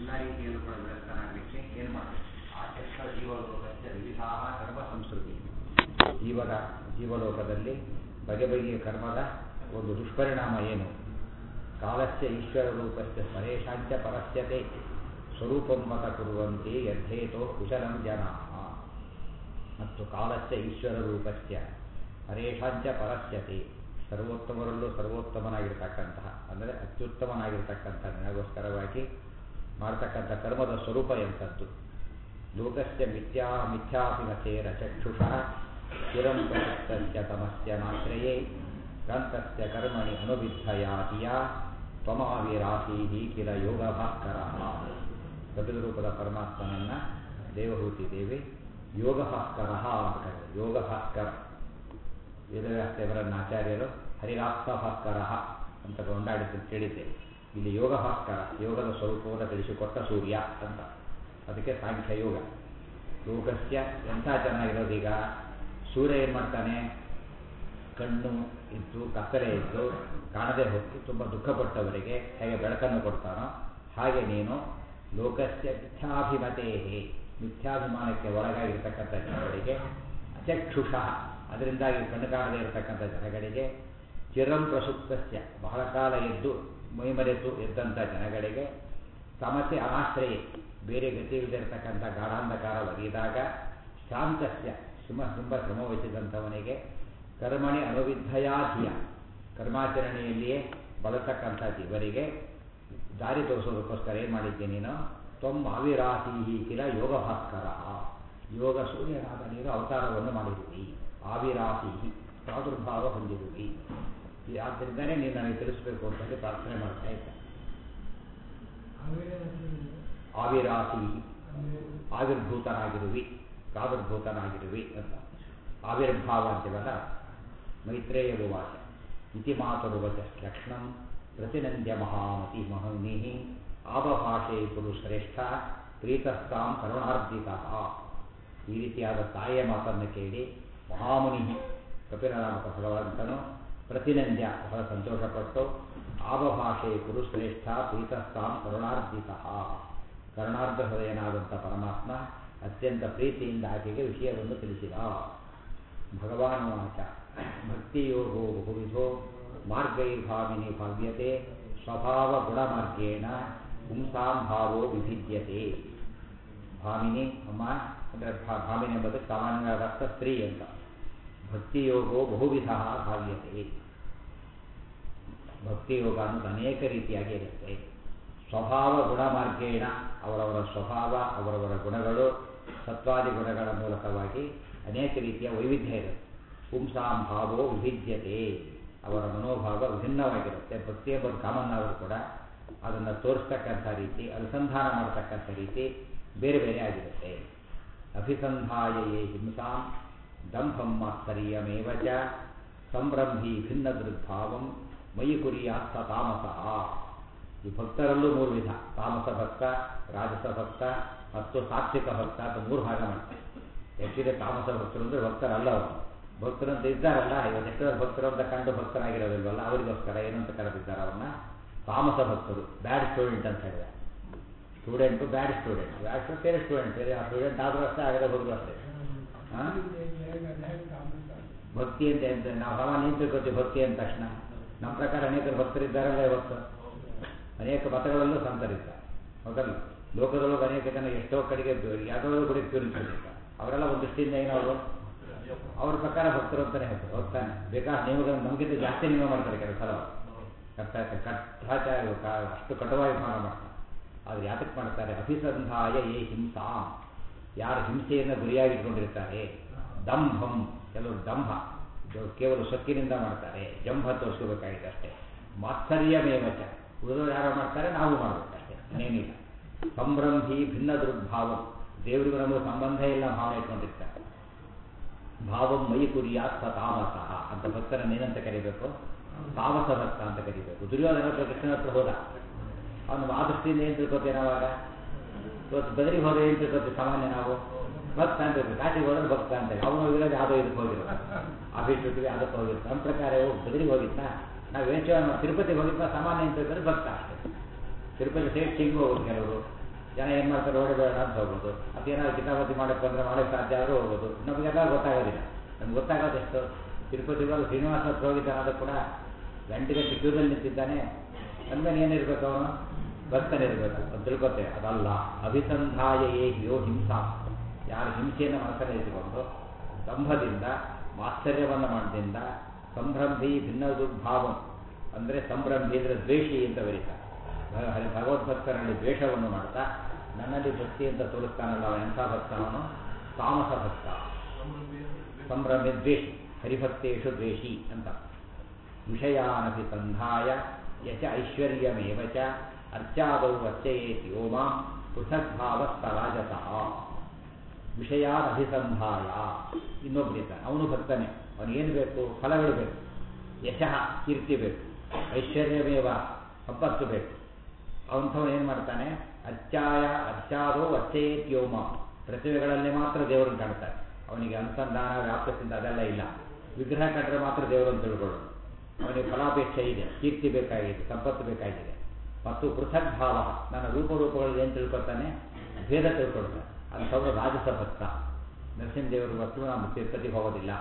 ಎಲ್ಲ ರೀತಿಯಲ್ಲೂ ಕೂಡ ವಿರಕ್ತನಾಗಲಿಕ್ಕೆ ಏನು ಮಾಡಬೇಕು ಆ ಚಕ್ರ ಜೀವಲೋಕಕ್ಕೆ ವಿವಿಧ ಕರ್ಮ ಸಂಸ್ಕೃತಿ ಜೀವನ ಜೀವಲೋಕದಲ್ಲಿ ಬಗೆ ಬಗೆಯ ಕರ್ಮದ ಒಂದು ದುಷ್ಪರಿಣಾಮ ಏನು ಕಾಲಸ್ಯ ಈಶ್ವರ ರೂಪಸ್ಯ ಪರೇಶಾಂಚ ಪರಸ್ಯತೆ ಸ್ವರೂಪಂ ಮತ ಕುರುವಂತೆ ಯಥೇತೋ ಕುಶಲಂ ಜನ ಮತ್ತು ಕಾಲಸ್ಯ ಈಶ್ವರ ರೂಪಸ್ಯ ಪರೇಶಾಂಚ ಪರಸ್ಯತೆ ಸರ್ವೋತ್ತಮರಲ್ಲೂ ಸರ್ವೋತ್ತಮನಾಗಿರ್ತಕ್ಕಂತಹ ಅಂದರೆ ಅತ್ಯುತ್ತಮನಾಗಿರ್ತಕ್ಕಂಥ ನನಗೋಸ್ಕರವಾಗಿ ಮಾಡ್ತಕ್ಕಂಥ ಕರ್ಮದ ಸ್ವರೂಪ ಎಂಥದ್ದು ಲೋಕಸ್ಯ ಮಿಥ್ಯಾ ಮಿಥ್ಯಾಭಿಮತೇರ ಚಕ್ಷುಷಃ ಚಿರಂ ಪ್ರಸಿದ್ಧಸ್ಯ ತಮಸ್ಯ ನಾಶ್ರಯೇ ಗ್ರಂಥಸ್ಯ ಕರ್ಮಣಿ ಅನುವಿದ್ಧಯಾತಿಯ ತ್ವಮಾವಿರಾಸೀಹಿ ಕಿಲ ಯೋಗ ಭಾಸ್ಕರ ಕಪಿಲರೂಪದ ಪರಮಾತ್ಮನನ್ನ ದೇವಹೂತಿ ದೇವಿ ಯೋಗ ಭಾಸ್ಕರ ಅಂತ ಯೋಗ ಭಾಸ್ಕರ ವೇದವ್ಯಾಸದೇವರನ್ನ ಆಚಾರ್ಯರು ಹರಿರಾಪ್ತ ಭಾಸ್ಕರ ಅಂತ ಕೊಂಡಾಡಿದ್ದು ಕೇಳಿದ್ದೇವೆ ಇಲ್ಲಿ ಯೋಗ ಭಾಸ್ಕರ ಯೋಗದ ಸ್ವರೂಪವನ್ನು ತಿಳಿಸಿಕೊಟ್ಟ ಸೂರ್ಯ ಅಂತ ಅದಕ್ಕೆ ಸಾಂಖ್ಯ ಯೋಗ ಯೋಗಸ್ಯ ಎಂಥ ಚೆನ್ನಾಗಿರೋದೀಗ ಸೂರ್ಯ ಏನು ಮಾಡ್ತಾನೆ ಕಣ್ಣು ಇದ್ದು ಕತ್ತಲೆ ಇದ್ದು ಕಾಣದೆ ಹೋಗಿ ತುಂಬ ದುಃಖಪಟ್ಟವರಿಗೆ ಹೇಗೆ ಬೆಳಕನ್ನು ಕೊಡ್ತಾನೋ ಹಾಗೆ ನೀನು ಲೋಕಸ್ಯ ಮಿಥ್ಯಾಭಿಮತೇ ಮಿಥ್ಯಾಭಿಮಾನಕ್ಕೆ ಒಳಗಾಗಿರ್ತಕ್ಕಂಥ ಜನಗಳಿಗೆ ಅಚಕ್ಷುಷಃ ಅದರಿಂದಾಗಿ ಕಣ್ಣು ಕಾಣದೇ ಇರತಕ್ಕಂಥ ಜನಗಳಿಗೆ ಚಿರಂ ಪ್ರಸುಪ್ತಸ್ಯ ಬಹಳ ಕಾಲ ಎದ್ದು ಮೈಮರೆತು ಎದ್ದಂಥ ಜನಗಳಿಗೆ ಸಮಸ್ಯೆ ಅನಾಶ್ರಯ ಬೇರೆ ಗತಿಯಿಲ್ಲದಿರತಕ್ಕಂಥ ಗಾಢಾಂಧಕಾರ ಒಗೆದಾಗ ಶಾಂತಸ್ಯ ಸುಮ ತುಂಬ ಶ್ರಮವಹಿಸಿದಂಥವನಿಗೆ ಕರ್ಮಣಿ ಅನುವಿದ್ಧಯಾಧಿಯ ಕರ್ಮಾಚರಣೆಯಲ್ಲಿಯೇ ಬಳತಕ್ಕಂಥ ಜೀವರಿಗೆ ದಾರಿ ತೋರಿಸೋದಕ್ಕೋಸ್ಕರ ಏನು ಮಾಡಿದ್ದೆ ನೀನು ತ್ವಮ್ ಆವಿರಾಸೀಹಿ ಕಿಲ ಯೋಗ ಭಾಸ್ಕರ ಯೋಗ ಸೂರ್ಯನಾದ ನೀನು ಅವತಾರವನ್ನು ಮಾಡಿರುವಿ ಆವಿರಾಸೀಹಿ ಪ್ರಾದುರ್ಭಾವ ಹೊಂದಿರುವಿ ಆದ್ದರಿಂದಲೇ ನೀನು ನನಗೆ ತಿಳಿಸ್ಬೇಕು ಅಂತ ಹೇಳಿ ಪ್ರಾರ್ಥನೆ ಮಾಡ್ತಾ ಇದ್ದೆ ಆವಿರಾಸೀಹಿ ಆವಿರ್ಭೂತನಾಗಿರುವಿ ಪ್ರಾದುರ್ಭೂತನಾಗಿರುವಿ ಅಂತ ಆವಿರ್ಭಾವ ಅಂತೀವಲ್ಲ ಮೈತ್ರೇಯ ಉವಾಚ ಇತಿ ಮಾತುರುವಚ ಲಕ್ಷ್ಮಣಂ ಪ್ರತಿನಂದ್ಯ ಮಹಾಮತಿ ಮಹನೀ ಆಬಭಾಷೆ ಕುರು ಶ್ರೇಷ್ಠ ಪ್ರೀತಸ್ತಾಂ ಕರುಣಾರ್ಜಿತ ಈ ರೀತಿಯಾದ ತಾಯಿಯ ಮಾತನ್ನು ಕೇಳಿ ಮಹಾಮುನಿ ಕಪಿಲನಾಮಕ ಭಗವಂತನು ಪ್ರತಿನಂದ್ಯ ಬಹಳ ಸಂತೋಷಪಟ್ಟು ಆಬಭಾಷೆ ಕುರು ಶ್ರೇಷ್ಠ ಪ್ರೀತಸ್ತಾಂ ಕರುಣಾರ್ಜಿತ ಕರುಣಾರ್ಧ ಹೃದಯನಾದಂಥ ಪರಮಾತ್ಮ ಅತ್ಯಂತ ಪ್ರೀತಿಯಿಂದ ಆಕೆಗೆ ವಿಷಯವನ್ನು ತಿಳಿಸಿದ ಭಗವಾನುವಾಚ ಭಕ್ತಿಯೋಗೋ ಬಹುವಿಧೋ ಮಾರ್ಗೈರ್ಭಾವಿನಿ ಭಾವ್ಯತೆ ಸ್ವಭಾವ ಗುಣಮಾರ್ಗೇಣ ಪುಂಸಾಂ ಭಾವೋ ವಿಭಿದ್ಯತೆ ಭಾಮಿನಿ ಅಮ್ಮ ಅಂದರೆ ಭಾಮಿನಿ ಎಂಬುದು ಸಾಮಾನ್ಯವಾದ ಅರ್ಥ ಸ್ತ್ರೀ ಅಂತ ಭಕ್ತಿಯೋಗೋ ಬಹುವಿಧ ಭಾವ್ಯತೆ ಭಕ್ತಿಯೋಗ ಅನ್ನೋದು ಅನೇಕ ರೀತಿಯಾಗಿ ಇರುತ್ತೆ ಸ್ವಭಾವ ಗುಣಮಾರ್ಗೇಣ ಅವರವರ ಸ್ವಭಾವ ಅವರವರ ಗುಣಗಳು ಸತ್ವಾದಿ ಗುಣಗಳ ಮೂಲಕವಾಗಿ ಅನೇಕ ರೀತಿಯ ವೈವಿಧ್ಯ ಇರುತ್ತೆ ಪುಂಸಾಂ ಭಾವೋ ವಿಭಿದ್ಯತೆ ಅವರ ಮನೋಭಾವ ವಿಭಿನ್ನವಾಗಿರುತ್ತೆ ಭಕ್ತಿ ಎಂಬುದು ಕಾಮನ್ ಆದರೂ ಕೂಡ ಅದನ್ನು ತೋರಿಸ್ತಕ್ಕಂಥ ರೀತಿ ಅನುಸಂಧಾನ ಮಾಡತಕ್ಕಂಥ ರೀತಿ ಬೇರೆ ಬೇರೆ ಆಗಿರುತ್ತೆ ಅಭಿಸಂಧಾಯೇ ಹಿಂಸಾಂ ದಂಭಂ ಮಾತ್ಸರ್ಯಮೇವ ಚ ಸಂಭ್ರಂಭಿ ಭಿನ್ನ ದೃಗ್ಭಾವಂ ಮಯಿ ಕುರಿಯಾಸ್ತ ತಾಮಸಃ ಈ ಭಕ್ತರಲ್ಲೂ ಮೂರು ವಿಧ ತಾಮಸ ಭಕ್ತ ರಾಜಸ ಭಕ್ತ ಮತ್ತು ಸಾತ್ವಿಕ ಭಕ್ತ ಅಂತ ಮೂರು ಭಾಗ ಮಾಡ್ತಾರೆ ಆ್ಯಕ್ಚುಲಿ ತಾಮಸ ಭಕ್ತರು ಅಂದರೆ ಭಕ್ತರಲ್ಲ ಅವರು ಭಕ್ತರು ಅಂತ ಇದ್ದಾರಲ್ಲ ಇವತ್ತು ಎಷ್ಟೋ ಭಕ್ತರು ಅಂತ ಕಂಡು ಭಕ್ತರಾಗಿರೋದಿಲ್ವಲ್ಲ ಅವರಿಗೋಸ್ಕರ ಏನಂತ ಕರೆದಿದ್ದಾರೆ ಅವ್ರನ್ನ ತಾಮಸ ಭಕ್ತರು ಬ್ಯಾಡ್ ಸ್ಟೂಡೆಂಟ್ ಅಂತ ಹೇಳಿದ್ದಾರೆ student bad student bad student ಬೇರೆ ಸ್ಟೂಡೆಂಟ್ ಬೇರೆ ಆ ಸ್ಟೂಡೆಂಟ್ ಆದರೂ ಅಷ್ಟೇ ಆಗದೆ ಹೋದ್ರು ಅಷ್ಟೇ ಭಕ್ತಿ ಅಂತ ಅಂತ ನಾವು ಸಾಮಾನ್ಯ ಏನು ತಿಳ್ಕೊತೀವಿ ಭಕ್ತಿ ಅಂದ ತಕ್ಷಣ ನಮ್ಮ ಪ್ರಕಾರ ಅನೇಕ ಭಕ್ತರಿದ್ದಾರಲ್ಲ ಇವತ್ತು ಅನೇಕ ಮತಗಳಲ್ಲೂ ಸಂತರಿದ್ದಾರೆ ಹೌದಲ್ಲ ಲೋಕದೊಳಗೆ ಅನೇಕ ಜನ ಎಷ್ಟೋ ಕಡೆಗೆ ಯಾವುದೋ ಕಡೆ ಪ್ಯೂರಿಫಿಕೇಷನ್ ಅವರೆಲ್ಲ ಒಂದು ದೃಷ್ಟಿಯಿಂದ ಏನವರು ಅವ್ರ ಪ್ರಕಾರ ಭಕ್ತರು ಅಂತಾನೆ ಹೇಳ್ತಾರೆ ಹೋಗ್ತಾನೆ ಬೇಕಾದ ನಿಯಮಗಳನ್ನು ನಮಗಿಂತ ಜಾಸ್ತಿ ನಿಯಮ ಮಾಡ್ತಾರೆ ಕೆಲವು ಸಲ ಕಟ್ಟ ಕಟ್ಟಾಚಾರ ಅಷ್ಟು ಕಟುವಾಗಿ ಭಾಗ ಮಾಡ್ತಾರೆ ಆದರೆ ಯಾತಕ್ಕೆ ಮಾಡ್ತಾರೆ ಅಭಿಸಂಧಾಯ ಏ ಹಿಂಸಾ ಯಾರು ಹಿಂಸೆಯನ್ನು ಗುರಿಯಾಗಿಟ್ಕೊಂಡಿರ್ತಾರೆ ದಂಭಂ ಕೆಲವರು ದಂಭ ಕೇವಲ ಸೊಕ್ಕಿನಿಂದ ಮಾಡ್ತಾರೆ ಜಂಭ ತೋರಿಸ್ಕೋಬೇಕಾಗಿದೆ ಅಷ್ಟೇ ಮಾತ್ಸರ್ಯಮೇವಚ ಉಳಿದವರು ಯಾರೋ ಮಾಡ್ತಾರೆ ನಾವು ಮಾಡಬೇಕಷ್ಟೇ ಇನ್ನೇನಿಲ್ಲ ಸಂಭ್ರಂಭಿ ಭಿನ್ನ ದುರ್ಭಾವ ದೇವರಿಗೂ ನಮಗೆ ಸಂಬಂಧ ಇಲ್ಲ ಭಾವನೆ ಇಟ್ಕೊಂಡಿರ್ತಾರೆ ಭಾವಂ ಮೈ ಕುರಿಯಾತ್ ತಾಮಸ ಅಂತ ಭಕ್ತರನ್ನ ಏನಂತ ಕರಿಬೇಕು ತಾಮಸ ಭಕ್ತ ಅಂತ ಕರಿಬೇಕು ದುರ್ಯೋಧನ ಹತ್ರ ಕೃಷ್ಣನ ಹತ್ರ ಹೋದ ಅವನು ಆ ದೃಷ್ಟಿಯಿಂದ ಏನು ತಿಳ್ಕೊತೇವೆ ನಾವಾಗ ಇವತ್ತು ಬದರಿಗೆ ಹೋದ್ರೆ ಏನು ತಿಳ್ಕೊತೀವಿ ಸಾಮಾನ್ಯ ನಾವು ಭಕ್ತ ಅಂತ ಕಾಟಿಗೆ ಹೋದ್ರೆ ಭಕ್ತ ಅಂತ ಅವನು ಹೋಗಿರೋದು ಯಾವುದೋ ಇದಕ್ಕೆ ಹೋಗಿರೋದು ಆಫೀಸ್ ಡ್ಯೂಟಿಗೆ ಅದಕ್ಕೆ ಹೋಗಿರ್ತಾರೆ ನಮ್ಮ ಪ್ರಕಾರ ಬದರಿಗೆ ಹೋಗಿದ್ದ ನಾವು ಏನು ತಿರುಪತಿಗೆ ಹೋಗಿದ್ದ ಸಾಮಾನ್ಯ ಅಂತ ತಿಳ್ಕೊಂಡ್ರೆ ಭಕ್ತ ಅಷ್ಟೇ ತಿರುಪತಿ ಸೈಡ್ ಸಿಂಗ್ ಹೋಗೋದು ಕೆಲವರು ಜನ ಏನು ಮಾಡ್ತಾರೆ ಓಡಿಬೇಡ ಅಂತ ಹೋಗೋದು ಅದೇನಾದ್ರು ಕಿತಾಪತಿ ಮಾಡಕ್ಕೆ ಬಂದರೆ ಮಾಡಕ್ಕೆ ಸಾಧ್ಯ ಆದರೂ ಹೋಗೋದು ನಮಗೆಲ್ಲ ಗೊತ್ತಾಗೋದಿಲ್ಲ ನಮ್ಗೆ ಗೊತ್ತಾಗೋದೆಷ್ಟು ತಿರುಪತಿಗಳು ಶ್ರೀನಿವಾಸ ಹತ್ರ ಹೋಗಿದ್ದಾನಾದ್ರೂ ಕೂಡ ಗಂಟೆ ಗಂಟೆ ಕ್ಯೂದಲ್ಲಿ ನಿಂತಿದ್ದಾನೆ ಅಂದಮೇಲೆ ಏನಿರ್ಬೇಕು ಅವನು ಭಕ್ತನೇ ಇರಬೇಕು ಅಂತ ತಿಳ್ಕೊತೇವೆ ಅದಲ್ಲ ಅಭಿಸಂಧಾಯ ಏಹಿಯೋ ಹಿಂಸಾ ಯಾರು ಹಿಂಸೆಯನ್ನು ಮನಸ್ಸಲ್ಲಿ ಇಟ್ಟುಕೊಂಡು ಸ್ತಂಭದಿಂದ ಮಾತ್ಸರ್ಯವನ್ನು ಮಾಡೋದ್ರಿಂದ ಸಂಭ್ರಂಭಿ ಭಿನ್ನ ದುರ್ಭಾವಂ ಅಂದರೆ ಸಂಭ್ರಂಭಿ ಅಂದರೆ ದ್ವೇಷಿ ಅಂತ ಬರೀತಾರೆ ಭ- ಹರಿ ಭಗವದ್ಭಕ್ತರಲ್ಲಿ ದ್ವೇಷವನ್ನು ಮಾಡ್ತಾ ನನ್ನಲ್ಲಿ ಭಕ್ತಿ ಅಂತ ತೋರಿಸ್ತಾನಲ್ಲ ಅವನ ಎಂಥ ಭಕ್ತ ಅವನು ತಾಮಸ ಭಕ್ತ ಸಂಭ್ರಮೆ ದ್ವೇಷಿ ಹರಿಭಕ್ತೇಶು ದ್ವೇಷಿ ಅಂತ ವಿಷಯಾನಪಿ ಸಂಧಾಯ ಯಚ ಐಶ್ವರ್ಯಮೇವ ಚ ಅರ್ಚಾದೌ ಅರ್ಚಯೇತಿ ಓ ಮಾಂ ಪೃಥಗ್ಭಾವಸ್ತರಾಜತಃ ವಿಷಯಾನ್ ಅಭಿಸಂಧಾಯ ಇನ್ನೊಬ್ಬರಿದ್ದಾನೆ ಅವನು ಭಕ್ತನೇ ಅವನಿಗೇನು ಬೇಕು ಫಲಗಳು ಬೇಕು ಯಶಃ ಕೀರ್ತಿ ಬೇಕು ಐಶ್ವರ್ಯಮೇವ ಸಂಪತ್ತು ಬೇಕು ಅವಂಥವನು ಏನು ಮಾಡ್ತಾನೆ ಅರ್ಚಾಯ ಅರ್ಚಾದೋ ಅರ್ಚಯೇತ್ಯೋಮ ಪ್ರತಿಮೆಗಳಲ್ಲಿ ಮಾತ್ರ ದೇವರನ್ನು ಕಾಣ್ತಾನೆ ಅವನಿಗೆ ಅನುಸಂಧಾನ ವ್ಯಾಪ್ತಿಸಿಂದ ಅದೆಲ್ಲ ಇಲ್ಲ ವಿಗ್ರಹ ಕಂಡ್ರೆ ಮಾತ್ರ ದೇವರನ್ನು ತಿಳ್ಕೊಳ್ಳೋದು ಅವನಿಗೆ ಫಲಾಪೇಕ್ಷೆ ಇದೆ ಕೀರ್ತಿ ಬೇಕಾಗಿದೆ ಸಂಪತ್ತು ಬೇಕಾಗಿದೆ ಮತ್ತು ಪೃಥಕ್ ಭಾವ ನನ್ನ ರೂಪರೂಪಗಳಲ್ಲಿ ಏನು ತಿಳ್ಕೊತಾನೆ ಭೇದ ತಿಳ್ಕೊಳ್ತಾನೆ ಅಂಥವ್ರು ರಾಜಸ ಭಕ್ತ ನರಸಿಂಹದೇವರು ಹೊತ್ತು ನಾವು ತಿರುಪತಿಗೆ ಹೋಗೋದಿಲ್ಲ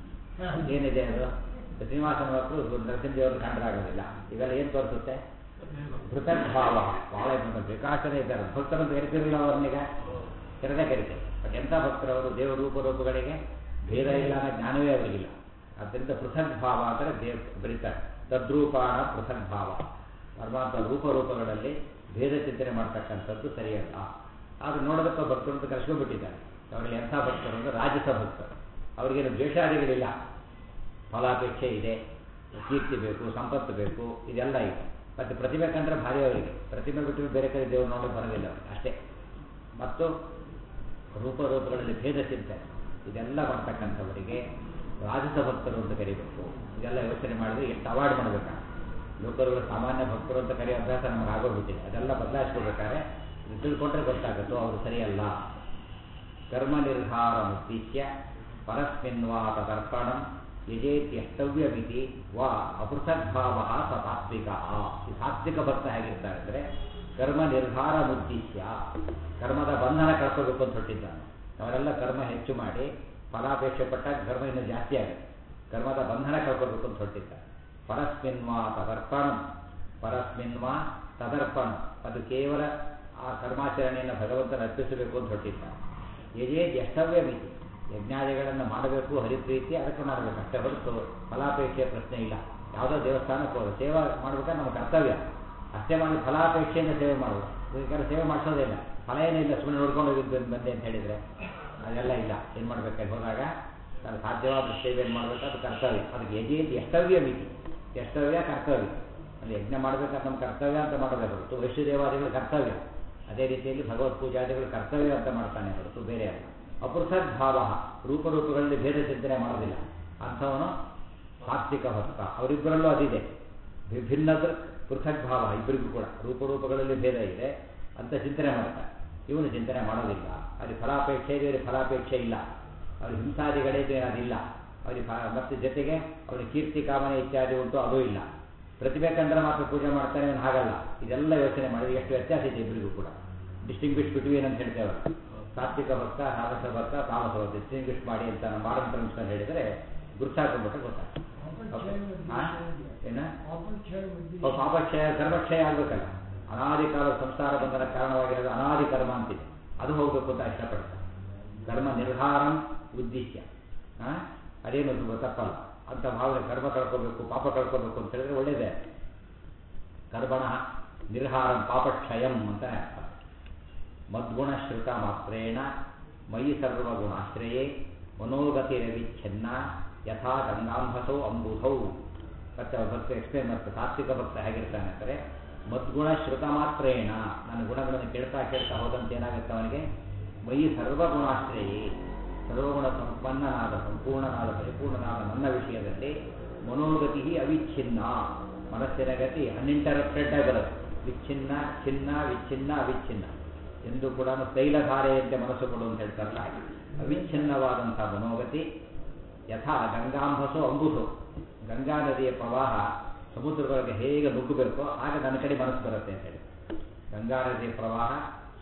ಏನಿದೆ ಅದು ಶ್ರೀನಿವಾಸನ ಹೊತ್ತು ನರಸಿಂಹದೇವರು ಕಂಡ್ರಾಗೋದಿಲ್ಲ ಇವೆಲ್ಲ ಏನು ತೋರಿಸುತ್ತೆ ಪೃಥಕ್ ಭಾವ ಬಹಳ ವಿಕಾಸನೇ ಇದ್ದಾರೆ ಭಕ್ತರಂತ ಕರಿತಿರಲಿಲ್ಲ ಅವರನ್ನಿಗೆ ಕರೆದೇ ಕರಿತಾರೆ ಬಟ್ ಎಂಥ ಭಕ್ತರವರು ದೇವ ರೂಪರೂಪಗಳಿಗೆ ಭೇದ ಇಲ್ಲ ಅನ್ನೋ ಜ್ಞಾನವೇ ಅವರಿಗಿಲ್ಲ ಆದ್ದರಿಂದ ಪೃಥಕ್ ಭಾವ ಅಂದರೆ ದೇವ್ ಬರೀತಾರೆ ತದ್ರೂಪಾಣ ಪೃಥಕ್ ಭಾವ ಪರಮಾತ್ಮ ರೂಪರೂಪಗಳಲ್ಲಿ ಭೇದ ಚಿಂತನೆ ಮಾಡ್ತಕ್ಕಂಥದ್ದು ಸರಿಯಲ್ಲ ಆದ್ರೆ ನೋಡೋದಕ್ಕೆ ಭಕ್ತರು ಅಂತ ಕರ್ಸ್ಕೊಂಡ್ಬಿಟ್ಟಿದ್ದಾರೆ ಅವರಲ್ಲಿ ಎಂಥ ಭಕ್ತರು ಅಂದರೆ ರಾಜಸ ಭಕ್ತರು ಅವರಿಗೇನು ದ್ವೇಷಾದಿಗಳಿಲ್ಲ ಫಲಾಪೇಕ್ಷೆ ಇದೆ ಕೀರ್ತಿ ಬೇಕು ಸಂಪತ್ತು ಬೇಕು ಇದೆಲ್ಲ ಇದೆ ಮತ್ತು ಪ್ರತಿಮೆ ಕಂಡ್ರೆ ಭಾರಿ ಅವರಿಗೆ ಪ್ರತಿಮೆ ಬಿಟ್ಟು ಬೇರೆ ಕಡೆ ದೇವರು ನೋಡೋಕೆ ಬರೋದಿಲ್ಲ ಅವ್ರಿಗೆ ಅಷ್ಟೇ ಮತ್ತು ರೂಪರೂಪಗಳಲ್ಲಿ ಭೇದ ಚಿಂತನೆ ಇದೆಲ್ಲ ಮಾಡ್ತಕ್ಕಂಥವರಿಗೆ ರಾಜಸ ಭಕ್ತರು ಅಂತ ಕರಿಬೇಕು ಇದೆಲ್ಲ ಯೋಚನೆ ಮಾಡಿದ್ರೆ ಎಷ್ಟು ಅವಾರ್ಡ್ ಮಾಡಬೇಕಾ ಲೋಕರುಗಳು ಸಾಮಾನ್ಯ ಭಕ್ತರು ಅಂತ ಕರೆಯೋ ಅಭ್ಯಾಸ ನಮ್ಗೆ ಆಗೋಗ್ಬಿಟ್ಟಿದೆ ಅದೆಲ್ಲ ಬದಲಾಯಿಸ್ಕೋಬೇಕಾದ್ರೆ ಇದು ತಿಳ್ಕೊಂಡ್ರೆ ಗೊತ್ತಾಗುತ್ತೋ ಅವರು ಸರಿಯಲ್ಲ ಕರ್ಮ ನಿರ್ಧಾರ ಉದ್ದೇಶ್ಯ ಪರಸ್ಮಿನ್ವಾ ತದರ್ಪಣಂ ಯಜೇತ್ಯಷ್ಟವ್ಯಮಿತಿ ವಾ ಅಪೃಥಗ್ಭಾವ ಸ ತಾತ್ವಿಕ ಈ ಸಾತ್ವಿಕ ಭಕ್ತ ಹೇಗಿರ್ತಾರೆ ಅಂದರೆ ಕರ್ಮ ನಿರ್ಧಾರ ಉದ್ದೇಶ್ಯ ಕರ್ಮದ ಬಂಧನ ಕಳ್ಕೋಬೇಕು ಅಂತ ಹೊಟ್ಟಿದ್ದಾನೆ ಅವರೆಲ್ಲ ಕರ್ಮ ಹೆಚ್ಚು ಮಾಡಿ ಫಲಾಪೇಕ್ಷೆ ಪಟ್ಟಾಗ ಕರ್ಮ ಇನ್ನೂ ಜಾಸ್ತಿ ಆಗುತ್ತೆ ಕರ್ಮದ ಬಂಧನ ಕಳ್ಕೋಬೇಕು ಅಂತ ಹೊಟ್ಟಿದ್ದಾರೆ ಪರಸ್ಮಿನ್ವಾ ತದರ್ಪಣಂ ಪರಸ್ಮಿನ್ವಾ ತದರ್ಪಣಂ ಅದು ಕೇವಲ ಆ ಕರ್ಮಾಚರಣೆಯನ್ನು ಭಗವಂತನ ಅರ್ಪಿಸಬೇಕು ಅಂತ ಹೊಟ್ಟಿದ್ದಾನೆ ಯಜೇದ್ ಎಷ್ಟವ್ಯ ಮಿತಿ ಯಜ್ಞಾದಿಗಳನ್ನು ಮಾಡಬೇಕು ಹರಿಪ್ರೀತಿ ಅದಕ್ಕೆ ಮಾಡಬೇಕು ಅಷ್ಟೇ ಹೊರತು ಫಲಾಪೇಕ್ಷೆಯ ಪ್ರಶ್ನೆ ಇಲ್ಲ ಯಾವುದೋ ದೇವಸ್ಥಾನಕ್ಕೆ ಹೋಗೋದು ಸೇವೆ ಮಾಡ್ಬೇಕಾದ್ರೆ ನಮ್ಮ ಕರ್ತವ್ಯ ಅಷ್ಟೇ ಮಾಡಿ ಫಲಾಪೇಕ್ಷೆಯಿಂದ ಸೇವೆ ಮಾಡೋದು ಇದಕ್ಕೆಲ್ಲ ಸೇವೆ ಮಾಡಿಸೋದಿಲ್ಲ ಫಲ ಏನಿಲ್ಲ ಸುಮ್ಮನೆ ನೋಡ್ಕೊಂಡು ಹೋಗಿದ್ದು ಬಂದೆ ಅಂತ ಹೇಳಿದರೆ ಅದೆಲ್ಲ ಇಲ್ಲ ಏನು ಮಾಡ್ಬೇಕಾಗಿ ಹೋದಾಗ ನಾನು ಸಾಧ್ಯವಾದ ಸೇವೆ ಏನು ಮಾಡಬೇಕು ಅದು ಕರ್ತವ್ಯ ಅದಕ್ಕೆ ಯಜೇದ್ ಎಷ್ಟವ್ಯ ಮಿತಿ ಎಷ್ಟವ್ಯ ಕರ್ತವ್ಯ ಅಲ್ಲಿ ಯಜ್ಞ ಮಾಡಬೇಕಾದ್ರೆ ನಮ್ಮ ಕರ್ತವ್ಯ ಅಂತ ಮಾಡಬೇಕು ಹೊರತು ವೈಶ್ವದೇವಾದಿಗಳ ಕರ್ತವ್ಯ ಅದೇ ರೀತಿಯಲ್ಲಿ ಭಗವತ್ ಪೂಜಾದಿಗಳು ಕರ್ತವ್ಯ ಅಂತ ಮಾಡ್ತಾನೆ ಹೊರತು ಬೇರೆ ಅಲ್ಲ ಅಪೃಥಕ್ ಭಾವ ರೂಪರೂಪಗಳಲ್ಲಿ ಭೇದ ಚಿಂತನೆ ಮಾಡೋದಿಲ್ಲ ಅಂಥವನು ಸಾತ್ವಿಕ ಭಕ್ತ ಅವರಿಬ್ಬರಲ್ಲೂ ಅದಿದೆ ವಿಭಿನ್ನದ ಪೃಥಕ್ ಭಾವ ಇಬ್ಬರಿಗೂ ಕೂಡ ರೂಪರೂಪಗಳಲ್ಲಿ ಭೇದ ಇದೆ ಅಂತ ಚಿಂತನೆ ಮಾಡ್ತಾರೆ ಇವನು ಚಿಂತನೆ ಮಾಡೋದಿಲ್ಲ ಅಲ್ಲಿ ಫಲಾಪೇಕ್ಷೆ ಇದೆ ಅವರಿಗೆ ಫಲಾಪೇಕ್ಷೆ ಇಲ್ಲ ಅವ್ರಿಗೆ ಹಿಂಸಾದಿಗಳೇದು ಅದಿಲ್ಲ ಅವರಿಗೆ ಫ ಮತ್ತೆ ಜೊತೆಗೆ ಅವರಿಗೆ ಕೀರ್ತಿ ಕಾಮನೆ ಇತ್ಯಾದಿ ಉಂಟು ಅದೂ ಇಲ್ಲ ಪ್ರತಿಭೆ ಕಂಡ್ರೆ ಮಾತ್ರ ಪೂಜೆ ಮಾಡ್ತಾನೆ ಇವನು ಹಾಗಲ್ಲ ಇದೆಲ್ಲ ಯೋಚನೆ ಮಾಡಿದ್ರೆ ಎಷ್ಟು ವ್ಯತ್ಯಾಸ ಇದೆ ಇಬ್ಬರಿಗೂ ಕೂಡ ಡಿಸ್ಟಿಂಗ್ವಿಶ್ ಬಿಟ್ವೀನ್ ಅಂತ ಹೇಳ್ತೇವೆ ಸಾತ್ವಿಕ ಭಕ್ತ ರಾಜಸ ಭಕ್ತ ತಾಮಸ ಭಕ್ತ ಡಿಸ್ಟಿಂಗ್ವಿಶ್ ಮಾಡಿ ಅಂತ ನಮ್ಮ ಮಾಡರ್ನ್ ಟರ್ಮ್ಸ್ನಲ್ಲಿ ಹೇಳಿದರೆ ಗುರುತಾಕೊಂಡ್ಬಿಟ್ರೆ ಗೊತ್ತಾಗ್ತದೆ ಏನ ಪಾಪಕ್ಷಯ ಕರ್ಮಕ್ಷಯ ಆಗ್ಬೇಕಲ್ಲ ಅನಾದಿ ಕಾಲ ಸಂಸಾರ ಬಂಧನ ಕಾರಣವಾಗಿರೋದು ಅನಾದಿ ಕರ್ಮ ಅಂತಿದೆ ಅದು ಹೋಗ್ಬೇಕು ಅಂತ ಇಷ್ಟಪಡ್ತಾರೆ ಕರ್ಮ ನಿರ್ಧಾರಂ ಉದ್ದೇಶ ಅದೇನು ತಪ್ಪಲ್ಲ ಅಂತ ಭಾವನೆ ಕರ್ಮ ಕಳ್ಕೋಬೇಕು ಪಾಪ ಕಳ್ಕೋಬೇಕು ಅಂತ ಹೇಳಿದ್ರೆ ಒಳ್ಳೇದೇ ಕರ್ಮಣ ನಿರ್ಹಾರಂ ಪಾಪಕ್ಷಯಂ ಅಂತ ಅರ್ಥ ಮದ್ಗುಣಶ್ರುತ ಮಾತ್ರೇಣ ಮಯಿ ಸರ್ವಗುಣಾಶ್ರಯೇ ಮನೋಗತಿರವಿಚ್ಛಿನ್ನ ಯಥಾ ಗಂಗಾಂಬಸೌ ಅಂಬುಧೌ ಮತ್ತೆ ಭಕ್ತ ಎಕ್ಸ್ಪ್ಲೇನ್ ಮಾಡ್ತಾರೆ ಸಾತ್ವಿಕ ಭಕ್ತ ಹೇಗಿರ್ತಾನೆ ಅಂದರೆ ಮದ್ಗುಣ ಶ್ರುತ ಮಾತ್ರೇಣ ನನ್ನ ಗುಣಗಳನ್ನು ಕೇಳ್ತಾ ಕೇಳ್ತಾ ಹೋದಂತೆ ಏನಾಗುತ್ತೆ ಅವನಿಗೆ ಮಯಿ ಸರ್ವಗುಣಾಶ್ರಯೇ ಸರ್ವಗುಣ ಸಂಪನ್ನನಾದ ಸಂಪೂರ್ಣನಾದ ಪರಿಪೂರ್ಣನಾದ ನನ್ನ ವಿಷಯದಲ್ಲಿ ಮನೋಗತಿ ಅವಿಚ್ಛಿನ್ನ ಮನಸ್ಸಿನ ಗತಿ ಅನ್ಇಂಟರಪ್ಟೆಡ್ ಆಗಿ ಬರುತ್ತೆ ವಿಚ್ಛಿನ್ನ ಚಿನ್ನ ವಿಚ್ಛಿನ್ನ ಅವಿಚ್ಛಿನ್ನ ಎಂದು ಕೂಡ ತೈಲಧಾರೆಯಂತೆ ಮನಸ್ಸು ಕೊಡು ಅಂತ ಹೇಳ್ತಾರಲ್ಲ ಹಾಗೆ ಅವಿಚ್ಛಿನ್ನವಾದಂಥ ಮನೋಗತಿ ಯಥಾ ಗಂಗಾಂಬಸು ಅಂಬುಸು ಗಂಗಾ ನದಿಯ ಪ್ರವಾಹ ಸಮುದ್ರದೊಳಗೆ ಹೇಗೆ ನುಗ್ಗಬೇಕೋ ಆಗ ನನ್ನ ಕಡೆ ಮನಸ್ಸು ಬರುತ್ತೆ ಅಂತ ಹೇಳಿ ಗಂಗಾ ನದಿಯ ಪ್ರವಾಹ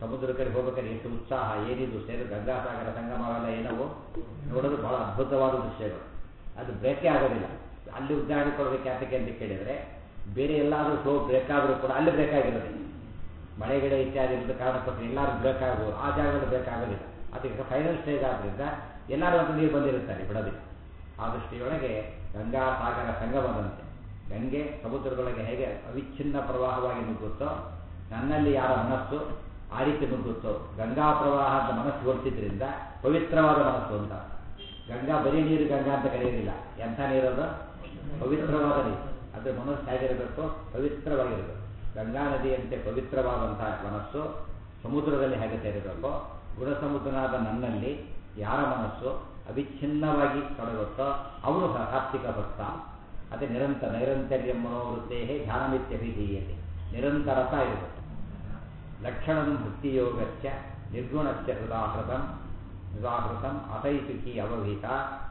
ಸಮುದ್ರ ಕಡೆ ಹೋಗ್ಬೇಕಾದ್ರೆ ಎಷ್ಟು ಉತ್ಸಾಹ ಏನಿದು ಸೇರಿ ಗಂಗಾಸಾಗರ ಸಂಗಮವೆಲ್ಲ ಏನವು ನೋಡೋದು ಬಹಳ ಅದ್ಭುತವಾದ ದೃಶ್ಯಗಳು ಅದು ಬ್ರೇಕೇ ಆಗೋದಿಲ್ಲ ಅಲ್ಲಿ ಉದಾಹರಣೆ ಕೊಡಬೇಕು ಯಾತಕ್ಕೆ ಅಂತ ಕೇಳಿದರೆ ಬೇರೆ ಎಲ್ಲಾದರೂ ಫ್ಲೋ ಬ್ರೇಕ್ ಆದರೂ ಕೂಡ ಅಲ್ಲಿ ಬ್ರೇಕ್ ಆಗಿರೋದಿಲ್ಲ ಮಳೆ ಗಿಡ ಇತ್ಯಾದಿ ಇರೋದು ಕಾರಣಕ್ಕೋಸ್ಕರ ಎಲ್ಲರೂ ಬ್ರೇಕ್ ಆಗ್ಬೋದು ಆ ಜಾಗದಲ್ಲಿ ಬ್ರೇಕ್ ಆಗೋದಿಲ್ಲ ಅದಕ್ಕೆ ಫೈನಲ್ ಸ್ಟೇಜ್ ಆದ್ದರಿಂದ ಎಲ್ಲರೂ ಒಂದು ನೀರು ಬಂದಿರುತ್ತಾರೆ ಬಿಡೋದಿಲ್ಲ ಆ ದೃಷ್ಟಿಯೊಳಗೆ ಗಂಗಾ ಸಾಗರ ಸಂಗಮದಂತೆ ಗಂಗೆ ಸಮುದ್ರದೊಳಗೆ ಹೇಗೆ ಅವಿಚ್ಛಿನ್ನ ಪ್ರವಾಹವಾಗಿ ನುಗ್ಗುತ್ತೋ ನನ್ನಲ್ಲಿ ಯಾರ ಮನಸ್ಸು ಆ ರೀತಿ ನುಗ್ಗುತ್ತೋ ಗಂಗಾ ಪ್ರವಾಹ ಅಂತ ಮನಸ್ಸು ಹೊರತಿದ್ರಿಂದ ಪವಿತ್ರವಾದ ಮನಸ್ಸು ಅಂತ ಗಂಗಾ ಬರೀ ನೀರು ಗಂಗಾ ಅಂತ ಕರೆಯೋದಿಲ್ಲ ಎಂಥ ನೀರದು ಪವಿತ್ರವಾದ ನೀರು ಅದ್ರ ಮನಸ್ಸು ಹೇಗಿರಬೇಕು ಪವಿತ್ರವಾಗಿರಬೇಕು ಗಂಗಾ ನದಿಯಂತೆ ಪವಿತ್ರವಾದಂತಹ ಮನಸ್ಸು ಸಮುದ್ರದಲ್ಲಿ ಹೇಗೆ ಸೇರಿರಬೇಕು ಗುಣಸಮುದ್ರನಾದ ನನ್ನಲ್ಲಿ ಯಾರ ಮನಸ್ಸು ಅವಿಚ್ಛಿನ್ನವಾಗಿ ತೊಡಗುತ್ತೋ ಅವನು ಸಹ ಸಾತ್ವಿಕ ಭಕ್ತ ಅದೇ ನಿರಂತರ ನೈರಂತರ್ಯ ಮನೋವೃತ್ತೇ ಧ್ಯಾನಮಿತ್ಯಭಿಧೀಯತೆ ನಿರಂತರತಾ ಇರಬೇಕು ಲಕ್ಷಣಂ ಭಕ್ತಿಯೋಗಚ್ಚ ನಿರ್ಗುಣಚ್ಚ ಹೃದಾಹೃತಂ ಹೃದಾಹೃತಂ ಅಸೈತುಕಿ ಅವಹಿತ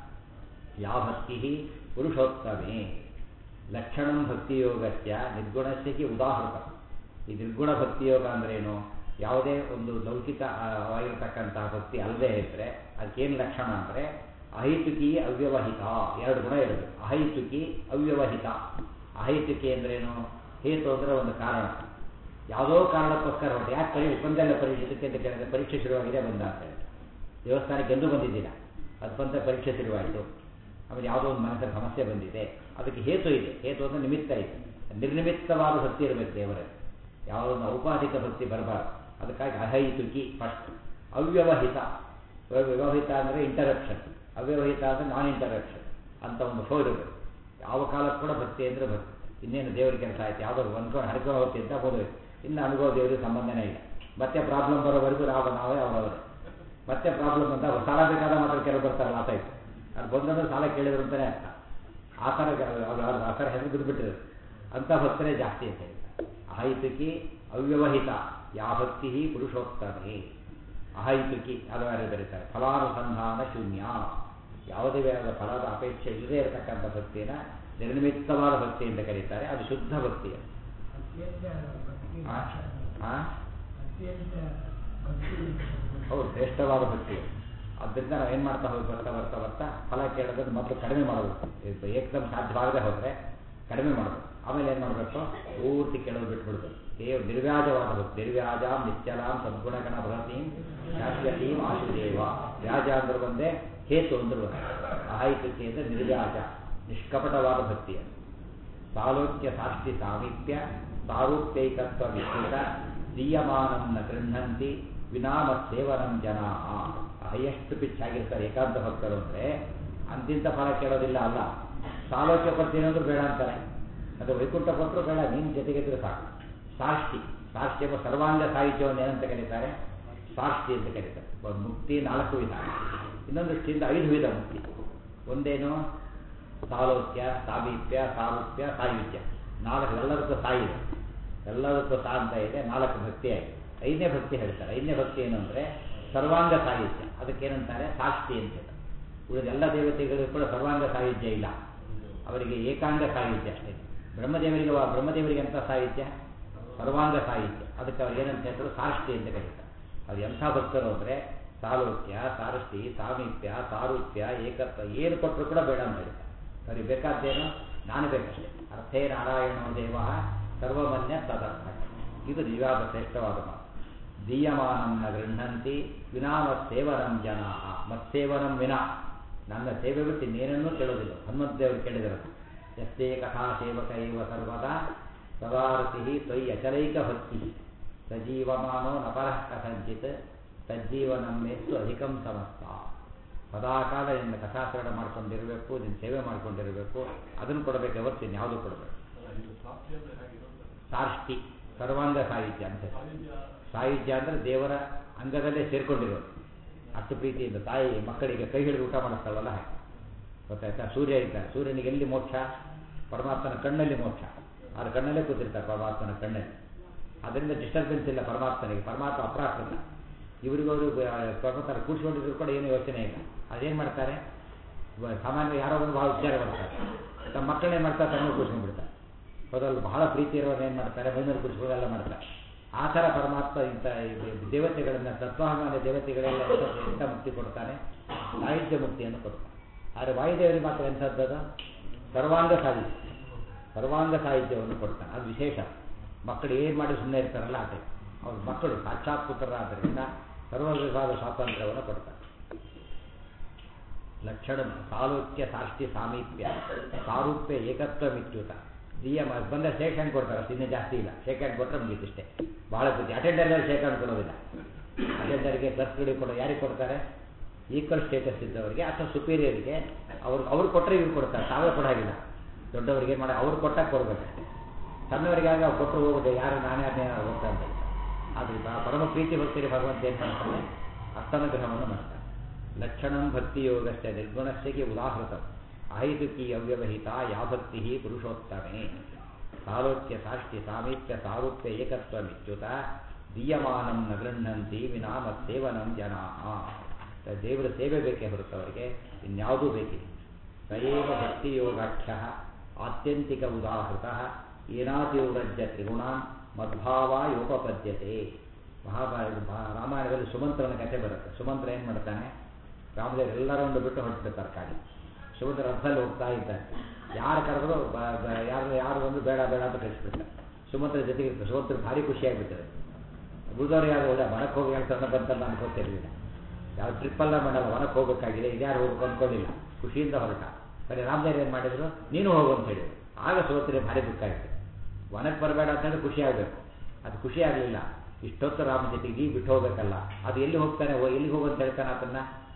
ಯಾ ಭಕ್ತಿ ಪುರುಷೋತ್ತಮೇ ಲಕ್ಷಣಂ ಭಕ್ತಿಯೋಗಸ್ಯ ನಿರ್ಗುಣಸ್ಯಕ್ಕೆ ಉದಾಹೃತ ಈ ನಿರ್ಗುಣ ಭಕ್ತಿಯೋಗ ಅಂದ್ರೇನು ಯಾವುದೇ ಒಂದು ಲೌಕಿಕ ವಾಗಿರ್ತಕ್ಕಂತಹ ಭಕ್ತಿ ಅಲ್ಲದೆ ಇದ್ದರೆ ಅದಕ್ಕೇನು ಲಕ್ಷಣ ಅಂದರೆ ಅಹೈತುಕಿ ಅವ್ಯವಹಿತ ಎರಡು ಗುಣ ಇರುತ್ತೆ ಅಹೈತುಕಿ ಅವ್ಯವಹಿತ ಅಹೈತುಕಿ ಅಂದ್ರೇನು ಹೇತು ಅಂದರೆ ಒಂದು ಕಾರಣ ಯಾವುದೋ ಕಾರಣಕ್ಕೋಸ್ಕರ ಹೊರಟು ಯಾಕೆ ಪರೀಕ್ಷೆ ಬಂದಲ್ಲ ಪರೀಕ್ಷೆ ಅಂತ ಕೇಳಿದ್ರೆ ಪರೀಕ್ಷೆ ಶುರುವಾಗಿದೆ ಬಂದ ಅಂತ ಹೇಳಿ ದೇವಸ್ಥಾನಕ್ಕೆ ಎಂದೂ ಬಂದಿದ್ದಿಲ್ಲ ಅದು ಬಂದ ಪರೀಕ್ಷೆ ಶುರುವಾಯಿತು ಆಮೇಲೆ ಯಾವುದೋ ಒಂದು ಮನಸ್ಸಿನ ಸಮಸ್ಯೆ ಬಂದಿದೆ ಅದಕ್ಕೆ ಹೇತು ಇದೆ ಹೇತು ಅಂದರೆ ನಿಮಿತ್ತ ಇದೆ ನಿರ್ನಿಮಿತ್ತವಾದ ಭಕ್ತಿ ಇರಬೇಕು ದೇವರಲ್ಲಿ ಯಾವುದೋ ಒಂದು ಔಪಾಧಿಕ ಭಕ್ತಿ ಬರಬಾರ್ದು ಅದಕ್ಕಾಗಿ ಅಹೈತುಕಿ ಫಸ್ಟ್ ಅವ್ಯವಹಿತ ವ್ಯವಹಿತ ಅಂದರೆ ಇಂಟರಪ್ಷನ್ ಅವ್ಯವಹಿತ ಅಂದರೆ ನಾನ್ ಇಂಟರಪ್ಷನ್ ಅಂತ ಒಂದು ಫ್ಲೋ ಇರಬೇಕು ಯಾವ ಕಾಲಕ್ಕೆ ಕೂಡ ಭಕ್ತಿ ಅಂದರೆ ಭಕ್ತಿ ಇನ್ನೇನು ದೇವರ ಕೆಲಸ ಆಯ್ತು ಯಾವುದೋ ಅಂದ್ಕೊಂಡು ಹಡ್ಕೊಂಡು ಹೋಗ್ತಿ ಅಂತ ಹೋದ್ಬೇಕು ಇನ್ನು ಅನುಭವ ದೇವರಿಗೆ ಸಂಬಂಧನೇ ಇಲ್ಲ ಮತ್ತೆ ಪ್ರಾಬ್ಲಮ್ ಬರೋವರೆಗೂ ನಾವು ನಾವೇ ಅವರವರೇ ಮತ್ತೆ ಪ್ರಾಬ್ಲಮ್ ಅಂತ ಸಾಲ ಬೇಕಾದ ಮಾತ್ರ ಕೆಲವು ಬರ್ತಾರಲ್ಲ ಆ ಟೈಪ್ ಅದು ಬಂದಂದ್ರೆ ಸಾಲ ಕೇಳಿದ್ರು ಅಂತಲೇ ಅರ್ಥ ಆ ಥರ ಅವ್ರು ಆ ಥರ ಹೆಸರು ಬಿದ್ದುಬಿಟ್ಟಿದ್ರು ಅಂಥ ಭಕ್ತರೇ ಜಾಸ್ತಿ ಅಂತ ಹೇಳಿ ಅಹೈತುಕಿ ಅವ್ಯವಹಿತ ಯಾ ಭಕ್ತಿ ಪುರುಷೋತ್ತಮೇ ಅಹೈತುಕಿ ಹಲವಾರು ಬರೀತಾರೆ ಫಲಾನುಸಂಧಾನ ಶೂನ್ಯ ಯಾವುದೇ ಬೇರೆ ಫಲದ ಅಪೇಕ್ಷೆ ಇಲ್ಲದೇ ಇರತಕ್ಕಂಥ ಭಕ್ತಿನ ನಿರ್ನಿಮಿತ್ತವಾದ ಭಕ್ತಿ ಅಂತ ಕರೀತಾರೆ ಅದು ಶುದ್ಧ ಭಕ್ತಿ ಹೌದು ಶ್ರೇಷ್ಠವಾದ ಭಕ್ತಿ ಆದ್ದರಿಂದ ನಾವು ಏನು ಮಾಡ್ತಾ ಹೋಗಿ ಬರ್ತಾ ಬರ್ತಾ ಬರ್ತಾ ಫಲ ಕೇಳೋದನ್ನು ಮೊದಲು ಕಡಿಮೆ ಮಾಡಬೇಕು ಏಕದಮ್ ಸಾಧ್ಯವಾಗದೆ ಹೋದರೆ ಕಡಿಮೆ ಮಾಡಬೇಕು ಆಮೇಲೆ ಏನು ಮಾಡಬೇಕು ಪೂರ್ತಿ ಕೇಳೋದು ಬಿಟ್ಬಿಡ್ಬೇಕು ಕೇವ ನಿರ್ವ್ಯಾಜವಾದ ಭಕ್ತಿ ನಿರ್ವ್ಯಾಜಾಂ ನಿತ್ಯಲಾಂ ಸದ್ಗುಣಗಣ ಭಗತೀಂ ಶಾಶ್ವತೀಂ ಆಶುದೇವ ವ್ಯಾಜ ಅಂದ್ರೆ ಒಂದೇ ಹೇತು ಅಂದ್ರೆ ಅಹೈತುಕಿ ಅಂದರೆ ನಿರ್ವ್ಯಾಜ ನಿಷ್ಕಪಟವಾದ ಭಕ್ತಿ ಸಾಲೋಕ್ಯ ಸಾಕ್ಷಿ ಸಾಮೀಪ್ಯ ಸಾರೂಪ್ಯೈಕತ್ವ ವಿಸ್ತೃತ ದೀಯಮಾನಂ ನ ಗೃಹಂತಿ ವಿನಾಮ ಸೇವನಂ ಜನ ಹೈಯೆಸ್ಟ್ ಪಿಚ್ ಆಗಿರ್ತಾರೆ ಏಕಾಂತ ಭಕ್ತರು ಅಂದರೆ ಅಂತಿಂತ ಫಲ ಕೇಳೋದಿಲ್ಲ ಅಲ್ಲ ಸಾಲೋಕ್ಯ ಕೊಡ್ತೀನಿ ಅಂದ್ರೂ ಬೇಡ ಅಂತಾರೆ ಅದು ವೈಕುಂಠ ಕೊಟ್ಟರು ಬೇಡ ನೀನು ಜೊತೆಗಿದ್ರೆ ಸಾಕು ಸಾಷ್ಟಿ ಸಾಷ್ಟಿ ಎಂಬ ಸರ್ವಾಂಗ ಸಾಹಿತ್ಯವನ್ನು ಏನಂತ ಕರೀತಾರೆ ಸಾಷ್ಟಿ ಅಂತ ಕರೀತಾರೆ ಮುಕ್ತಿ ನಾಲ್ಕು ವಿಧ ಇನ್ನೊಂದು ದೃಷ್ಟಿಯಿಂದ ಐದು ವಿಧ ಮುಕ್ತಿ ಒಂದೇನು ಸಾಲೋಕ್ಯ ಸಾಮೀಪ್ಯ ಸಾರೂಪ್ಯ ಸಾಯುಜ್ಯ ನಾಲ್ಕು ಎಲ್ಲದಕ್ಕೂ ಸಾಯಿ ಇದೆ ಎಲ್ಲದಕ್ಕೂ ಸಾ ಅಂತ ಇದೆ ನಾಲ್ಕು ಭಕ್ತಿ ಆಗಿದೆ ಐದನೇ ಭಕ್ತಿ ಹೇಳ್ತಾರೆ ಐದನೇ ಭಕ್ತಿ ಏನು ಅಂದರೆ ಸರ್ವಾಂಗ ಸಾಹಿತ್ಯ ಅದಕ್ಕೇನಂತಾರೆ ಸಾಷ್ಟಿ ಅಂತ ಉಳಿದ ಎಲ್ಲ ದೇವತೆಗಳಿಗೂ ಕೂಡ ಸರ್ವಾಂಗ ಸಾಹಿತ್ಯ ಇಲ್ಲ ಅವರಿಗೆ ಏಕಾಂಗ ಸಾಹಿತ್ಯ ಅಷ್ಟೇ ಬ್ರಹ್ಮದೇವರಿಗೆ ಬ್ರಹ್ಮದೇವರಿಗೆ ಅಂತ ಸಾಹಿತ್ಯ ಸರ್ವಾಂಗ ಸಾಹಿತ್ಯ ಅದಕ್ಕೆ ಅವ್ರು ಏನಂತ ಹೇಳಿದ್ರು ಸಾಷ್ಟಿ ಅಂತ ಕರೀತಾರೆ ಅವ್ರು ಎಂಥ ಭಕ್ತರು ಅಂದರೆ ಸಾಲೋಕ್ಯ ಸಾರಷ್ಟಿ ಸಾಮೀಪ್ಯ ಸಾರೂಪ್ಯ ಏಕತ್ವ ಏನು ಕೊಟ್ಟರು ಕೂಡ ಬೇಡ ಅಂತ ಹೇಳ್ತಾರೆ ಅವ್ರಿಗೆ ಬೇಕಾದ್ದೇನು ನಾನು ಬೇಕಷ್ಟೇ ಅರ್ಥೇ ನಾರಾಯಣೋ ದೇವ ಸರ್ವಮನ್ಯ ತದರ್ಥ ಇದು ನಿಜವಾದ ಶ್ರೇಷ್ಠವಾದ ಮಾತು ದೀಯಮಾನಂ ನ ಗೃಹಂತಿ ವಿನಾ ಮತ್ಸೇವನಂ ಜನ ಮತ್ಸೇವನಂ ವಿನಾ ನನ್ನ ಸೇವೆ ಬಿಟ್ಟು ಇನ್ನೇನನ್ನೂ ಕೇಳೋದಿಲ್ಲ ಹನುಮಂತ ದೇವರು ಕೇಳಿದರು ಎಷ್ಟೇ ಕಥಾ ಸೇವಕ ಇವ ಸರ್ವದಾ ಸದಾರತಿ ತ್ವಯಿ ಅಚಲೈಕ ಭಕ್ತಿ ಸಜೀವಮಾನೋ ನಪರಃ ಕಥಂಚಿತ್ ತಜ್ಜೀವನಂ ಮೇಸ್ತು ಅಧಿಕಂ ಸಮಸ್ತ ಸದಾಕಾಲ ನಿನ್ನ ಕಥಾಶ್ರವಣ ಮಾಡ್ಕೊಂಡಿರಬೇಕು ನಿನ್ನ ಸೇವೆ ಮಾಡ್ಕೊಂಡಿರಬೇಕು ಅದನ್ನು ಕೊಡಬೇಕು ಯಾವತ್ತು ಇನ್ಯಾವುದು ಕೊಡಬೇಕು ಸಾಷ್ಟಿ ಸರ್ವಾಂಗ ಸಾಹಿತ್ಯ ಅಂತ ಸಾಹಿತ್ಯ ಅಂದರೆ ದೇವರ ಅಂಗದಲ್ಲೇ ಸೇರ್ಕೊಂಡಿರೋದು ಅಷ್ಟು ಪ್ರೀತಿಯಿಂದ ತಾಯಿ ಮಕ್ಕಳಿಗೆ ಕೈ ಹಿಡಿದು ಊಟ ಮಾಡಿಸ್ತಾವಲ್ಲ ಹಾಗೆ ಗೊತ್ತಾಯ್ತಾ ಸೂರ್ಯ ಇದ್ದಾನೆ ಸೂರ್ಯನಿಗೆ ಎಲ್ಲಿ ಮೋಕ್ಷ ಪರಮಾತ್ಮನ ಕಣ್ಣಲ್ಲಿ ಮೋಕ್ಷ ಆದ ಕಣ್ಣಲ್ಲೇ ಕೂತಿರ್ತಾರೆ ಪರಮಾತ್ಮನ ಕಣ್ಣಲ್ಲಿ ಅದರಿಂದ ಡಿಸ್ಟರ್ಬೆನ್ಸ್ ಇಲ್ಲ ಪರಮಾತ್ಮನಿಗೆ ಪರಮಾತ್ಮ ಅಪ್ರಾಕೃತ ಇವರಿಗವರು ಪರಮಾತ್ಮ ಕೂಡಿಸ್ಕೊಂಡಿದ್ರು ಕೂಡ ಏನೂ ಯೋಚನೆ ಇಲ್ಲ ಅದೇನು ಮಾಡ್ತಾರೆ ಸಾಮಾನ್ಯ ಯಾರೋ ಒಂದು ಭಾಳ ವಿಚಾರ ಮಾಡ್ತಾರೆ ತಮ್ಮ ಮಕ್ಕಳನ್ನೇ ಮಾಡ್ತಾರೆ ತಮ್ಮ ಕೂಡಿಸ್ಕೊಂಡ್ಬಿಡ್ತಾರೆ ಹೌದಲ್ಲ ಬಹಳ ಪ್ರೀತಿ ಇರೋರು ಏನು ಮಾಡ್ತಾರೆ ಮೈಮೇಲೆ ಕೂಡಿಸ್ಕೊಳ್ಳೆಲ್ಲ ಮಾಡ್ತಾರೆ ಆ ಥರ ಪರಮಾತ್ಮ ಇಂಥ ದೇವತೆಗಳನ್ನು ತತ್ವಾಭಿಮಾನ ದೇವತೆಗಳೆಲ್ಲ ಎಂಥ- ಎಂಥ ಮುಕ್ತಿ ಕೊಡ್ತಾನೆ ಸಾಹಿತ್ಯ ಮುಕ್ತಿಯನ್ನು ಕೊಡ್ತಾನೆ ಆದರೆ ವಾಯುದೇವರಿಗೆ ಮಾತ್ರ ಎಂಥದ್ದದು ಸರ್ವಾಂಗ ಸಾಹಿತ್ಯ ಸರ್ವಾಂಗ ಸಾಹಿತ್ಯವನ್ನು ಕೊಡ್ತಾನೆ ಅದು ವಿಶೇಷ ಮಕ್ಕಳು ಏನು ಮಾಡಿ ಸುಮ್ಮನೆ ಇರ್ತಾರಲ್ಲ ಅದೇ ಅವ್ರ ಮಕ್ಕಳು ಸಾಕ್ಷಾತ್ ಪುತ್ರರಾದ್ದರಿಂದ ಸರ್ವ ವಿಭಾಗ ಸ್ವಾತಂತ್ರ್ಯವನ್ನು ಕೊಡ್ತಾರೆ ಲಕ್ಷಣ ಸಾಲೋಕ್ಯ ಸಾಷ್ಟಿ ಸಾಮೀಪ್ಯ ಸಾರೂಪ್ಯ ಏಕತ್ವ ಮಿತ್ಯುತ ದಿಯ ಬಂದ ಶೇಕ್ ಹ್ಯಾಂಡ್ ಕೊಡ್ತಾರೆ ಅಷ್ಟು ಇನ್ನೂ ಜಾಸ್ತಿ ಇಲ್ಲ ಶೇಕ್ ಹ್ಯಾಂಡ್ ಕೊಟ್ಟರೆ ಮುಗೀತು ಇಷ್ಟೇ ಭಾಳ ಬುದ್ಧಿ ಅಟೆಂಡರ್ನಲ್ಲಿ ಶೇಕ್ ಹ್ಯಾಂಡ್ ಕೊಡೋದಿಲ್ಲ ಅಟೆಂಡರ್ಗೆ ಕ್ಲರ್ಕ್ಗಳಿಗೆ ಕೊಡೋ ಯಾರಿಗೆ ಕೊಡ್ತಾರೆ ಈಕ್ವಲ್ ಸ್ಟೇಟಸ್ ಇದ್ದವರಿಗೆ ಅಥವಾ ಸುಪೀರಿಯರ್ಗೆ ಅವ್ರು ಅವ್ರು ಕೊಟ್ಟರೆ ಇವ್ರು ಕೊಡ್ತಾರೆ ತಾವೇ ಕೊಡೋಗಿಲ್ಲ ದೊಡ್ಡವರಿಗೆ ಏನು ಮಾಡಿ ಅವ್ರು ಕೊಟ್ಟಾಗ ಕೊಡಬೇಕಷ್ಟೇ ಸಣ್ಣವರಿಗಾಗ ಅವ್ರು ಕೊಟ್ಟರು ಹೋಗುತ್ತೆ ಯಾರು ನಾನೇ ಅದನ್ನೇ ಹೋಗ್ತಾ ಅಂತ ಆದ್ದರಿಂದ ಪರಮ ಪ್ರೀತಿ ಭಕ್ತಿಗೆ ಭಗವಂತ ಏನು ಮಾಡ್ತಾನೆ ಅಸ್ತನುಗ್ರಹವನ್ನು ಮಾಡ್ತಾನೆ ಲಕ್ಷಣಂ ಭಕ್ತಿ ಯೋಗಸ್ಯ ನಿರ್ಗುಣಸ್ಯಗೆ ಉದಾಹೃತ ಅಹೈತುಕಿ ಅವ್ಯವಹಿತ ಯಾ ಭಕ್ತಿ ಪುರುಷೋತ್ತಮೆ ಸಾಲೋಕ್ಯ ಸಾಷ್ಟಿ ಸಾಮೀಪ್ಯ ಸಾರೂಪ್ಯ ಏಕತ್ವಮಿತ್ಯುತ ದೀಯಮಾನಂ ನ ಗೃಹಂತಿ ವಿನಾ ಮತ್ತೇವನಂ ಜನಾ ದೇವರ ಸೇವೆ ಬೇಕೇ ಹೊರತು ಅವರಿಗೆ ಇನ್ಯಾವುದೂ ಬೇಕಿಲ್ಲ ಸಯೇವ ಭಕ್ತಿ ಯೋಗಾಖ್ಯ ಆತ್ಯಂತಿಕ ಉದಾಹೃತ ಏನಾತಿವ್ರಜ್ಯ ತ್ರಿಗುಣಾನ್ ಮದ್ಭಾವ ಯೋಪಪದ್ಯತೆ ಮಹಾಭಾರತ ಮಹಾ- ರಾಮಾಯಣದಲ್ಲಿ ಸುಮಂತ್ರನ ಕಥೆ ಬರುತ್ತೆ ಸುಮಂತ್ರ ಏನು ಮಾಡ್ತಾನೆ ರಾಮದೇವರು ಎಲ್ಲರನ್ನು ಬಿಟ್ಟು ಹೊರಟಿರ್ತಾರೆ ಕಾಡಿ ಸುಮಂತ್ರ ರಥದಲ್ಲಿ ಹೋಗ್ತಾ ಇದ್ದಾನೆ ಯಾರು ಕರೆದ್ರು ಬ- ಬ- ಯಾರು ಯಾರು ಬಂದು ಬೇಡ ಬೇಡ ಅಂತ ಕಳಿಸ್ಬಿಡ್ತಾರೆ ಸುಮಂತ್ರ ಜೊತೆಗೆ ಇರ್ತಾರೆ ಸುಮಂತ್ರ ಭಾರಿ ಖುಷಿಯಾಗ್ಬಿಡ್ತಾರೆ ಉಳಿದವ್ರು ಯಾರು ಒಳ್ಳೆ ವನಕ್ಕೆ ಹೋಗಿ ಹೇಳ್ತಾನೆ ಬಂತಲ್ಲ ಅನ್ಕೋತಿರ್ಲಿಲ್ಲ ಯಾವ ಟ್ರಿಪ್ಪಲ್ಲ ಮಾಡಲ್ಲ ವನಕ್ಕೆ ಹೋಗಬೇಕಾಗಿದೆ ಇದ್ಯಾರು ಹೋಗ್ಬೇಕು ಅನ್ಕೊಳ್ಳಿಲ್ಲ ಖುಷಿಯಿಂದ ಹೊರಟ ಸರಿ ರಾಮದೇವ್ರು ಏನು ಮಾಡಿದ್ರು ನೀನು ಹೋಗು ಅಂತ ಹೇಳಿದ್ರು ಆಗ ಸೋತ್ರೆ ಭಾರಿ ದುಃಖ ಆಯ್ತು ವನಕ್ಕೆ ಬರಬೇಡ ಅಂತ ಹೇಳಿ ಖುಷಿ ಆಗಬೇಕು ಅದು ಖುಷಿ ಆಗಲಿಲ್ಲ ಇಷ್ಟೊತ್ತು ರಾಮ ಜೊತೆಗೆ ನೀ ಬಿಟ್ಟು ಹೋಗ್ಬೇಕಲ್ಲ ಅದು ಎಲ್ಲಿ ಹೋಗ್ತಾನೆ ಓ ಎಲ್ಲಿಗೆ ಹೋಗು ಅಂತ ಹೇಳ್ತಾನೆ ಅದನ್ನ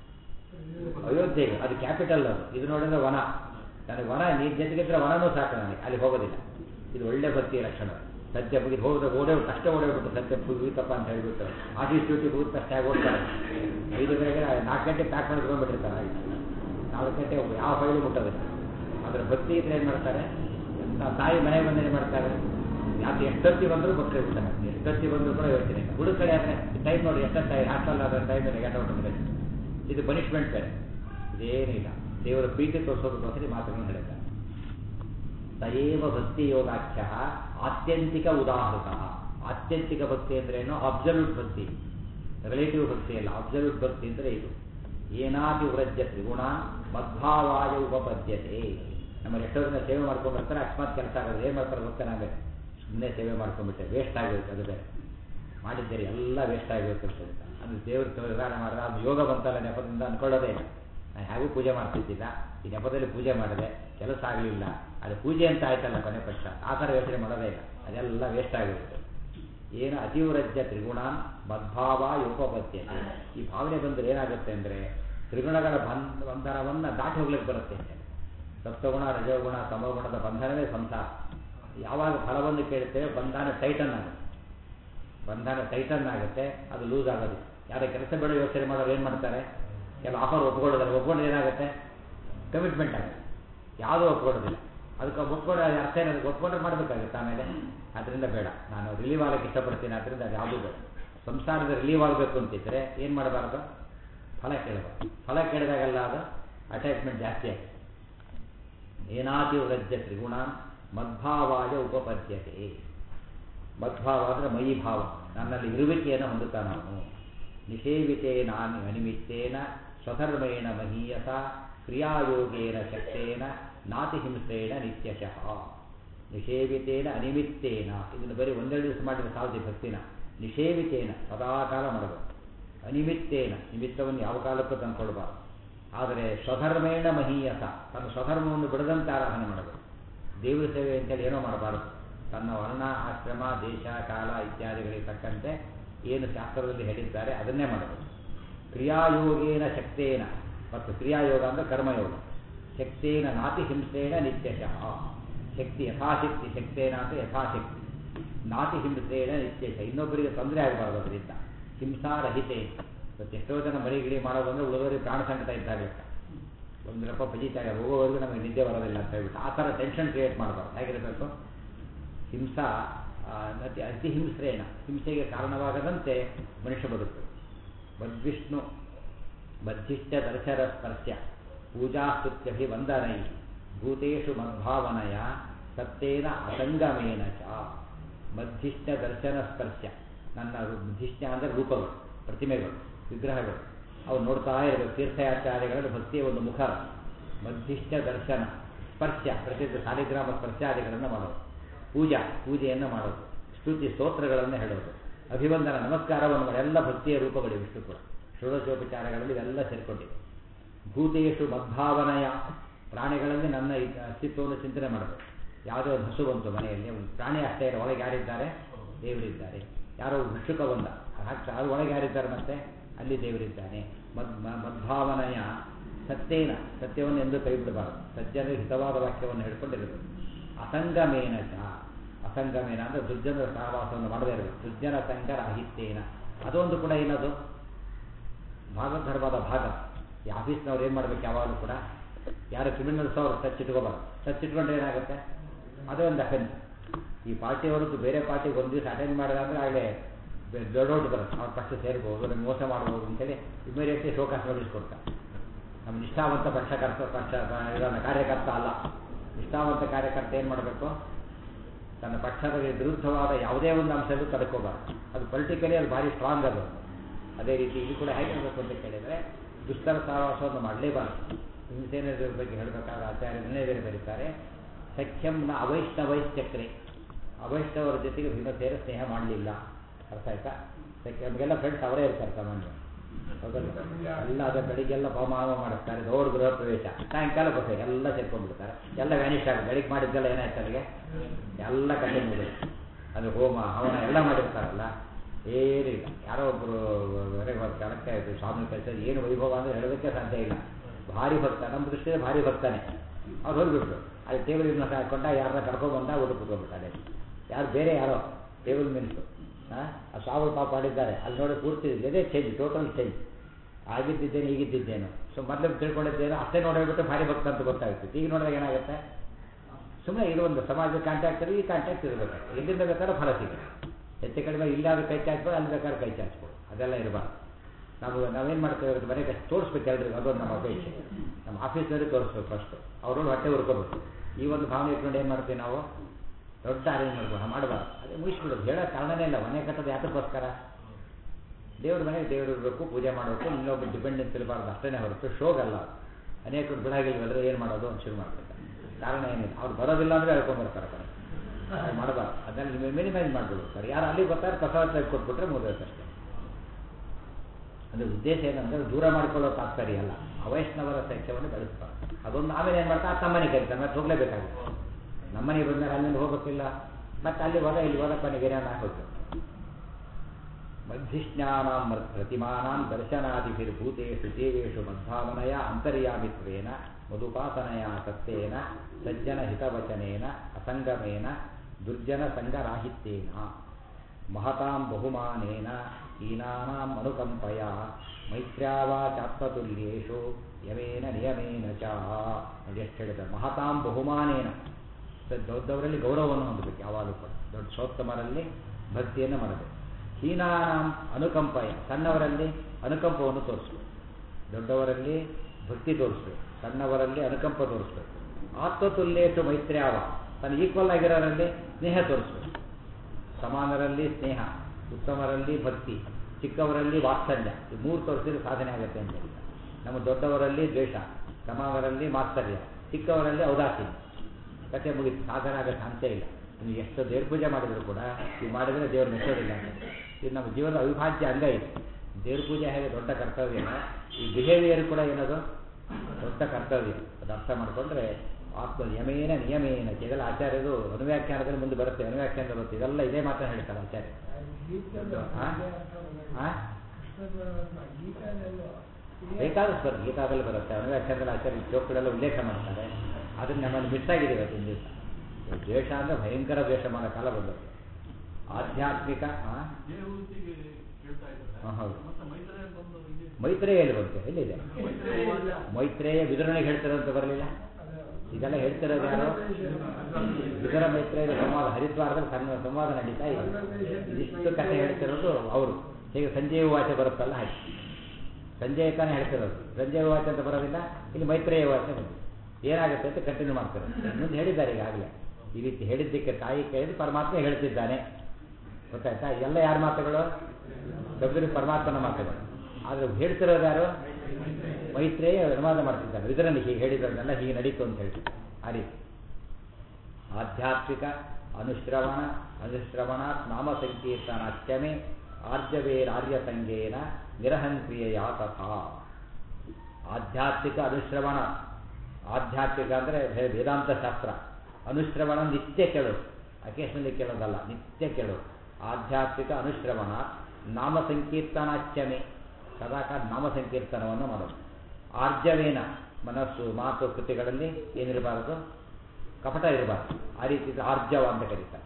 ಅಯೋಧ್ಯೆಗೆ ಅದು ಕ್ಯಾಪಿಟಲ್ ಅದು ಇದು ನೋಡಿದ್ರೆ ವನ ನನಗೆ ವನ ನೀರು ಜೊತೆಗಿದ್ರೆ ವನನೂ ಸಾಕು ನನಗೆ ಅಲ್ಲಿ ಹೋಗೋದಿಲ್ಲ ಇದು ಒಳ್ಳೆ ಭಕ್ತಿಯ ಲಕ್ಷಣ ಸದ್ಯ ಮುಗಿದು ಹೋದ್ರೆ ಓಡೇ ಕಷ್ಟ ಓಡೋಗ್ಬಿಟ್ಟು ಸದ್ಯ ಮುಗಿತಪ್ಪ ಅಂತ ಹೇಳ್ಬಿಟ್ಟು ಆಫೀಸ್ ಡ್ಯೂಟಿ ಮುಗಿದ ತಕ್ಷಣ ಓಡ್ತಾರೆ ಐದು ಬೇಗ ನಾಲ್ಕು ಗಂಟೆ ಪ್ಯಾಕ್ ಮಾಡಿ ತಗೊಂಡ್ಬಿಟ್ಟಿರ್ತಾರೆ ಆಯ್ತು ನಾಲ್ಕು ಗಂಟೆ ಯಾವ ಫೈಲು ಮುಟ್ಟೋದಿಲ್ಲ ಅದರ ಭಕ್ತಿ ಇದ್ರೆ ಏನು ಮಾಡ್ತಾರೆ ತಾ- ತಾಯಿ ಮನೆ ಬಂದು ಏನು ಮಾಡ್ತಾರೆ ಯಾಕೆ ಎಷ್ಟೊತ್ತಿ ಬಂದರೂ ಮಕ್ಕಳು ಇರ್ತಾರೆ ಎಷ್ಟೊತ್ತಿ ಬಂದರೂ ಕೂಡ ಯೋಚನೆ ಇಲ್ಲ ಹುಡುಗ ಕಡೆ ಆದರೆ ಟೈಮ್ ನೋಡಿ ಎಷ್ಟೊತ್ತಾಗಿ ಹಾಸ್ಟೆಲ್ ಆದ ಟೈಮ್ ಗೆಟ್ ಔಟ್ ಅಂದರೆ ಇದು ಪನಿಷ್ಮೆಂಟ್ ಬೇರೆ ಇದೇನಿಲ್ಲ ದೇವರ ಪ್ರೀತಿ ತೋರಿಸೋದಕ್ಕೋಸ್ಕರ ಈ ಮಾತುಗಳನ್ನು ಹೇಳಿದ್ದಾರೆ ಸಯೇವ ಭಕ್ತಿ ಯೋಗಾಖ್ಯ ಆತ್ಯಂತಿಕ ಉದಾಹೃತ ಆತ್ಯಂತಿಕ ಭಕ್ತಿ ಅಂದ್ರೆ ಏನು ಅಬ್ಸಲ್ಯೂಟ್ ಭಕ್ತಿ ರಿಲೇಟಿವ್ ಭಕ್ತಿ ಅಲ್ಲ ಅಬ್ಸಲ್ಯೂಟ್ ಭಕ್ತಿ ಅಂದ್ರೆ ಇದು ಏನಾದಿ ವ್ರಜ್ಯ ತ್ರಿಗುಣ ಮದ್ಭಾವಾಯ ಉಪಪದ್ಯತೆ ನಮ್ಮಲ್ಲಿ ಎಷ್ಟೋ ಜನ ಸೇವೆ ಮಾಡ್ಕೊಂಡು ಬರ್ತಾರೆ ಅಕಸ್ಮಾತ್ ಕೆಲಸ ಆಗೋದು ಏನು ಮಾಡ್ತಾರೆ ಗೊತ್ತಾ ನಾವೇ ಸುಮ್ಮನೆ ಸೇವೆ ಮಾಡ್ಕೊಂಡ್ಬಿಟ್ಟೆ ವೇಸ್ಟ್ ಆಗಿರುತ್ತೆ ಅದು ಬೇರೆ ಮಾಡಿದ್ದೀರಿ ಎಲ್ಲ ವೇಸ್ಟ್ ಆಗಿರುತ್ತೆ ಅಂತ ಹೇಳ್ತಾರೆ. ಅದು ದೇವ್ರ ವಿಧಾನ ಮಾಡಿದ್ರೆ ಅದು ಯೋಗ ಬಂತಲ್ಲ ನೆಪದಿಂದ ಅನ್ಕೊಳ್ಳೋದೇ ಇಲ್ಲ ನಾನು ಹೇಗೂ ಪೂಜೆ ಮಾಡ್ತಿದ್ದಿಲ್ಲ ಈ ನೆಪದಲ್ಲಿ ಪೂಜೆ ಮಾಡಿದೆ ಕೆಲಸ ಆಗಲಿಲ್ಲ ಅದು ಪೂಜೆ ಅಂತ ಆಯ್ತಲ್ಲ ಕೊನೆ ಪಕ್ಷ ಆ ಥರ ಯೋಚನೆ ಮಾಡೋದೇ ಇಲ್ಲ ಅದೆಲ್ಲ ವೇಸ್ಟ್ ಆಗಿರುತ್ತೆ ಏನು ಅತಿವ್ರಜ್ಯ ತ್ರಿಗುಣ ಮದ್ಭಾವ ಯೋಪಪದ್ಯತೆ ಈ ಭಾವನೆ ಬಂದರೆ ಏನಾಗುತ್ತೆ ಅಂದರೆ ತ್ರಿಗುಣಗಳ ಬಂಧ ಬಂಧನವನ್ನು ದಾಟಿ ಹೋಗ್ಲಿಕ್ಕೆ ಬರುತ್ತೆ ಅಂತ ಸತ್ವಗುಣ ರಜೋಗುಣ ತಮೋಗುಣದ ಬಂಧನವೇ ಸಂಸಾರ ಯಾವಾಗ ಫಲವನ್ನು ಕೇಳುತ್ತೇವೆ ಬಂಧನ ಟೈಟನ್ ಆಗುತ್ತೆ ಬಂಧನ ಟೈಟನ್ ಆಗುತ್ತೆ ಅದು ಲೂಸ್ ಆಗೋದು ಯಾರ ಕೆಲಸ ಬೇಡ ಯೋಚನೆ ಮಾಡೋರು ಏನು ಮಾಡ್ತಾರೆ ಕೆಲವು ಆಫರ್ ಒಪ್ಕೊಳ್ಳೋದಿಲ್ಲ ಒಪ್ಕೊಂಡ್ರೆ ಏನಾಗುತ್ತೆ ಕಮಿಟ್ಮೆಂಟ್ ಆಗುತ್ತೆ ಯಾವುದೂ ಒಪ್ಕೊಳ್ಳೋದಿಲ್ಲ ಅದಕ್ಕೆ ಒಪ್ಕೊಂಡು ಅರ್ಥ ಏನಾದ್ರು ಒಪ್ಕೊಂಡ್ರೆ ಮಾಡಬೇಕಾಗುತ್ತೆ ಆಮೇಲೆ ಅದರಿಂದ ಬೇಡ ನಾನು ರಿಲೀವ್ ಆಗಕ್ಕೆ ಇಷ್ಟಪಡ್ತೀನಿ ಅದರಿಂದ ಅದು ಯಾವುದೂ ಬೇಡ ಸಂಸಾರದ ರಿಲೀವ್ ಆಗಬೇಕು ಅಂತಿದ್ರೆ ಏನು ಮಾಡಬಾರ್ದು ಫಲ ಕೇಳಬಾರ್ದು ಫಲ ಕೇಳಿದಾಗೆಲ್ಲ ಅದು ಅಟ್ಯಾಚ್ಮೆಂಟ್ ಜಾಸ್ತಿ ಆಗುತ್ತೆ ಏನಾತಿ ವ್ರಜ್ಯ ತ್ರಿಗುಣ ಮದ್ಭಾವಾಯ ಉಪಪದ್ಯತೆ ಮದ್ಭಾವ ಅಂದರೆ ಮಯಿ ಭಾವ ನನ್ನಲ್ಲಿ ಇರುವಿಕೆಯನ್ನು ಹೊಂದುತ್ತಾ ನಾನು ನಿಷೇವಿತೇನ ಅನಿಮಿತ್ತೇನ ಸ್ವಧರ್ಮೇಣ ಮಹೀಯಸ ಕ್ರಿಯಾಯೋಗೇನ ಶಕ್ತೇನ ನಾತಿಹಿಂಸೇನ ನಿತ್ಯಶಃ ನಿಷೇವಿತೇನ ಅನಿಮಿತ್ತೇನ ಇದನ್ನು ಬರೀ ಒಂದೆರಡು ದಿವಸ ಮಾಡಿದ ಸಾಧ್ಯ ಭಕ್ತಿನ ನಿಷೇವಿತೇನ ಸದಾಕಾಲ ಮಾಡಬೇಕು ಅನಿಮಿತ್ತೇನ ನಿಮಿತ್ತವನ್ನು ಯಾವ ಕಾಲಕ್ಕೂ ತಂದುಕೊಳ್ಬಾರ್ದು ಆದರೆ ಸ್ವಧರ್ಮೇಣ ಮಹೀಯಸ ತನ್ನ ಸ್ವಧರ್ಮವನ್ನು ಬಿಡದಂತೆ ಆರಾಧನೆ ಮಾಡಬೇಕು ದೇವರ ಸೇವೆ ಅಂತೇಳಿ ಏನೋ ಮಾಡಬಾರದು ತನ್ನ ವರ್ಣ ಆಶ್ರಮ ದೇಶ ಕಾಲ ಇತ್ಯಾದಿಗಳಿಗೆ ತಕ್ಕಂತೆ ಏನು ಶಾಸ್ತ್ರದಲ್ಲಿ ಹೇಳಿದ್ದಾರೆ ಅದನ್ನೇ ಮಾಡಬೇಕು ಕ್ರಿಯಾಯೋಗೇನ ಶಕ್ತೇನ ಮತ್ತು ಕ್ರಿಯಾಯೋಗ ಅಂದರೆ ಕರ್ಮಯೋಗ ಶಕ್ತೇನ ನಾತಿ ಹಿಂಸೇನ ನಿತ್ಯಶಃ ಶಕ್ತಿ ಯಥಾಶಕ್ತಿ ಶಕ್ತೇನ ಅಂತ ಯಥಾಶಕ್ತಿ ನಾತಿ ಹಿಂಸೇನ ನಿತ್ಯಶ ಇನ್ನೊಬ್ಬರಿಗೆ ತೊಂದರೆ ಆಗಬಾರ್ದು ಅದರಿಂದ ಹಿಂಸಾರಹಿತೆ ಇವತ್ತು ಎಷ್ಟೋ ಜನ ಮರಿ ಗಿಡಿ ಮಾಡೋದು ಅಂದರೆ ಉಳಿದವರಿಗೆ ಪ್ರಾಣ ಸಂಕಟ ಇದ್ದಾಗ ಒಂದು ರಪ್ಪ ಪಜಿತಾಗ ಹೋಗೋವರೆಗೂ ನಮಗೆ ನಿದ್ದೆ ಬರೋದಿಲ್ಲ ಅಂತ ಹೇಳ್ಬಿಟ್ಟು ಆ ಥರ ಟೆನ್ಷನ್ ಕ್ರಿಯೇಟ್ ಮಾಡಬಾರ್ದು ಹೇಗಿರಬೇಕು ಹಿಂಸಾ ಆ, ಅತಿ ಅತಿ ಹಿಂಸೇನ ಹಿಂಸೆಗೆ ಕಾರಣವಾಗದಂತೆ ಮನುಷ್ಯ ಬದುಕು ಮದ್ವಿಷ್ಣು ಮಧ್ಯಿಷ್ಟ ದರ್ಶನ ಸ್ಪರ್ಶ ಪೂಜಾಸ್ತುತ್ಯಭಿವಂದನೈ ಭೂತೇಷು ಮದ್ಭಾವನಯ ಸತ್ಯೇನ ಅಸಂಗಮೇನ ಚ ಮಧ್ಯಿಷ್ಟ ದರ್ಶನ ಸ್ಪರ್ಶ ನನ್ನ ಧಿಷ್ಣ ಅಂದರೆ ರೂಪಗಳು ಪ್ರತಿಮೆಗಳು ವಿಗ್ರಹಗಳು ಅವು ನೋಡ್ತಾ ಇರಬೇಕು ತೀರ್ಥಯಾತ್ರಾದಿಗಳಲ್ಲಿ ಭಕ್ತಿಯ ಒಂದು ಮುಖ ಮಧ್ಯಷ್ಠ ದರ್ಶನ ಸ್ಪರ್ಶ ಪ್ರತಿಯೊಂದು ಸಾಲಿಗ್ರಾಮ ಸ್ಪರ್ಶಾದಿಗಳನ್ನು ಮಾಡೋದು ಪೂಜಾ ಪೂಜೆಯನ್ನು ಮಾಡೋದು ಸ್ತುತಿ ಸ್ತೋತ್ರಗಳನ್ನು ಹೇಳೋದು ಅಭಿವಂದನ ನಮಸ್ಕಾರವನ್ನು ಮಾಡಿ ಎಲ್ಲ ಭಕ್ತಿಯ ರೂಪಗಳು ಇಷ್ಟು ಕೂಡ ಷೋಡಶೋಪಚಾರಗಳಲ್ಲಿ ಇವೆಲ್ಲ ಸೇರಿಕೊಂಡಿವೆ ಭೂತೇಶು ಮದ್ಭಾವನೆಯ ಪ್ರಾಣಿಗಳಲ್ಲಿ ನನ್ನ ಈ- ಅಸ್ತಿತ್ವವನ್ನು ಚಿಂತನೆ ಮಾಡಬೇಕು ಯಾವುದೋ ಒಂದು ಹಸು ಬಂತು ಮನೆಯಲ್ಲಿ ಒಂದು ಪ್ರಾಣಿ ಅಷ್ಟೇ ಇಲ್ಲ ಒಳಗೆ ಯಾರಿದ್ದಾರೆ ದೇವರಿದ್ದಾರೆ ಯಾರೋ ಭಿಕ್ಷುಕ ಬಂದ ಹಾಕ್ತ ಅದು ಒಳಗೆ ಯಾರಿದ್ದಾರೆ ಮತ್ತೆ ಅಲ್ಲಿ ದೇವರಿದ್ದಾನೆ ಮದ್ ಮ- ಮದ್ಭಾವನೆಯ ಸತ್ಯೇನ ಸತ್ಯವನ್ನು ಎಂದು ಕೈ ಬಿಡಬಾರದು ಸಜ್ಜನ ಹಿತವಾದ ವಾಕ್ಯವನ್ನು ಹೇಳ್ಕೊಂಡಿರಬೇಕು ಅಸಂಗಮೇನ ಚ ಅಸಂಗಮೇನ ಅಂದರೆ ದುರ್ಜನರ ಸಹವಾಸವನ್ನು ಮಾಡದೇ ಇರಬೇಕು ದುರ್ಜನ ಸಂಘ ರಾಹಿತ್ಯೇನ ಅದೊಂದು ಕೂಡ ಏನದು ಭಾಗವತ ಧರ್ಮದ ಭಾಗ ಈ ಆಫೀಸ್ನವ್ರು ಏನು ಮಾಡ್ಬೇಕು ಯಾವಾಗಲೂ ಕೂಡ ಯಾರು ಕ್ರಿಮಿನಲ್ಸ್ ಅವರು ಟಚ್ ಇಟ್ಕೋಬಾರ್ದು ಟಚ್ ಇಟ್ಕೊಂಡ್ರೆ ಏನಾಗುತ್ತೆ ಅದೇ ಒಂದು ಅಫೆನ್ಸ್ ಈ ಪಾರ್ಟಿ ಹೊರತು ಬೇರೆ ಪಾರ್ಟಿಗೆ ಒಂದು ದಿವಸ ಅಟೆಂಡ್ ಮಾಡಿದ ಅಂದರೆ ಆಗಲೇ ದೊಡ್ಡೋಟ್ ಬರುತ್ತೆ ಅವ್ರ ಪಕ್ಷ ಸೇರ್ಬೋದು ನಮ್ಗೆ ಮೋಸ ಮಾಡ್ಬೋದು ಅಂತೇಳಿ ಇಮಿಡಿಯೇಟ್ಲಿ ಶೋಕಾಸ್ ನೋಟಿಸ್ ಕೊಡ್ತಾರೆ ನಮ್ಮ ನಿಷ್ಠಾವಂತ ಪಕ್ಷಕರ್ತ ಪಕ್ಷ ಇದನ್ನ ಕಾರ್ಯಕರ್ತ ಅಲ್ಲ ನಿಷ್ಠಾವಂತ ಕಾರ್ಯಕರ್ತ ಏನು ಮಾಡಬೇಕು ತನ್ನ ಪಕ್ಷದ ವಿರುದ್ಧವಾದ ಯಾವುದೇ ಒಂದು ಅಂಶದಲ್ಲೂ ತಡ್ಕೋಬಾರ್ದು ಅದು ಪೊಲಿಟಿಕಲಿ ಅದು ಭಾರಿ ಸ್ಟ್ರಾಂಗ್ ಅದು ಅದೇ ರೀತಿ ಇದು ಕೂಡ ಹೇಗಿರಬೇಕು ಅಂತ ಕೇಳಿದರೆ ದುಷ್ಟರ ಸಹವಾಸವನ್ನು ಮಾಡಲೇಬಾರದು ಹಿಂಸೇನದ ಬಗ್ಗೆ ಹೇಳಬೇಕಾದ ಆಚಾರ್ಯ ನಿರ್ಣಯ ಬೇರೆ ಬರೀತಾರೆ ಸಖ್ಯಂನ ಅವೈಷ್ಣವೈಶ್ಚಕ್ರೆ ಅವೈಷ್ಣವರ ಜೊತೆಗೆ ಭೀಮಸೇನ ಸ್ನೇಹ ಮಾಡಲಿಲ್ಲ ಅರ್ಥ ಆಯ್ತಾ ಸಖ್ಯ ನಮಗೆಲ್ಲ ಫ್ರೆಂಡ್ಸ್ ಅವರೇ ಇರ್ತಾರೆ ಸಾಮಾನ್ಯ ಹೌದಲ್ಲ ಎಲ್ಲ ಅದ ಬೆಳಿಗ್ಗೆಲ್ಲ ಹೋಮಾಮ ಮಾಡಿಸ್ತಾರೆ ದೊಡ್ಡ ಗೃಹ ಪ್ರವೇಶ ಸಾಯಂಕಾಲ ಬರ್ತದೆ ಎಲ್ಲ ಸೇರ್ಕೊಂಡ್ಬಿಡ್ತಾರೆ ಎಲ್ಲ ವ್ಯಾನಿಷ್ ಆಗುತ್ತೆ ಬೆಳಿಗ್ಗೆ ಮಾಡಿದ್ದೆಲ್ಲ ಏನಾಯ್ತು ಅಲ್ಲಿಗೆ ಎಲ್ಲ ಕತೆ ಮುಗಿದು ಅದು ಹೋಮ ಹವನ ಎಲ್ಲ ಮಾಡಿರ್ತಾರಲ್ಲ ಏನಿಲ್ಲ ಯಾರೋ ಒಬ್ಬರು ಹೊರಗೆ ಕಣಕ್ಕೆ ಆಯಿತು ಸ್ವಾಮಿ ಕಳಿಸೋದು ಏನು ವೈಭವ ಅಂದರೆ ಹೇಳೋದಕ್ಕೆ ಸಾಧ್ಯ ಇಲ್ಲ ಭಾರಿ ಭಕ್ತ ನಮ್ಮ ದೃಷ್ಟಿಯಲ್ಲಿ ಭಾರಿ ಭಕ್ತಾನೆ ಅವ್ರು ಹೋಗ್ಬಿಟ್ರು ಅಲ್ಲಿ ಟೇಬಲ್ ಇನ್ನು ಹಾಕೊಂಡ ಯಾರನ್ನ ಕರ್ಕೊಂಡ್ಬಂದ ಊಟ ಕೂತ್ಕೊಂಡ್ಬಿಟ್ಟಾರೆ ಯಾರು ಬೇರೆ ಯಾರೋ ಟೇಬಲ್ ಮಿನ್ಸು ಹಾಂ ಆ ಸ್ವಾಮಿ ಪಾಪ ಮಾಡಿದ್ದಾರೆ ಅಲ್ಲಿ ನೋಡಿ ಪೂರ್ತಿ ಇದೇ ಚೇಂಜ್ ಟೋಟಲ್ ಚೇಂಜ್ ಆಗಿದ್ದಿದ್ದೇನೆ ಈಗಿದ್ದೇನು ಸೊ ಮೊದಲು ತಿಳ್ಕೊಂಡಿದ್ದೇನೋ ಅಷ್ಟೇ ನೋಡಿಬಿಟ್ಟು ಭಾರಿ ಭಕ್ತ ಅಂತ ಗೊತ್ತಾಗ್ತದೆ ಈಗ ನೋಡಿದಾಗ ಏನಾಗುತ್ತೆ ಸುಮ್ಮನೆ ಇದು ಒಂದು ಸಮಾಜದ ಕಾಂಟ್ಯಾಕ್ಟ್ ಈ ಕಾಂಟ್ಯಾಕ್ಟ್ ಇರಬೇಕು ಎಲ್ಲಿಂದ ಬೇಕಾದ್ರೂ ಫಲ ಸಿಗುತ್ತೆ ಹೆಚ್ಚು ಕಡಿಮೆ ಇಲ್ಲಾದ್ರೂ ಕೈ ಚಾಚ್ಬೋದು ಅಲ್ಲಿ ಬೇಕಾದ್ರೆ ಕೈ ಚಾಚ್ಬೋದು ಅದೆಲ್ಲ ಇರಬಾರ್ದು ನಾವು ನಾವೇನು ಮಾಡ್ತೇವೆ ಇವತ್ತು ಮನೆಗೆ ಅಷ್ಟು ತೋರಿಸ್ಬೇಕು ಎಲ್ರಿಗೂ ಅದೊಂದು ನಮ್ಮ ಅಪೇಕ್ಷೆ ನಮ್ಮ ಆಫೀಸ್ನವ್ರಿಗೆ ತೋರಿಸ್ಬೇಕು ಫಸ್ಟು ಅವರು ಹೊಟ್ಟೆ ಹುರ್ಕೋಬೇಕು ಈ ಒಂದು ಭಾವನೆ ಇಟ್ಕೊಂಡು ಏನು ಮಾಡ್ತೀವಿ ನಾವು ದೊಡ್ಡ ಅರೇಂಜ್ ಮಾಡ್ಬೋದು ಮಾಡಬಾರ್ದು ಅದೇ ಮುಗಿಸ್ಬಿಡೋದು ಹೇಳೋ ಕಾರಣನೇ ಇಲ್ಲ ಮನೆ ಕಟ್ಟೋದು ಯಾತಕ್ಕೋಸ್ಕರ ದೇವ್ರ ಮನೆಗೆ ದೇವ್ರು ಇರಬೇಕು ಪೂಜೆ ಮಾಡಬೇಕು ಇನ್ನೊಬ್ಬ ಡಿಪೆಂಡೆನ್ಸ್ ಇರಬಾರ್ದು ಅಷ್ಟೇ ಹೊರತು ಶೋಗಲ್ಲ ಅದು ಅನೇಕರು ಬಿಡಾಗಿಲ್ವಲ್ಲದ್ರೆ ಏನು ಮಾಡೋದು ಅಂತ ಶುರು ಮಾಡ್ತಾರೆ ಕಾರಣ ಏನಿಲ್ಲ ಅವ್ರು ಬರೋದಿಲ್ಲ ಅಂದರೆ ಹೇಳ್ಕೊಂಡ್ಬರ್ತಾರೆ ಕಡೆ ಮಾಡಬಾರ್ದು ಅದನ್ನ ಮಿನಿಮೈಸ್ ಮಾಡಿಬಿಡ್ತಾರೆ ಯಾರು ಅಲ್ಲಿ ಬರ್ತಾರೆ ಪ್ರಸಾದ ಕೊಟ್ಬಿಟ್ರೆ ಮುಗಿದೈತೆ ಅಷ್ಟೇ ಅಂದರೆ ಉದ್ದೇಶ ಏನಂದ್ರೆ ದೂರ ಮಾಡ್ಕೊಳ್ಳೋ ತಾತ್ಪರ್ಯ ಅಲ್ಲ ಅವೈಷ್ಣವರ ಸತ್ಯವನ್ನು ಬೆಳೆಸ್ಬಾರ್ದು ಅದೊಂದು ಆಮೇಲೆ ಏನು ಮಾಡ್ತಾರೆ ತಮ್ಮನೆ ಕರೀತಾರೆ ಮತ್ತೆ ಹೋಗಲೇಬೇಕಾಗುತ್ತೆ ನಮ್ಮನೆಗೆ ಬಂದಾಗ ಅಲ್ಲಿಂದ ಹೋಗೋಕ್ಕಿಲ್ಲ ಮತ್ತೆ ಅಲ್ಲಿ ಹೋದ ಇಲ್ಲಿ ಹೋದ ಕೊನೆಗೆ ಏನೇನು ಆಗೋಯ್ತು ಮಧ್ಯಜ್ಞಾನಾಂ ಪ್ರತಿಮಾನಾಂ ದರ್ಶನಾದಿಭಿರ್ಭೂತೇಷು ದೇವೇಶು ಮದ್ಭಾವನೆಯ ಅಂತರ್ಯಾಮಿತ್ವೇನ ಮಧುಪಾಸನೆಯ ಸತ್ಯೇನ ಸಜ್ಜನ ಹಿತವಚನೇನ ಅಸಂಗಮೇನ ದುರ್ಜನ ಸಂಗರಾಹಿತ್ಯೇನ ಮಹತಾಂ ಬಹುಮಾನೇನ ಹೀನಾನಾಂ ಅನುಕಂಪಯ ಮೈತ್ರ್ಯಾವಾಚಾತ್ಮತುಲ್ಯೇಷು ಯಮೇನ ನಿಯಮೇನ ಚ ನೋಡಿ ಎಷ್ಟು ಹೇಳಿದ್ದಾರೆ ಮಹತಾಂ ಬಹುಮಾನೇನ ದೊಡ್ಡವರಲ್ಲಿ ಗೌರವವನ್ನು ಹೊಂದಬೇಕು ಯಾವಾಗಲೂ ಕೂಡ ದೊಡ್ಡ ಸೋತ್ತಮರಲ್ಲಿ ಭಕ್ತಿಯನ್ನು ಮಾಡಬೇಕು ಹೀನಾನಾಂ ಅನುಕಂಪಯ ಸಣ್ಣವರಲ್ಲಿ ಅನುಕಂಪವನ್ನು ತೋರಿಸ್ಬೇಕು ದೊಡ್ಡವರಲ್ಲಿ ಭಕ್ತಿ ತೋರಿಸ್ಬೇಕು ಸಣ್ಣವರಲ್ಲಿ ಅನುಕಂಪ ತೋರಿಸ್ಬೇಕು ಆತ್ಮತುಲ್ಯೇಶು ಮೈತ್ರ್ಯಾವ ತನ್ನ ಈಕ್ವಲ್ ಆಗಿರೋರಲ್ಲಿ ಸ್ನೇಹ ತೋರಿಸ್ಬೇಕು ಸಮಾನರಲ್ಲಿ ಸ್ನೇಹ ಉತ್ತಮರಲ್ಲಿ ಭಕ್ತಿ ಚಿಕ್ಕವರಲ್ಲಿ ವಾತ್ಸಲ್ಯ ಈ ಮೂರು ತೋರಿಸಿದ್ರೆ ಸಾಧನೆ ಆಗುತ್ತೆ ಅಂತ ಹೇಳಿ ನಮ್ಮ ದೊಡ್ಡವರಲ್ಲಿ ದ್ವೇಷ ಸಮಾನರಲ್ಲಿ ಮಾತ್ಸರ್ಯ ಚಿಕ್ಕವರಲ್ಲಿ ಔದಾಸೀನ ಕಥೆ ಮುಗಿತು ಸಾಧನೆ ಆಗೋ ಚಾನ್ಸೇ ಇಲ್ಲ ನೀವು ಎಷ್ಟು ದೇವ್ರ ಪೂಜೆ ಮಾಡಿದ್ರು ಕೂಡ ನೀವು ಮಾಡಿದರೆ ದೇವ್ರು ಮೆಚ್ಚೋದಿಲ್ಲ ಅಂತ ಇದು ನಮ್ಮ ಜೀವನದ ಅವಿಭಾಜ್ಯ ಅಂಗ ಇದೆ ದೇವ್ರ ಪೂಜೆ ಹೇಗೆ ದೊಡ್ಡ ಕರ್ತವ್ಯ ಈ ಬಿಹೇವಿಯರ್ ಕೂಡ ಏನದು ದೊಡ್ಡ ಕರ್ತವ್ಯ ಅದು ಅರ್ಥ ಮಾಡಿಕೊಂಡ್ರೆ ಆತ್ಮ ಯಮೇನ ನಿಯಮೇನ ಇದೆಲ್ಲ ಆಚಾರ್ಯರು ಅನುವ್ಯಾಖ್ಯಾನದಲ್ಲಿ ಮುಂದೆ ಬರುತ್ತೆ ಅನುವ್ಯಾಖ್ಯಾನದಲ್ಲಿ ಬರುತ್ತೆ ಇದೆಲ್ಲ ಇದೇ ಮಾತ್ರ ಹೇಳ್ತಾರೆ ಆಚಾರ್ಯ ಬೇಕಾದಷ್ಟು ಬರುತ್ತೆ ಗೀತಾದಲ್ಲಿ ಬರುತ್ತೆ ಅನುವ್ಯಾಖ್ಯಾನದಲ್ಲಿ ಆಚಾರ್ಯ ಶ್ಲೋಕಗಳೆಲ್ಲ ಉಲ್ಲೇಖ ಮಾಡ್ತಾರೆ ಅದನ್ನ ನಮ್ಮಲ್ಲಿ ಮಿಸ್ ಆಗಿದೆ ಇವತ್ತಿನ ದಿವಸ ದ್ವೇಷ ಅಂದರೆ ಭಯಂಕರ ದ್ವೇಷ ಮಾಡೋ ಕಾಲ ಬಂದದ್ದು ಆಧ್ಯಾತ್ಮಿಕ ಹೌದು ಮೈತ್ರೇಯ ಎಲ್ಲಿ ಬಂತು ಎಲ್ಲಿದೆ ಮೈತ್ರೇಯ ವಿದುರನಿಗೆ ಹೇಳ್ತಿರೋಂತ ಬರಲಿಲ್ಲ ಇದೆಲ್ಲ ಹೇಳ್ತಿರೋದು ಯಾರು ವಿದುರ ಮೈತ್ರೇಯ ಸಂವಾದ ಹರಿದ್ವಾರದಲ್ಲಿ ಸಣ್ಣ ಸಂವಾದ ನಡೀತಾ ಇದೆ ಇಷ್ಟು ಕಥೆ ಹೇಳ್ತಿರೋದು ಅವರು ಹೇಗೆ ಸಂಜೀವ ವಾಚ ಬರುತ್ತಲ್ಲ ಹಾಗೆ ಸಂಜಯ ತಾನೇ ಹೇಳ್ತಿರೋದು ಸಂಜಯ ವಾಚ ಅಂತ ಬರೋದಿಲ್ಲ ಇಲ್ಲಿ ಮೈತ್ರೇಯ ವಾಚ ಬಂತು ಏನಾಗುತ್ತೆ ಅಂತ ಕಂಟಿನ್ಯೂ ಮಾಡ್ತಾರೆ ಮುಂದೆ ಹೇಳಿದ್ದಾರೆ ಈಗಾಗಲೇ ಈ ರೀತಿ ಹೇಳಿದ್ದಕ್ಕೆ ತಾಯಿ ಕೇಳಿದ್ರೆ ಪರಮಾತ್ಮ ಹೇಳ್ತಿದ್ದಾನೆ ಗೊತ್ತಾಯ್ತಾ ಎಲ್ಲ ಯಾರ ಮಾತುಗಳು ಕಪಿಲ ಪರಮಾತ್ಮನ ಮಾತುಗಳು ಆದರೆ ಹೇಳ್ತಿರೋದು ಯಾರು ಮೈತ್ರೇಯ ಅನುವಾದ ಮಾಡ್ತಿದ್ದಾರೆ ಇದರಲ್ಲಿ ಹೀಗೆ ಹೇಳಿದ್ರನ್ನೆಲ್ಲ ಹೀಗೆ ನಡೀತು ಅಂತ ಹೇಳಿ ಆ ರೀತಿ ಆಧ್ಯಾತ್ಮಿಕ ಅನುಶ್ರವಣ ಅನುಶ್ರವಣ ನಾಮ ಸಂಕೀರ್ತನ ಅತ್ಯಮೆ ಆರ್ಜವೇರಾರ್ಯ ಸಂಗೇನ ನಿರಹಂಕ್ರಿಯೆಯ ತಥಾ ಆಧ್ಯಾತ್ಮಿಕ ಅನುಶ್ರವಣ ಆಧ್ಯಾತ್ಮಿಕ ಅಂದರೆ ವೇದಾಂತ ಶಾಸ್ತ್ರ ಅನುಶ್ರವಣ ನಿತ್ಯ ಕೇಳೋದು ಅಕೇಶನಲ್ಲಿ ಕೇಳೋದಲ್ಲ ನಿತ್ಯ ಕೇಳೋದು ಆಧ್ಯಾತ್ಮಿಕ ಅನುಶ್ರವಣ ನಾಮ ಸಂಕೀರ್ತನಾಚ್ಯಮೆ ಸದಾಕಾಲ ನಾಮ ಸಂಕೀರ್ತನವನ್ನು ಮಾಡೋದು ಆರ್ಜವೇನ ಮನಸ್ಸು ಮಾತು ಕೃತಿಗಳಲ್ಲಿ ಏನಿರಬಾರದು ಕಪಟ ಇರಬಾರ್ದು ಆ ರೀತಿ ಆರ್ಜವ ಅಂತ ಕರೀತಾರೆ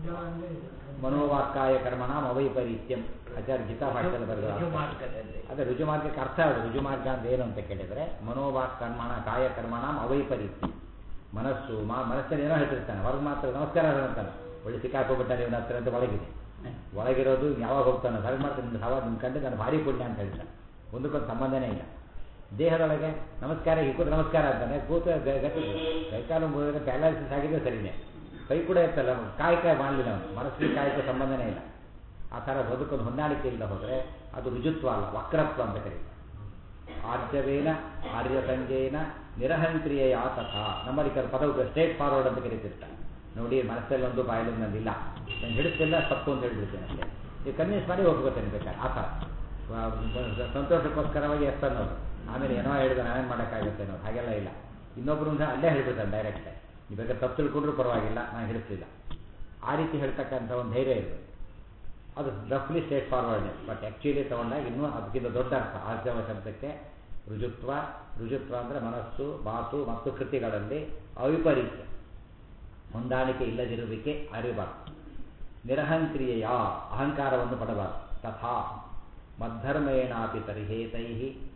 ಮನೋವಾಕ್ಕಾಯ ಕರ್ಮಣ ಅವೈಪರೀತ್ಯಂ ಆಚಾರ್ಯ ಗೀತಾ ಭಾಷೆಯಲ್ಲಿ ಬರೆದ ಅದೇ ರುಜುಮಾರ್ಗಕ್ಕೆ ಅರ್ಥ ಅದು ರುಜುಮಾರ್ಗ ಅಂತ ಏನು ಅಂತ ಕೇಳಿದರೆ ಮನೋವಾಕ್ ಕರ್ಮಣ ಕಾಯ ಕರ್ಮಣ ಅವೈಪರೀತ್ಯ ಮನಸ್ಸು ಮಾ ಮನಸ್ಸಲ್ಲಿ ಏನೋ ಹೇಳ್ತಿರ್ತಾನೆ ಹೊರಗೆ ಮಾತ್ರ ನಮಸ್ಕಾರ ಅಂತಾನೆ ಒಳ್ಳೆ ಸಿಕ್ಕಾಕೋಬಿಟ್ಟಾನೆ ಇವನ ಹತ್ರ ಅಂತ ಒಳಗಿದೆ ಒಳಗಿರೋದು ಯಾವಾಗ ಹೋಗ್ತಾನೆ ಹೊರಗೆ ಮಾತ್ರ ನಿಮ್ಗೆ ಹವಾ ನಿಮ್ಮ ಕಂಡು ನಾನು ಭಾರಿ ಪುಣ್ಯ ಅಂತ ಹೇಳ್ತಾನೆ ಒಂದಕ್ಕೊಂದು ಸಂಬಂಧನೇ ಇಲ್ಲ ದೇಹದೊಳಗೆ ನಮಸ್ಕಾರ ಈ ಕೂತು ನಮಸ್ಕಾರ ಅಂತಾನೆ ಕೂತು ಗತಿ ಕೈಕಾಲು ಮುಗಿದ್ರೆ ಪ್ಯಾಲಾಲಿಸಿಸ್ ಆಗಿದೆ ಸರಿನೇ ಕೈ ಕೂಡ ಇರ್ತಲ್ಲ ಕಾಯಕ ಮಾಡಲಿಲ್ಲ ಅವನು ಮನಸ್ಸಿಗೆ ಕಾಯಕ ಸಂಬಂಧನೇ ಇಲ್ಲ ಆ ಥರ ಬದುಕೊಂಡು ಹೊಂದಾಣಿಕೆ ಇಲ್ಲ ಹೋದರೆ ಅದು ರುಜುತ್ವ ಅಲ್ಲ ವಕ್ರತ್ವ ಅಂತ ಕರೀತಾರೆ ಆರ್ಜವೇನ ಆರ್ಯಸಂಜೇನ ನಿರಹಂಕ್ರಿಯೆಯ ತಥಾ ನಮ್ಮಲ್ಲಿ ಕೆಲವು ಪದವು ಸ್ಟೇಟ್ ಫಾರ್ವರ್ಡ್ ಅಂತ ಕರೀತಿರ್ತಾರೆ ನೋಡಿ ಮನಸ್ಸಲ್ಲಿ ಒಂದು ಬಾಯಲ್ಲಿ ನಂದಿಲ್ಲ ನಾನು ಹಿಡಿಸ್ತಿಲ್ಲ ತಪ್ಪು ಅಂತ ಹೇಳ್ಬಿಡ್ತೇನೆ ಅಷ್ಟೇ ನೀವು ಕನ್ವಿನ್ಸ್ ಮಾಡಿ ಹೋಗ್ಕೋತೇನೆ ಬೇಕಾದ್ರೆ ಆ ಥರ ಸಂತೋಷಕ್ಕೋಸ್ಕರವಾಗಿ ಎಸ್ ಅನ್ನೋದು ಆಮೇಲೆ ಏನೋ ಹೇಳಿದ್ರೆ ನಾವೇನು ಮಾಡೋಕ್ಕಾಗುತ್ತೆ ಅನ್ನೋದು ಹಾಗೆಲ್ಲ ಇಲ್ಲ ಇನ್ನೊಬ್ರು ಅಲ್ಲೇ ಹೇಳ್ಬಿಡ್ತಾನೆ ಡೈರೆಕ್ಟ್ ನೀವು ಬೇಕಾದ್ರೆ ತಪ್ಪು ತಿಳ್ಕೊಂಡ್ರೂ ಪರವಾಗಿಲ್ಲ ನಾನು ಹಿಡಿಸ್ಲಿಲ್ಲ ಆ ರೀತಿ ಹೇಳ್ತಕ್ಕಂಥ ಒಂದು ಧೈರ್ಯ ಇರಬೇಕು ಅದು ರಫ್ಲಿ ಸ್ಟೇಟ್ ಫಾರ್ವರ್ಡ್ ಬಟ್ ಆ್ಯಕ್ಚುಲಿ ತಗೊಂಡಾಗ ಇನ್ನೂ ಅದಕ್ಕಿಂತ ದೊಡ್ಡ ಅರ್ಥ ಆರ್ಜವ ಶಬ್ದಕ್ಕೆ ರುಜುತ್ವ ರುಜುತ್ವ ಅಂದರೆ ಮನಸ್ಸು ಮಾತು ಮತ್ತು ಕೃತಿಗಳಲ್ಲಿ ಅವಿಪರೀತ್ಯ ಹೊಂದಾಣಿಕೆ ಇಲ್ಲದಿರುವಿಕೆ ಅರಿಬಾರ್ದು ನಿರಹಂಕ್ರಿಯೆಯ ಅಹಂಕಾರವನ್ನು ಪಡಬಾರದು ತಥಾ ಮದ್ಧರ್ಮೇಣಾಪಿ ತರ್ಹೇತೈ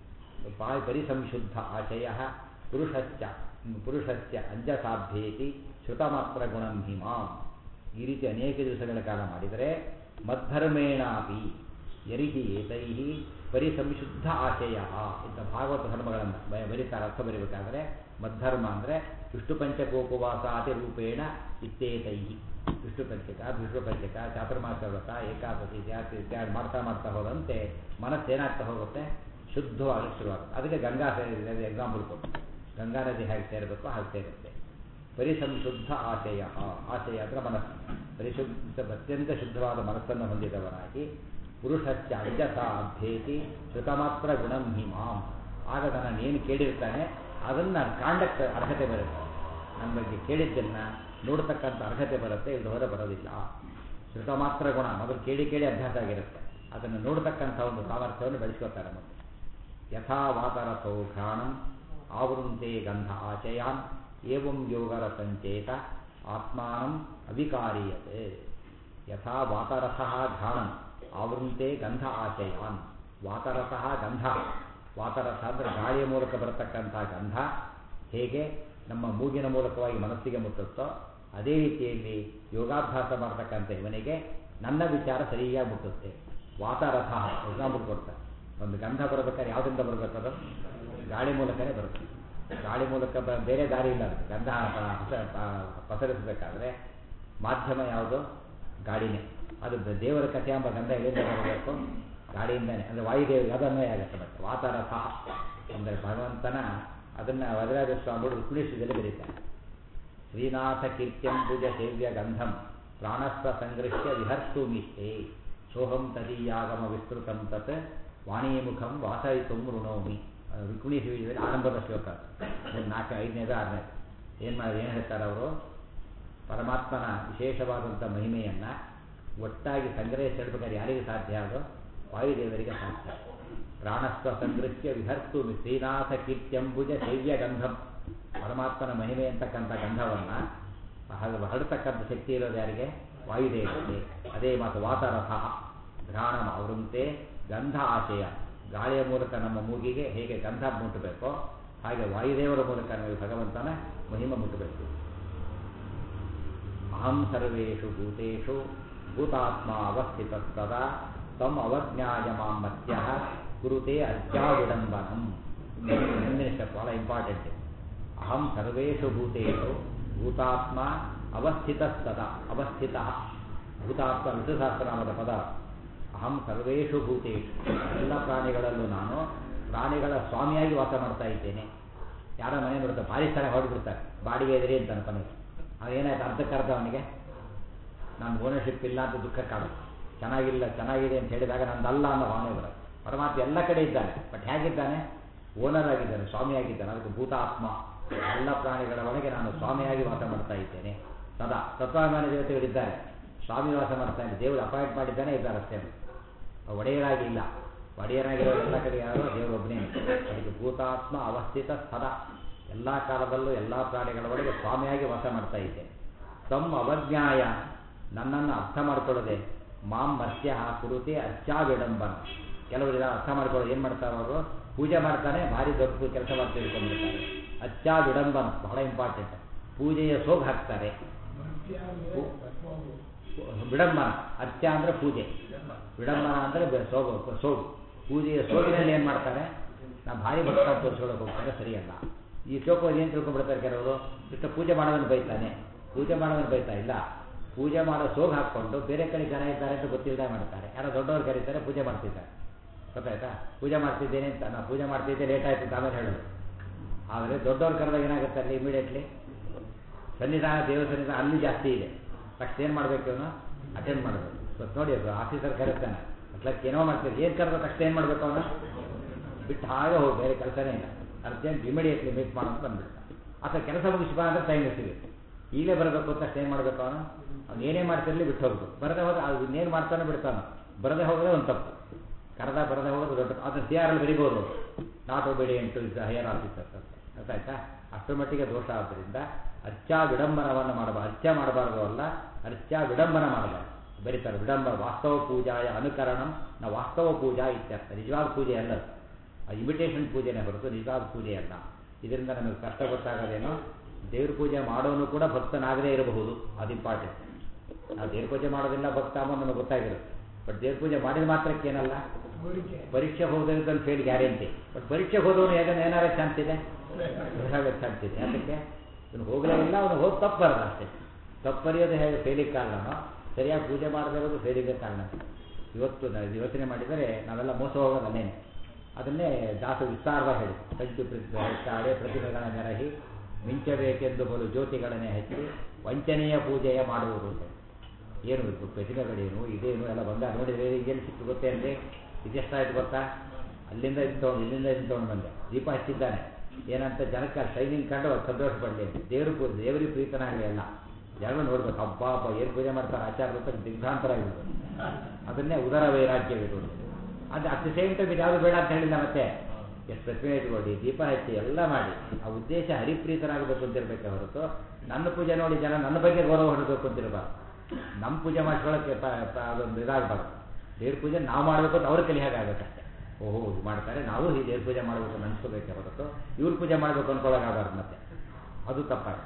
ಪರಿಸಂಶುದ್ಧ ಆಶಯ ಪುರುಷಶ್ಚ ಪುರುಷಸ್ಯ ಅಂಜಸಾಭ್ಯೇತಿ ಶ್ರುತಮಾತ್ರ ಗುಣಂ ಹಿಮಾಂ ಈ ರೀತಿ ಅನೇಕ ದಿವಸಗಳ ಕಾಲ ಮಾಡಿದರೆ ಮದ್ಧರ್ಮೇಣಾಪಿ ಯರಿಹಿ ಏತೈ ಪರಿಸಂಶುದ್ಧ ಆಶಯ ಇಂಥ ಭಾಗವತ ಧರ್ಮಗಳನ್ನು ಬರೀತಾರೆ ಅರ್ಥ ಬರೀಬೇಕಾದ್ರೆ ಮದ್ಧರ್ಮ ಅಂದರೆ ವಿಷ್ಣು ಪಂಚಕೋಪವಾಸಾತಿ ರೂಪೇಣ ಇತ್ತೇತೈ ವಿಷ್ಣು ಪಂಚಕ ವಿಷ್ಣು ಪಂಚಕ ಚಾತುರ್ಮಾಸ ವ್ರತ ಏಕಾದಶಿ ಜಾತಿ ಇತ್ಯಾದಿ ಮಾಡ್ತಾ ಮಾಡ್ತಾ ಹೋದಂತೆ ಮನಸ್ಸೇನಾಗ್ತಾ ಹೋಗುತ್ತೆ ಶುದ್ಧವಾಗಿ ಶುರುವಾಗುತ್ತೆ ಅದಕ್ಕೆ ಗಂಗಾ ಸೇರಿದೆ ಎಕ್ಸಾಂಪಲ್ ಕೊಟ್ಟು ಗಂಗಾ ನದಿ ಹೇಗೆ ಸೇರಬೇಕು ಹಾಗೆ ಸೇರುತ್ತೆ ಪರಿಸಂಶುದ್ಧ ಆಶಯ ಆಶಯ ಅಂದರೆ ಮನಸ್ಸು ಪರಿಶುದ್ಧ ಅತ್ಯಂತ ಶುದ್ಧವಾದ ಮನಸ್ಸನ್ನು ಹೊಂದಿದವನಾಗಿ ಪುರುಷಶ್ಚ ಅಂಜಸ ಅಭ್ಯೇತಿ ಶ್ರುತಮಾತ್ರ ಗುಣಂ ಹಿಮಾಂ ಆಗ ನಾನು ಏನು ಕೇಳಿರ್ತಾನೆ ಅದನ್ನು ನಾನು ಕಾಂಡಕ್ಕೆ ಅರ್ಹತೆ ಬರುತ್ತೆ ನನ್ನ ಬಗ್ಗೆ ಕೇಳಿದ್ದನ್ನು ನೋಡ್ತಕ್ಕಂಥ ಅರ್ಹತೆ ಬರುತ್ತೆ ಇಲ್ಲಿ ಹೋದರೆ ಬರೋದಿಲ್ಲ ಶ್ರುತ ಮಾತ್ರ ಗುಣ ಮೊದಲು ಕೇಳಿ ಕೇಳಿ ಅಭ್ಯಾಸ ಆಗಿರುತ್ತೆ ಅದನ್ನು ನೋಡ್ತಕ್ಕಂಥ ಒಂದು ಸಾಮರ್ಥ್ಯವನ್ನು ಬೆಳೆಸ್ಕೊತಾರೆ ಮತ್ತೆ ಯಥಾ ವಾತರಥೋ ಘ್ರಾಣಂ ಆವೃಂತೆ ಗಂಧ ಆಚಯಾನ್ ಏವಂ ಯೋಗರ ಸಂಚೇತ ಆತ್ಮಾನಂ ಅವಿಕಾರೀಯತೆ ಯಥಾ ವಾತರಥ ಘ್ರಾಣಂ ಆವೃಂತೆ ಗಂಧ ಆಚಯಾನ್ ವಾತರಥ ಗಂಧ ವಾತರಥ ಅಂದರೆ ಗಾಳಿಯ ಮೂಲಕ ಬರತಕ್ಕಂಥ ಗಂಧ ಹೇಗೆ ನಮ್ಮ ಮೂಗಿನ ಮೂಲಕವಾಗಿ ಮನಸ್ಸಿಗೆ ಮುಟ್ಟುತ್ತೋ ಅದೇ ರೀತಿಯಲ್ಲಿ ಯೋಗಾಭ್ಯಾಸ ಮಾಡ್ತಕ್ಕಂಥ ಇವನಿಗೆ ನನ್ನ ವಿಚಾರ ಸರಿಯಾಗಿ ಮುಟ್ಟುತ್ತೆ ವಾತರಥ ಎಕ್ಸಾಂಪಲ್ ಕೊಡ್ತಾರೆ ಒಂದು ಗಂಧ ಬರಬೇಕಾದ್ರೆ ಯಾವುದರಿಂದ ಬರಬೇಕದು ಗಾಳಿ ಮೂಲಕನೇ ಬರುತ್ತೆ ಗಾಳಿ ಮೂಲಕ ಬ ಬೇರೆ ದಾರಿ ಇಲ್ಲ ಅದು ಗಂಧ ಪಸರಿಸಬೇಕಾದ್ರೆ ಮಾಧ್ಯಮ ಯಾವುದು ಗಾಳಿನೇ ಅದು ದೇವರ ಕಥೆ ಎಂಬ ಗಂಧ ಎಲ್ಲಿಂದ ಬರಬೇಕು ಗಾಳಿಯಿಂದನೇ ಅಂದರೆ ವಾಯುದೇವ ಅದನ್ನೇ ಆಗುತ್ತೆ ಮತ್ತೆ ವಾತರಥ ಅಂದರೆ ಭಗವಂತನ ಅದನ್ನು ವರರಾಜ ಸ್ವಾಮಿಗಳು ರುಕ್ಮಿಣೀಶದಲ್ಲಿ ಬರೀತಾರೆ ಶ್ರೀನಾಥ ಕೀರ್ತ್ಯಂಬುಜ ಸೇವ್ಯ ಗಂಧಂ ಪ್ರಾಣಸ್ಥ ಸಂಗೃಹ್ಯ ವಿಹರ್ತು ಮೀಷ್ಟೇ ಸೋಹಂ ತದೀಯಾಗಮ ವಿಸ್ತೃತಂ ತತ್ ವಾಣಿಮುಖಂ ವಾಸಯಿತು ಋಣೋಮಿ ರುಕ್ಮಿಣಿ ಆರಂಭದ ಶ್ಲೋಕ ನಾಲ್ಕು ಐದನೇದು ಆರನೇದು ಏನು ಮಾಡಿ ಏನು ಹೇಳ್ತಾರೆ ಅವರು ಪರಮಾತ್ಮನ ವಿಶೇಷವಾದಂಥ ಮಹಿಮೆಯನ್ನು ಒಟ್ಟಾಗಿ ಸಂಗ್ರಹಿಸಿ ಹೇಳ್ಬೇಕಾದ್ರೆ ಯಾರಿಗೆ ಸಾಧ್ಯ ಅದು ವಾಯುದೇವರಿಗೆ ಸಾಧ್ಯ ಪ್ರಾಣಸ್ವ ಸಂಗೃಹ್ಯ ವಿಹರ್ತು ಶ್ರೀನಾಥ ಕೀರ್ತ್ಯಂಬುಜ ಶೈವ್ಯ ಗಂಧಂ ಪರಮಾತ್ಮನ ಮಹಿಮೆ ಅಂತಕ್ಕಂಥ ಗಂಧವನ್ನು ಹರಡ್ತಕ್ಕಂಥ ಶಕ್ತಿ ಇರೋದು ಯಾರಿಗೆ ವಾಯುದೇವರಿಗೆ ಅದೇ ಮಾತು ವಾತರಥ ಘ್ರಾಣಮ ಅವರಂತೆ ಗಂಧ ಆಶಯ ಗಾಳಿಯ ಮೂಲಕ ನಮ್ಮ ಮೂಗಿಗೆ ಹೇಗೆ ಗಂಧ ಮುಟ್ಟಬೇಕೋ ಹಾಗೆ ವಾಯುದೇವರ ಮೂಲಕ ನಮಗೆ ಭಗವಂತನ ಮಹಿಮ ಮುಟ್ಟಬೇಕು ಅಹಂ ಸರ್ವೇಷು ಭೂತೇಷು ಭೂತಾತ್ಮ ಅವಸ್ಥಿತಸ್ತದ ತಮ್ ಅವಜ್ಞಾಯ ಮಾಂ ಮತ್ಯ ಕುರುತೆ ಅತ್ಯಾವಿಡಂಬನಂ ಮುಂದಿನ ಸ್ಟೆಪ್ ಭಾಳ ಇಂಪಾರ್ಟೆಂಟ್ ಅಹಂ ಸರ್ವೇಷು ಭೂತೇಷು ಭೂತಾತ್ಮ ಅವಸ್ಥಿತಸ್ತದ ಅವಸ್ಥಿತ ಭೂತಾತ್ಮ ವಿಷ್ಣು ಸಹಸ್ರನಾಮದ ಪದ ಅಹಂ ಸರ್ವೇಷು ಭೂತೇಷು ಎಲ್ಲ ಪ್ರಾಣಿಗಳಲ್ಲೂ ನಾನು ಪ್ರಾಣಿಗಳ ಸ್ವಾಮಿಯಾಗಿ ವಾಸ ಮಾಡ್ತಾ ಇದ್ದೇನೆ ಯಾರೋ ಮನೆ ಬಿಡ್ತಾರೆ ಭಾರಿ ಸ್ಥಳ ಹೊರಡ್ಬಿಡ್ತಾರೆ ಬಾಡಿಗೆ ಎದುರಿ ಅಂತಾನೆ ಕೊನೆಗೆ ಅದೇನಾಯ್ತು ಅರ್ಧಕ್ಕೆ ಅರ್ಧ ಅವನಿಗೆ ನಾನು ಓನರ್ಶಿಪ್ ಇಲ್ಲ ಅಂತ ದುಃಖ ಕಾಡುತ್ತೆ ಚೆನ್ನಾಗಿಲ್ಲ ಚೆನ್ನಾಗಿದೆ ಅಂತ ಹೇಳಿದಾಗ ನಂದಲ್ಲ ಅನ್ನೋ ಭಾವನೆ ಬರುತ್ತೆ ಪರಮಾತ್ಮ ಎಲ್ಲ ಕಡೆ ಇದ್ದಾನೆ ಬಟ್ ಹೇಗಿದ್ದಾನೆ ಓನರ್ ಆಗಿದ್ದಾನೆ ಸ್ವಾಮಿಯಾಗಿದ್ದಾನೆ ಅದಕ್ಕೆ ಭೂತಾತ್ಮ ಎಲ್ಲ ಪ್ರಾಣಿಗಳ ಒಳಗೆ ನಾನು ಸ್ವಾಮಿಯಾಗಿ ವಾಸ ಮಾಡ್ತಾ ಇದ್ದೇನೆ ಸದಾ ತತ್ವಾಭಿಮಾನ ದೇವತೆಗಳಿದ್ದಾರೆ ಸ್ವಾಮಿ ವಾಸ ಮಾಡ್ತಾ ಇದ್ದಾನೆ ದೇವರು ಅಪಾಯಿಂಟ್ ಮಾಡಿದ್ದಾನೆ ಇದ್ದಾರೆ ಅಷ್ಟೇ ಒಡೆಯರಾಗಿ ಇಲ್ಲ ಒಡೆಯರಾಗಿರೋ ಎಲ್ಲ ಕಡೆ ಯಾರೋ ದೇವರು ಒಬ್ಬನೇ ಅದಕ್ಕೆ ಭೂತಾತ್ಮ ಅವಸ್ಥಿತ ಸದಾ ಎಲ್ಲ ಕಾಲದಲ್ಲೂ ಎಲ್ಲ ಪ್ರಾಣಿಗಳ ಒಳಗೆ ಸ್ವಾಮಿಯಾಗಿ ವಾಸ ಮಾಡ್ತಾ ಇದ್ದೇನೆ ತಮ್ಮ ಅವಜ್ಞಾಯ ನನ್ನನ್ನು ಅರ್ಥ ಮಾಡ್ಕೊಳ್ಳದೆ ಮಾಂ ಮತ್ಸ್ಯ ಕುರುತೆ ಅರ್ಚಾ ವಿಡಂಬನ ಕೆಲವರು ಇದನ್ನ ಅರ್ಥ ಮಾಡ್ಕೊಳ್ಳೋದು ಏನು ಮಾಡ್ತಾರೆ ಅವರು ಪೂಜೆ ಮಾಡ್ತಾನೆ ಭಾರಿ ದೊಡ್ಡ ಕೆಲಸ ಮಾಡಿ ತಿಳ್ಕೊಂಡಿರ್ತಾರೆ ಅಚ್ಚಾ ವಿಡಂಬನ ಬಹಳ ಇಂಪಾರ್ಟೆಂಟ್ ಪೂಜೆಯ ಸೋಗು ಹಾಕ್ತಾರೆ ವಿಡಂಬನ ಅರ್ಚ ಅಂದ್ರೆ ಪೂಜೆ ವಿಡಂಬನ ಅಂದ್ರೆ ಬೆ- ಸೋಗು ಸೋಗು ಪೂಜೆಯ ಸೋಗಿನಲ್ಲಿ ಏನು ಮಾಡ್ತಾರೆ ನಾ ಭಾರಿ ಭಕ್ತ ತೋರಿಸ್ಕೊಳಕ್ಕೆ ಹೋಗ್ತಾರೆ ಸರಿಯಲ್ಲ ಈ ಶ್ಲೋಕವಾಗಿ ಏನು ತಿಳ್ಕೊಂಡ್ಬಿಡ್ತಾರೆ ಕೆಲವರು ಇಷ್ಟ ಪೂಜೆ ಮಾಡೋದನ್ನು ಬೈತಾನೆ ಪೂಜೆ ಮಾಡೋದನ್ನು ಬೈತಾ ಇಲ್ಲ ಪೂಜೆ ಮಾಡೋ ಸೋಗು ಹಾಕ್ಕೊಂಡು ಬೇರೆ ಕಡೆ ಜನ ಇದ್ದಾರೆ ಅಂತ ಗೊತ್ತಿಲ್ಲದೆ ಮಾಡ್ತಾರೆ ಯಾರೋ ದೊಡ್ಡವ್ರು ಕರೀತಾರೆ ಪೂಜೆ ಮಾಡ್ತಿದ್ದಾರೆ ಗೊತ್ತಾಯ್ತಾ ಪೂಜೆ ಮಾಡ್ತಿದ್ದೇನೆ ಅಂತ ನಾ ಪೂಜೆ ಮಾಡ್ತಿದ್ದೆ ಲೇಟ್ ಆಯ್ತು ಅಂತ ಆಮೇಲೆ ಹೇಳೋದು ಆದರೆ ದೊಡ್ಡವ್ರು ಕರೆದಾಗ ಏನಾಗುತ್ತೆ ಅಲ್ಲಿ ಇಮಿಡಿಯೇಟ್ಲಿ ಸನ್ನಿಧಾನ ದೇವ ಸನ್ನಿಧಾನ ಅಲ್ಲಿ ಜಾಸ್ತಿ ಇದೆ ಫಸ್ಟ್ ಏನು ಮಾಡಬೇಕು ಇವನು ಅಟೆಂಡ್ ಮಾಡಬೇಕು ಇವತ್ತು ನೋಡಿ ಆಫೀಸರ್ ಕರೀತಾನೆ ಅಟ್ಲಕ್ಕೆ ಏನೋ ಮಾಡ್ತೀವಿ ಏನು ಕರೆದ ತಕ್ಷಣ ಏನು ಮಾಡಬೇಕು ಅವನು ಬಿಟ್ಟು ಹಾಗೆ ಹೋಗಿ ಬೇರೆ ಕೆಲಸನೇ ಇಲ್ಲ ಅರ್ಜೆಂಟ್ ಇಮಿಡಿಯೇಟ್ಲಿ ಮೀಟ್ ಮಾಡೋದು ಬಂದ್ಬಿಡ್ತಾನೆ ಅಥವಾ ಕೆಲಸ ಮುಗಿಸಿ ಬಾ ಅಂದ್ರೆ ಟೈಮ್ ಸಿಗುತ್ತೆ ಈಗಲೇ ಬರಬೇಕು ಅಂತ ಅಷ್ಟು ಏನು ಮಾಡಬೇಕು ಅವನು ಅವ್ನು ಏನೇ ಮಾಡ್ತಿರಲಿ ಬಿಟ್ಟು ಹೋಗ್ಬೇಕು ಬರದೆ ಹೋದ್ರೆ ಅದು ಇನ್ನೇನು ಮಾಡ್ತಾನೆ ಬಿಡ್ತಾನೆ ಬರದೆ ಹೋಗೋದೇ ಒಂದು ತಪ್ಪು ಕರೆದ ಬರದೆ ಹೋಗೋದು ದೊಡ್ಡ ಅದನ್ನು ಸಿ ಆರ್ ಅಲ್ಲಿ ಬರಿಬೋದು ನಾಟ್ ಒಬೇಡಿ ಎಂಟು ಇಸ್ ಹೈಯರ್ ಆಫೀಸರ್ಸ್ ಅಂತ ಗೊತ್ತಾಯ್ತಾ ಅಷ್ಟರ ಮಟ್ಟಿಗೆ ದೋಷ ಆದ್ದರಿಂದ ಅರ್ಚಾ ವಿಡಂಬನವನ್ನು ಮಾಡಬಾರ್ದು ಅರ್ಚ ಮಾಡಬಾರ್ದು ಅಲ್ಲ ಅರ್ಚಾ ವಿಡಂಬನ ಮಾಡಬಾರ್ದು ಬರೀತಾರೆ ವಿಡಂಬನ ವಾಸ್ತವ ಪೂಜಾಯ ಅನುಕರಣಂ ನಾ ವಾಸ್ತವ ಪೂಜಾ ಇತ್ಯರ್ಥ ನಿಜವಾದ ಪೂಜೆ ಅಲ್ಲ ಅದು ಇಮಿಟೇಷನ್ ಪೂಜೆನೇ ಹೊರತು ನಿಜವಾದ ಪೂಜೆ ಅಲ್ಲ ಇದರಿಂದ ನಮಗೆ ಕಷ್ಟ ಗೊತ್ತಾಗೋದೇನೋ ದೇವ್ರ ಪೂಜೆ ಮಾಡೋನು ಕೂಡ ಭಕ್ತನಾಗದೇ ಇರಬಹುದು ಅದು ಇಂಪಾರ್ಟೆಂಟ್ ನಾವು ದೇವ್ರ ಪೂಜೆ ಮಾಡೋದಿಲ್ಲ ಭಕ್ತ ಅನ್ನೋದು ನಮಗೆ ಗೊತ್ತಾಗಿರುತ್ತೆ ಬಟ್ ದೇವ್ರ ಪೂಜೆ ಮಾಡಿದ ಮಾತ್ರಕ್ಕೆ ಏನಲ್ಲ ಪರೀಕ್ಷೆ ಹೋಗೋದ್ರಲ್ಲಿ ಫೇಲ್ ಗ್ಯಾರಂಟಿ ಬಟ್ ಪರೀಕ್ಷೆಗೆ ಹೋದವನು ಹೇಗೆ ಏನಾರ ಚಾನ್ಸ್ ಇದೆ ಆಗೋ ಚಾನ್ಸ್ ಇದೆ ಅದಕ್ಕೆ ಇವನು ಹೋಗಲೇ ಇಲ್ಲ ಅವನು ಹೋಗಿ ತಪ್ಪಬಾರ್ದು ಅಷ್ಟೇ ತಪ್ಪರಿಯೋದು ಹೇಗೆ ಫೇಲಿಗೆ ಕಾರಣನೋ ಸರಿಯಾಗಿ ಪೂಜೆ ಮಾಡದೇ ಇರೋದು ಫೇಲಿಗೆ ಕಾರಣ ಇವತ್ತು ನಾವು ಯೋಚನೆ ಮಾಡಿದರೆ ನಾವೆಲ್ಲ ಮೋಸ ಹೋಗೋದು ಅಲ್ಲೇನೆ ಅದನ್ನೇ ದಾಸ ವಿಸ್ತಾರವಾಗಿ ಹೇಳಿ ಕಂಚು ತಾಳೆ ಪ್ರತಿಮೆಗಳ ನೆರಹಿ ಮಿಂಚಬೇಕೆಂದು ಬಲು ಜ್ಯೋತಿಗಳನ್ನೇ ಹಚ್ಚಿ ವಂಚನೆಯ ಪೂಜೆಯ ಮಾಡುವುದು ಅಂತ ಏನು ಇದು ಪ್ರತಿಮೆಗಳೇನು ಇದೇನು ಎಲ್ಲ ಬಂದ ನೋಡಿದ್ರೆ ಏನು ಸಿಕ್ಕು ಗೊತ್ತೇ ಅಂದರೆ ಇದೆಷ್ಟಾಯ್ತು ಗೊತ್ತಾ ಅಲ್ಲಿಂದ ಇದು ತೊಗೊಂಡು ಇಲ್ಲಿಂದ ಇದು ತೊಗೊಂಡು ಬಂದೆ ದೀಪ ಹಚ್ಚಿದ್ದಾನೆ ಏನಂತ ಜನಕ್ಕೆ ಶೈನಿಂಗ್ ಕಂಡು ಅವ್ರು ಸಂತೋಷ ಪಡಲಿ ಅಂತ ದೇವರು ಪೂಜೆ ದೇವರಿಗೆ ಪ್ರೀತನಾಗಲಿ ಅಲ್ಲ ಜನರು ನೋಡ್ಬೇಕು ಹಬ್ಬ ಹಬ್ಬ ಏನು ಪೂಜೆ ಮಾಡ್ತಾರೆ ಆಚಾರ ಅಂತ ದಿಗ್ಭ್ರಾಂತರ ಆಗಿರ್ಬೋದು ಅದನ್ನೇ ಉದರ ವೈರಾಗ್ಯವಿರುವುದು ಅದು ಅಟ್ ದಿ ಸೇಮ್ ಟೈಮ್ ಯಾವುದು ಬೇಡ ಅಂತ ಹೇಳಿಲ್ಲ ಮತ್ತೆ ಎಷ್ಟು ಪ್ರತಿಮೆ ಇಟ್ಕೊಳ್ಳಿ ದೀಪ ಹಚ್ಚಿ ಎಲ್ಲ ಮಾಡಿ ಆ ಉದ್ದೇಶ ಹರಿಪ್ರೀತರಾಗಬೇಕು ಅಂತಿರ್ಬೇಕೆ ಹೊರತು ನನ್ನ ಪೂಜೆ ನೋಡಿ ಜನ ನನ್ನ ಬಗ್ಗೆ ಗೌರವ ಹೊಡಬೇಕು ಅಂತಿರಬಾರ್ದು ನಮ್ಮ ಪೂಜೆ ಮಾಡ್ಕೊಳ್ಳೋಕ್ಕೆ ಪ- ಪ- ಅದೊಂದು ಇದಾಗಬಾರ್ದು ದೇವ್ರ ಪೂಜೆ ನಾವು ಮಾಡಬೇಕು ಅಂತ ಅವ್ರ ಕಲಿ ಹಾಗಾಗಬೇಕಷ್ಟೆ ಓಹೋ ಇದು ಮಾಡ್ತಾರೆ ನಾವು ಈ ದೇವ್ರ ಪೂಜೆ ಮಾಡಬೇಕು ಅಂತ ಅನ್ಸ್ಕೋಬೇಕೆ ಹೊರತು ಇವ್ರ ಪೂಜೆ ಮಾಡಬೇಕು ಅನ್ಕೊಳ್ಳೋಕ್ಕಾಗಬಾರ್ದು ಮತ್ತೆ ಅದು ತಪ್ಪಾಗ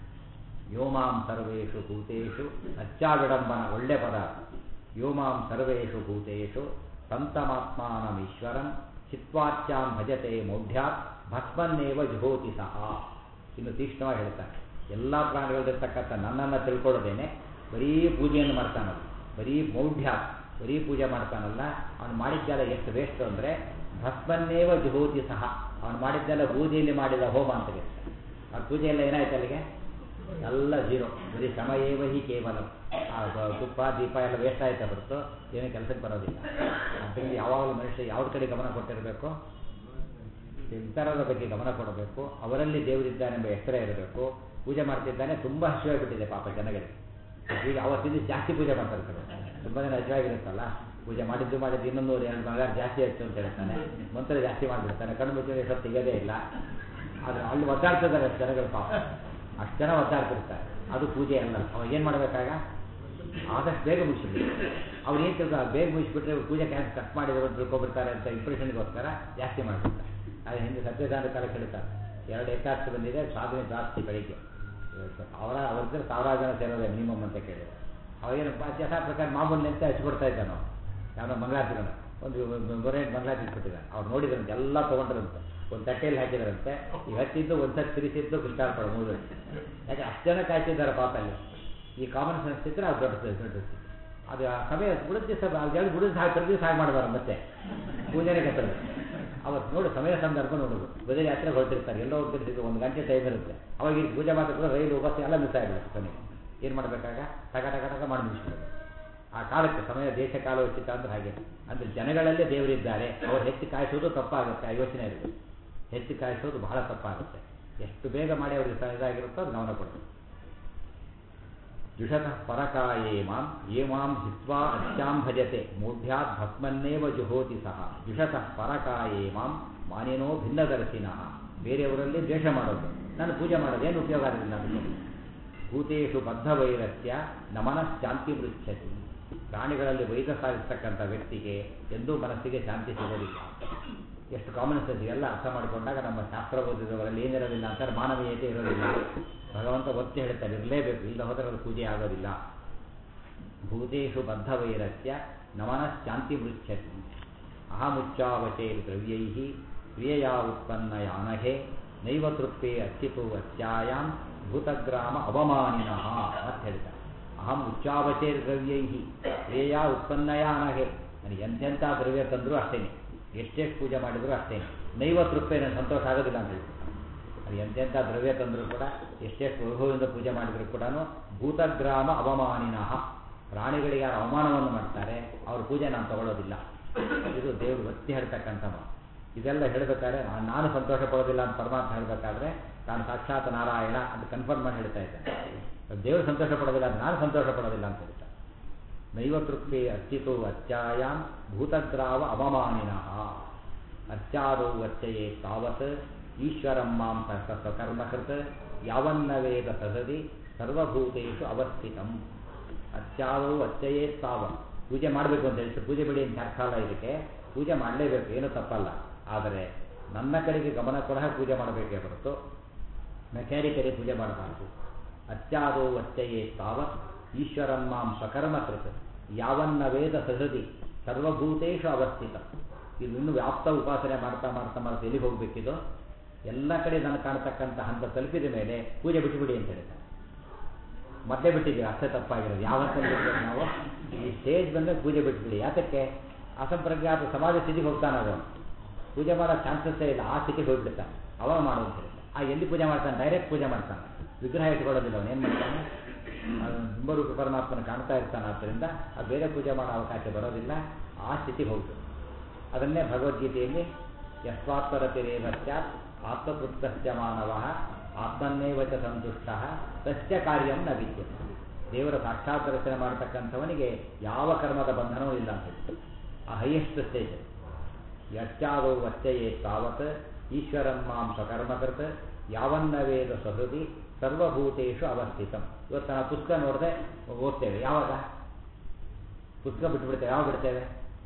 ಯೋಮಾಂ ಸರ್ವೇಷು ಭೂತೇಷು ಅಚ್ಚಾ ವಿಡಂಬನ ಒಳ್ಳೆ ಪದ ಯೋಮಾಂ ಸರ್ವೇಷು ಭೂತೇಷು ಸಂತಮಾತ್ಮಾನಮೀಶ್ವರಂ ಚಿತ್ವಾಚ್ಯಾಂ ಭಜತೆ ಮೌಢ್ಯಾತ್ ಭಸ್ಮನ್ನೇವ ಜುಹೋತಿ ಸಹ ಇನ್ನು ತೀಕ್ಷ್ಣವಾಗಿ ಹೇಳ್ತಾನೆ ಎಲ್ಲ ಪ್ರಾಣಿಗಳಿರ್ತಕ್ಕಂಥ ನನ್ನನ್ನು ತಿಳ್ಕೊಳ್ಳೋದೇನೆ ಬರೀ ಪೂಜೆಯನ್ನು ಮಾಡ್ತಾನಲ್ಲ ಬರೀ ಮೌಢ್ಯ ಬರೀ ಪೂಜೆ ಮಾಡ್ತಾನಲ್ಲ ಅವನು ಮಾಡಿದ್ದೆಲ್ಲ ಎಷ್ಟು ವೇಸ್ಟ್ ಅಂದರೆ ಭಸ್ಮನ್ನೇವ ಜುಹೋತಿ ಸಹ ಅವನು ಮಾಡಿದ್ದೆಲ್ಲ ಬೂದಿಯಲ್ಲಿ ಮಾಡಿದ ಹೋಮ ಅಂತ ಹೇಳ್ತಾನೆ ಆ ಪೂಜೆ ಎಲ್ಲ ಏನಾಯ್ತು ಅಲ್ಲಿಗೆ ಎಲ್ಲ ಜೀರೋ ಬರೀ ಸಮಯೇವ ಹಿ ಕೇವಲ ಆ ಬ- ತುಪ್ಪ ದೀಪ ಎಲ್ಲ ವೇಸ್ಟ್ ಆಯ್ತಾ ಹೊರತು ಏನೂ ಕೆಲಸಕ್ಕೆ ಬರೋದಿಲ್ಲ ಅದರಿಂದ ಯಾವಾಗಲೂ ಮನುಷ್ಯ ಯಾವ್ದು ಕಡೆ ಗಮನ ಕೊಟ್ಟಿರಬೇಕು ಇತರರ ಬಗ್ಗೆ ಗಮನ ಕೊಡಬೇಕು ಅವರಲ್ಲಿ ದೇವರಿದ್ದಾನೆಂಬ ಎಚ್ಚರ ಇರಬೇಕು ಪೂಜೆ ಮಾಡ್ತಿದ್ದಾನೆ ತುಂಬ ಹಸಿವಾಗಿಬಿಟ್ಟಿದೆ ಪಾಪ ಜನಗಳಿಗೆ ಈಗ ಅವತ್ತಿದ್ದು ಜಾಸ್ತಿ ಪೂಜೆ ಮಾಡ್ತಾರೆ ಕಡೆ ತುಂಬ ಜನ ಹಸಿವಾಗಿರುತ್ತಲ್ಲ ಪೂಜೆ ಮಾಡಿದ್ದು ಮಾಡಿದ್ದು ಇನ್ನೊಂದು ಎರಡು ಬಂಗಾರ ಜಾಸ್ತಿ ಆಯ್ತು ಅಂತ ಹೇಳ್ತಾನೆ ಮಂತ್ರ ಜಾಸ್ತಿ ಮಾಡಿಬಿಡ್ತಾನೆ ಕಣ್ಣು ಮುಚ್ಚಿದ್ರೆ ಎಷ್ಟೊತ್ತು ತೆಗೆಯೋದೇ ಇಲ್ಲ ಆದರೆ ಅಲ್ಲಿ ಒದ್ದಾಡ್ತಿದ್ದಾರೆ ಅಷ್ಟು ಜನಗಳು ಪಾಪ ಅಷ್ಟು ಜನ ಒದ್ದಾಡ್ತಿರ್ತಾರೆ ಅದು ಪೂಜೆ ಅಲ್ಲ ಅವಾಗ ಏನು ಮಾಡಬೇಕಾಗ ಆದಷ್ಟು ಬೇಗ ಮುಗಿಸ್ಬಿಡಿ ಅವ್ರು ಏನು ತಿಳ್ಕೊ ಬೇಗ ಮುಗಿಸ್ಬಿಟ್ರೆ ಇವ್ರು ಪೂಜೆ ಕ್ಯಾನ್ಸ್ ಕಟ್ ಮಾಡಿದ್ರು ಅಂತ ತಿಳ್ಕೊಬಿಡ್ತಾರೆ ಅಂತ ಇಂಪ್ರೆಷನ್ಗೋಸ್ಕರ ಜಾಸ್ತಿ ಮಾಡ್ಬಿಡ್ತಾರೆ ಅದು ಹಿಂದೆ ಸತ್ಯದಾನ ಕಾಲ ಕೇಳ್ತಾರೆ ಎರಡು ಏಕಾದಶಿ ಬಂದಿದೆ ಸಾಧನೆ ಜಾಸ್ತಿ ಬೆಳಿಗ್ಗೆ ಅವರ ಅವ್ರ ಸಾವಿರಾರು ಜನ ಸೇರೋದೇ ಮಿನಿಮಮ್ ಅಂತ ಕೇಳಿದ್ರು ಅವಾಗೇನು ಯಥಾ ಪ್ರಕಾರ ಮಾಮೂಲಿ ಅಂತ ಹಚ್ಕೊಡ್ತಾ ಇದ್ದ ನಾವು ಯಾವನೋ ಮಂಗಳಾರತಿನ ಒಂದು ನೂರೆಂಟು ಮಂಗಳಾರತಿ ಇಟ್ಬಿಟ್ಟಿದ್ದಾರೆ ಅವ್ರು ನೋಡಿದ್ರಂತೆ ಎಲ್ಲ ತೊಗೊಂಡ್ರಂತೆ ಒಂದು ತಟ್ಟೆಯಲ್ಲಿ ಹಾಕಿದ್ರಂತೆ ಈ ಹಚ್ಚಿದ್ದು ಒಂದು ಸತಿ ತಿರುಗಿಸಿದ್ದು ಕೃಷ್ಣಾರ್ಪಣ ಮೂರು ಯಾಕೆ ಅಷ್ಟು ಜನ ಕಾಯ್ತಿದ್ದಾರೆ ಪಾಪ ಅಲ್ಲಿ ಈ ಕಾಮನ್ ಸೆನ್ಸ್ ಇದ್ದರೆ ಅದು ದೊಡ್ಡ ದೊಡ್ಡ ಅದು ಆ ಸಮಯ ಉಳಿದ ದಿವಸ ಎರಡು ಉಳಿದ ಹಾಗೆ ಪ್ರತಿ ದಿವಸ ಹಾಗೆ ಮಾಡಬಾರ್ದು ಮತ್ತೆ ಪೂಜೆನೇ ಕೆಟ್ಟದ್ದು ಅವತ್ತು ನೋಡಿ ಸಮಯ ಸಂದರ್ಭ ನೋಡೋದು ಬದಲಿ ಯಾತ್ರೆ ಹೊರಟಿರ್ತಾರೆ ಎಲ್ಲೋ ಹೋಗ್ತಿರ್ತಿದ್ರು ಒಂದು ಗಂಟೆ ಟೈಮ್ ಇರುತ್ತೆ ಅವಾಗ ಇಲ್ಲಿ ಪೂಜೆ ಮಾಡಿದ್ರೆ ರೈಲು ಬಸ್ ಎಲ್ಲ ಮಿಸ್ ಆಗಿರುತ್ತೆ ಕೊನೆಗೆ ಏನು ಮಾಡಬೇಕಾಗ ಟಕ ಟಕ ಟಕ ಮಾಡಿ ಮುಗಿಸ್ಬಿಡೋದು ಆ ಕಾಲಕ್ಕೆ ಸಮಯ ದೇಶ ಕಾಲ ಉಚಿತ ಅಂದ್ರೆ ಹಾಗೆ ಅಂದ್ರೆ ಜನಗಳಲ್ಲೇ ದೇವರಿದ್ದಾರೆ ಅವ್ರು ಹೆಚ್ಚು ಕಾಯಿಸೋದು ತಪ್ಪಾಗುತ್ತೆ ಆ ಯೋಚನೆ ಇರುತ್ತೆ ಹೆಚ್ಚು ಕಾಯಿಸೋದು ಬಹಳ ತಪ್ಪಾಗುತ್ತೆ ಎಷ್ಟು ಬೇಗ ಮಾಡಿ ಅವ್ರಿಗೆ ಸ- ಇದಾಗಿರುತ್ತೋ ಅದು ಗಮನ ಕೊಡಬೇಕು ದ್ವಿಷತಃ ಪರಕಾಯೇ ಮಾಂ ಯೇ ಮಾಂ ಹಿತ್ವಾ ಅತ್ಯಾಂ ಭಜತೆ ಮೂಢ್ಯಾತ್ ಭಸ್ಮನ್ನೇವ ಜುಹೋತಿ ಸಹ ದ್ವಿಷತಃ ಪರಕಾಯೇ ಮಾಂ ಮಾನಿನೋ ಭಿನ್ನದರ್ಶಿನಃ ಬೇರೆಯವರಲ್ಲಿ ದ್ವೇಷ ಮಾಡೋದು ನಾನು ಪೂಜೆ ಮಾಡೋದು ಏನು ಉಪಯೋಗ ಆಗಲಿಲ್ಲ ಅದಕ್ಕೆ ಭೂತೇಶು ಬದ್ಧವೈರಸ್ಯ ನಮನ ಶಾಂತಿ ಮೃಚ್ಛತಿ ಪ್ರಾಣಿಗಳಲ್ಲಿ ವೈದ ಸಾಧಿಸ್ತಕ್ಕಂಥ ವ್ಯಕ್ತಿಗೆ ಎಂದೂ ಮನಸ್ಸಿಗೆ ಶಾಂತಿ ಸಿಗೋದಿಲ್ಲ ಎಷ್ಟು ಕಾಮನ್ ಸೆನ್ಸ್ ಎಲ್ಲ ಅರ್ಥ ಮಾಡಿಕೊಂಡಾಗ ನಮ್ಮ ಶಾಸ್ತ್ರ ಓದಿದವರಲ್ಲಿ ಏನಿರೋದಿಲ್ಲ ಅಂತಾರೆ ಮಾನವೀಯತೆ ಇರೋದಿಲ್ಲ ಭಗವಂತ ಒತ್ತಿ ಹೇಳ್ತಾರೆ ಇರಲೇಬೇಕು ಇಲ್ಲ ಹೋದರೆ ಅದು ಪೂಜೆ ಆಗೋದಿಲ್ಲ ಭೂತೇಶು ಬದ್ಧವೈರಸ್ಯ ನಮನ ಶಾಂತಿ ಮೃಚ್ಛತಿ ಅಹಮುಚ್ಚಾವಚೇ ದ್ರವ್ಯೈ ಕ್ರಿಯೆಯ ಉತ್ಪನ್ನಯಾನಹೆ ನೈವ ತೃಪ್ತೆ ಅಚ್ಚಿತು ಅಚ್ಚಾಯಾಂ ಭೂತಗ್ರಾಮ ಅವಮಾನಿನಃ ಅಂತ ಹೇಳ್ತಾರೆ ಅಹಂ ಉಚ್ಚಾವಚೇರ್ ದ್ರವ್ಯೈ ಕ್ರಿಯೆಯ ಉತ್ಪನ್ನಯಾನಹೆ ನನಗೆ ಎಂತೆಂಥ ದ್ರವ್ಯ ತಂದರೂ ಅಷ್ಟೇನೆ ಎಷ್ಟೆಷ್ಟು ಪೂಜೆ ಮಾಡಿದರೂ ಅಷ್ಟೇನೆ ನೈವ ತೃಪ್ತಿ ನನಗೆ ಸಂತೋಷ ಆಗೋದಿಲ್ಲ ಅಂತ ಹೇಳ್ತಾರೆ ಅದು ಎಂತೆಂಥ ದ್ರವ್ಯ ತಂದರೂ ಕೂಡ ಎಷ್ಟೆಷ್ಟು ವೈಭವದಿಂದ ಪೂಜೆ ಮಾಡಿದರೂ ಕೂಡ ಭೂತಗ್ರಾಮ ಅವಮಾನಿನಃ ಪ್ರಾಣಿಗಳಿಗೆ ಯಾರು ಅವಮಾನವನ್ನು ಮಾಡ್ತಾರೆ ಅವ್ರ ಪೂಜೆ ನಾನು ತಗೊಳ್ಳೋದಿಲ್ಲ ಇದು ದೇವರು ಒತ್ತಿ ಹೇಳ್ತಕ್ಕಂಥ ಮಾತು ಇದೆಲ್ಲ ಹೇಳಬೇಕಾದ್ರೆ ನಾನು ಸಂತೋಷ ಪಡೋದಿಲ್ಲ ಅಂತ ಪರಮಾತ್ಮ ಹೇಳಬೇಕಾದ್ರೆ ನಾನು ಸಾಕ್ಷಾತ್ ನಾರಾಯಣ ಅಂತ ಕನ್ಫರ್ಮ್ ಮಾಡಿ ಹೇಳ್ತಾ ಇದ್ದೆ ದೇವರು ಸಂತೋಷ ಪಡೋದಿಲ್ಲ ಅಂತ ನಾನು ಸಂತೋಷ ಪಡೋದಿಲ್ಲ ಅಂತ ಹೇಳ್ತಾರೆ ನೈವ ತೃಪ್ತಿ ಅಚ್ಚಿತು ಅಚ್ಚಾಯಾಂ ಭೂತಗ್ರಾವ ಅವಮಾನಿನಃ ಅರ್ಚಾದೌ ಅರ್ಚಯೇ ತಾವತ್ ಈಶ್ವರಂ ಮಾಂ ಸ ಸ್ವಕರ್ಮಕೃತ್ ಯಾವನ್ನ ವೇದ ಸದದಿ ಸರ್ವಭೂತೇಷು ಅವಸ್ಥಿತಂ ಅರ್ಚಾದೌ ಅರ್ಚಯೇ ತಾವತ್ ಪೂಜೆ ಮಾಡಬೇಕು ಅಂತ ಹೇಳ್ತಾರೆ ಪೂಜೆ ಬಿಡಿ ಅಂತ ಅರ್ಥ ಅಲ್ಲ ಇದಕ್ಕೆ ಪೂಜೆ ಮಾಡಲೇಬೇಕು ಏನು ತಪ್ಪಲ್ಲ ಆದರೆ ನನ್ನ ಕಡೆಗೆ ಗಮನ ಕೊಡ ಪೂಜೆ ಮಾಡಬೇಕೇ ಹೊರತು ಮೆಕ್ಯಾನಿಕಲಿ ಪೂಜೆ ಮಾಡಬಾರದು ಅತ್ಯಾದೋ ಅಚ್ಚಯೇ ತಾವತ್ ಈಶ್ವರಂ ಮಾಂ ಸ್ವಕರ್ಮಕೃತ್ ಯಾವನ್ನ ವೇದ ಸಹೃದಿ ಸರ್ವಭೂತೇಶು ಅವಸ್ಥಿತ ಇದು ಇನ್ನು ವ್ಯಾಪ್ತ ಉಪಾಸನೆ ಮಾಡ್ತಾ ಮಾಡ್ತಾ ಮಾಡ್ತಾ ಎಲ್ಲಿಗೆ ಹೋಗಬೇಕಿದು ಎಲ್ಲ ಕಡೆ ನನಗೆ ಕಾಣತಕ್ಕಂಥ ಹಂತ ತಲುಪಿದ ಮೇಲೆ ಪೂಜೆ ಬಿಟ್ಟುಬಿಡಿ ಅಂತ ಹೇಳ್ತಾರೆ ಮತ್ತೆ ಬಿಟ್ಟಿದ್ದೀವಿ ಅಷ್ಟೇ ತಪ್ಪಾಗಿರೋದು ಯಾವತ್ತೂ ಬಿಡ್ಬೇಕು ನಾವು ಈ ಸ್ಟೇಜ್ ಬಂದಾಗ ಪೂಜೆ ಬಿಟ್ಬಿಡಿ ಯಾತಕ್ಕೆ ಅಸಂಪ್ರಜ್ಞಾತ ಸಮಾಜ ಸ್ಥಿತಿಗೆ ಹೋಗ್ತಾನೆ ಅದು ಪೂಜೆ ಮಾಡೋ ಚಾನ್ಸಸ್ಸೇ ಇಲ್ಲ ಆ ಸ್ಥಿತಿಗೆ ಹೋಗ್ಬಿಡ್ತಾನೆ ಅವಾಗ ಮಾಡು ಅಂತ ಹೇಳ್ತಾರೆ ಆ ಎಲ್ಲಿ ಪೂಜೆ ಮಾಡ್ತಾನೆ ಡೈರೆಕ್ಟ್ ಪೂಜೆ ಮಾಡ್ತಾನೆ ವಿಗ್ರಹ ಇಟ್ಕೊಳ್ಳೋದಿಲ್ಲ ಅವನು ಏನು ಮಾಡ್ತಾನೆ ಹಿಂಬರೂಪ ಪರಮಾತ್ಮನ ಕಾಣ್ತಾ ಇರ್ತಾನೆ ಆದ್ದರಿಂದ ಅದು ಬೇರೆ ಪೂಜೆ ಮಾಡೋ ಅವಕಾಶ ಬರೋದಿಲ್ಲ ಆ ಸ್ಥಿತಿಗೆ ಹೋಗ್ತದೆ ಅದನ್ನೇ ಭಗವದ್ಗೀತೆಯಲ್ಲಿ ಯಸ್ವಾತ್ಪರತಿರೇವ ಸ್ಯಾತ್ ಆತ್ಮತೃಪ್ತಸ್ಯ ಮಾನವ ಆತ್ಮನ್ನೇವ ಚ ಸಂತುಷ್ಟ ತಸ್ಯ ಕಾರ್ಯಂ ನ ವಿದ್ಯತೆ ದೇವರ ಸಾಕ್ಷಾತ್ ದರ್ಶನ ಮಾಡತಕ್ಕಂಥವನಿಗೆ ಯಾವ ಕರ್ಮದ ಬಂಧನವೂ ಇಲ್ಲ ಅಂತ ಹೇಳ್ತಾರೆ ಆ ಹೈಯೆಸ್ಟ್ ಸ್ಟೇಜ್ ಯಚ್ಚಾದೌ ವಚ್ಚಯೇ ತಾವತ್ ಈಶ್ವರಂ ಮಾಂ ಸ್ವಕರ್ಮಕೃತ್ ಯಾವನ್ನ ವೇದ ಸಹೃದಿ ಸರ್ವಭೂತೇಶು ಅವಸ್ಥಿತಂ ಇವತ್ತು ನಾವು ಪುಸ್ತಕ ನೋಡದೆ ಓದ್ತೇವೆ ಯಾವಾಗ ಪುಸ್ತಕ ಬಿಟ್ಟುಬಿಡ್ತೇವೆ ಯಾವಾಗ ಬಿಡ್ತೇವೆ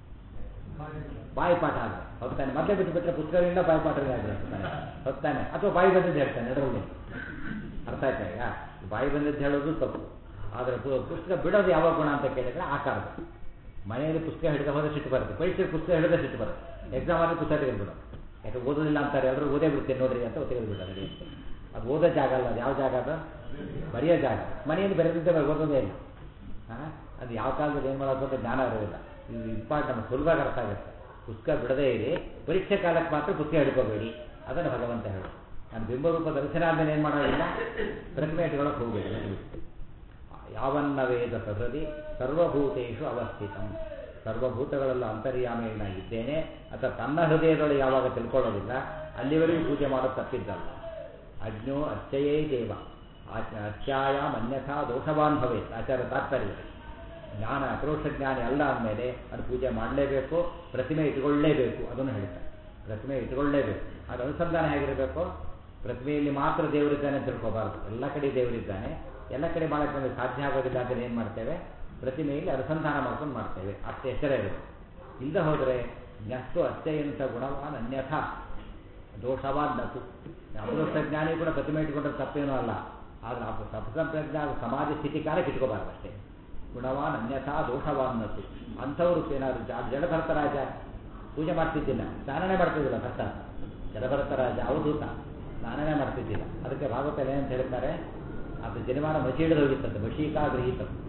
ಬಾಯಿ ಪಾಠ ಆಗ ಹೊತ್ತಾನೆ ಮತ್ತೆ ಬಿಟ್ಟು ಬಿಟ್ಟರೆ ಪುಸ್ತಕದಿಂದ ಬಾಯಿ ಪಾಠ ಹೊತ್ತಾನೆ ಅಥವಾ ಬಾಯಿ ಬಂದಿದ್ದು ಹೇಳ್ತಾನೆ ಎರಡರಲ್ಲಿ ಅರ್ಥ ಆಯ್ತಾ ಈಗ ಬಾಯಿ ಬಂದಿದ್ದು ಹೇಳೋದು ತಪ್ಪು ಆದರೆ ಪುಸ್ತಕ ಬಿಡೋದು ಯಾವ ಗುಣ ಅಂತ ಕೇಳಿದ್ರೆ ಆಕಾರದ ಮನೆಯಲ್ಲಿ ಪುಸ್ತಕ ಹಿಡಿದ ಹೋದ್ರೆ ಸಿಟ್ಟು ಬರುತ್ತೆ ಪರೀಕ್ಷೆ ಪುಸ್ತಕ ಹಿಡಿದ ಸಿಟ್ಟು ಬರುತ್ತೆ ಎಕ್ಸಾಮ್ ಆದ್ರೆ ಪುಸ್ತಕ ತೆಗೆದುಬಿಡೋದು ಯಾಕೆ ಓದೋದಿಲ್ಲ ಅಂತಾರೆ ಎಲ್ಲರೂ ಓದೇ ಬಿಡ್ತೇನೆ ನೋಡ್ರಿ ಅಂತ ತೆಗೆದುಬಿಡ್ತಾರೆ ಅದು ಓದೋ ಜಾಗ ಅಲ್ಲ ಅದು ಯಾವ ಜಾಗ ಅದು ಬರೆಯೋ ಜಾಗ ಮನೆಯಲ್ಲಿ ಬರೆದಿದ್ದೆ ಓದೋದೇ ಇಲ್ಲ ಹಾಂ ಅದು ಯಾವ ಕಾಲದಲ್ಲಿ ಏನು ಮಾಡೋದು ಅಂತ ಜ್ಞಾನ ಇರೋದಿಲ್ಲ ಇದು ಇಂಪಾರ್ಟ್ ನಮ್ಗೆ ಸುಲಭವಾಗಿ ಅರ್ಥ ಆಗುತ್ತೆ ಪುಸ್ತಕ ಬಿಡದೇ ಇರಿ ಪರೀಕ್ಷೆ ಕಾಲಕ್ಕೆ ಮಾತ್ರ ಪುಸ್ತಕ ಹಿಡ್ಕೋಬೇಡಿ ಅದನ್ನು ಭಗವಂತ ಹೇಳೋದು ನಾನು ಬಿಂಬರೂಪ ದರ್ಶನ ಆದ್ಮೇಲೆ ಏನು ಮಾಡೋದಿಲ್ಲ ಪ್ರತಿಮೆ ಇಟ್ಕೊಳ್ಳೋಕೆ ಹೋಗಬೇಡಿ ಯಾವನ್ನ ವೇದ ಸಹೃದಿ ಸರ್ವಭೂತೇಶು ಅವಸ್ಥಿತಂ ಸರ್ವಭೂತಗಳೆಲ್ಲ ಅಂತರ್ಯಾಮಿನ ಇದ್ದೇನೆ ಅಥವಾ ತನ್ನ ಹೃದಯದೊಳಗೆ ಯಾವಾಗ ತಿಳ್ಕೊಳ್ಳೋದಿಲ್ಲ ಅಲ್ಲಿವರೆಗೂ ಪೂಜೆ ಮಾಡೋದು ತಪ್ಪಿದ್ದಲ್ಲ ಅಜ್ಞೋ ಅರ್ಚಯೇ ದೇವ ಅರ್ಚಾಯಾಮ್ ಅನ್ಯಥಾ ದೋಷವಾನ್ ಭವೇತ್ ಆಚಾರ ತಾತ್ಪರ್ಯ ಜ್ಞಾನ ಅಕ್ರೋಶ ಜ್ಞಾನಿ ಅಲ್ಲ ಅಂದಮೇಲೆ ಅದು ಪೂಜೆ ಮಾಡಲೇಬೇಕು ಪ್ರತಿಮೆ ಇಟ್ಕೊಳ್ಳೇಬೇಕು ಅದನ್ನು ಹೇಳ್ತಾರೆ ಪ್ರತಿಮೆ ಇಟ್ಕೊಳ್ಳೇಬೇಕು ಅದು ಅನುಸಂಧಾನ ಹೇಗಿರಬೇಕು ಪ್ರತಿಮೆಯಲ್ಲಿ ಮಾತ್ರ ದೇವರಿದ್ದಾನೆ ಅಂತ ತಿಳ್ಕೋಬಾರ್ದು ಎಲ್ಲ ಕಡೆ ದೇವರಿದ್ದಾನೆ ಎಲ್ಲ ಕಡೆ ಮಾಡೋಕ್ಕೆ ನಮಗೆ ಸಾಧ್ಯ ಆಗೋದಿಲ್ಲ ಅಂತ ಏನು ಮಾಡ್ತೇವೆ ಪ್ರತಿಮೆಯಲ್ಲಿ ಅನುಸಂಧಾನ ಮಾಡ್ಕೊಂಡು ಮಾಡ್ತೇವೆ ಅಷ್ಟು ಎಚ್ಚರ ಇರುತ್ತೆ ಇಲ್ಲದೆ ಹೋದರೆ ಜ್ಞಸ್ತು ಅತ್ಯಂತ ಗುಣವಾನ್ ಅನ್ಯಥಾ ದೋಷವಾನ್ ನತು ಅಪದೋಷ ಜ್ಞಾನಿ ಕೂಡ ಪ್ರತಿಮೆ ಇಟ್ಕೊಂಡ್ರೆ ತಪ್ಪೇನೂ ಅಲ್ಲ ಆದರೆ ಆ ಸಪ್ತಪ್ರಜ್ಞ ಸಮಾಜ ಸ್ಥಿತಿ ಕಾಲಕ್ಕೆ ಇಟ್ಕೋಬಾರ್ದು ಅಷ್ಟೇ ಗುಣವಾನ್ ಅನ್ಯಥಾ ದೋಷವಾನ್ ನತು ಅಂಥವ್ರು ಏನಾದ್ರು ಜಾ ಜಡಭರತ ರಾಜ ಪೂಜೆ ಮಾಡ್ತಿದ್ದಿಲ್ಲ ಸ್ನಾನನೇ ಮಾಡ್ತಿದ್ದಿಲ್ಲ ಭಕ್ತ ಜಡಭರತ ರಾಜ ಅವಧೂತ ಸ್ನಾನನೇ ಮಾಡ್ತಿದ್ದಿಲ್ಲ ಅದಕ್ಕೆ ಭಾಗವತ ಏನಂತ ಹೇಳ್ತಾರೆ ಅದು ಜನಿಮಾನ ಮಸಿ ಹಿಡಿದು ಹೋಗಿತ್ತಂತೆ ಮಶೀಕಾ ಗೃಹೀತ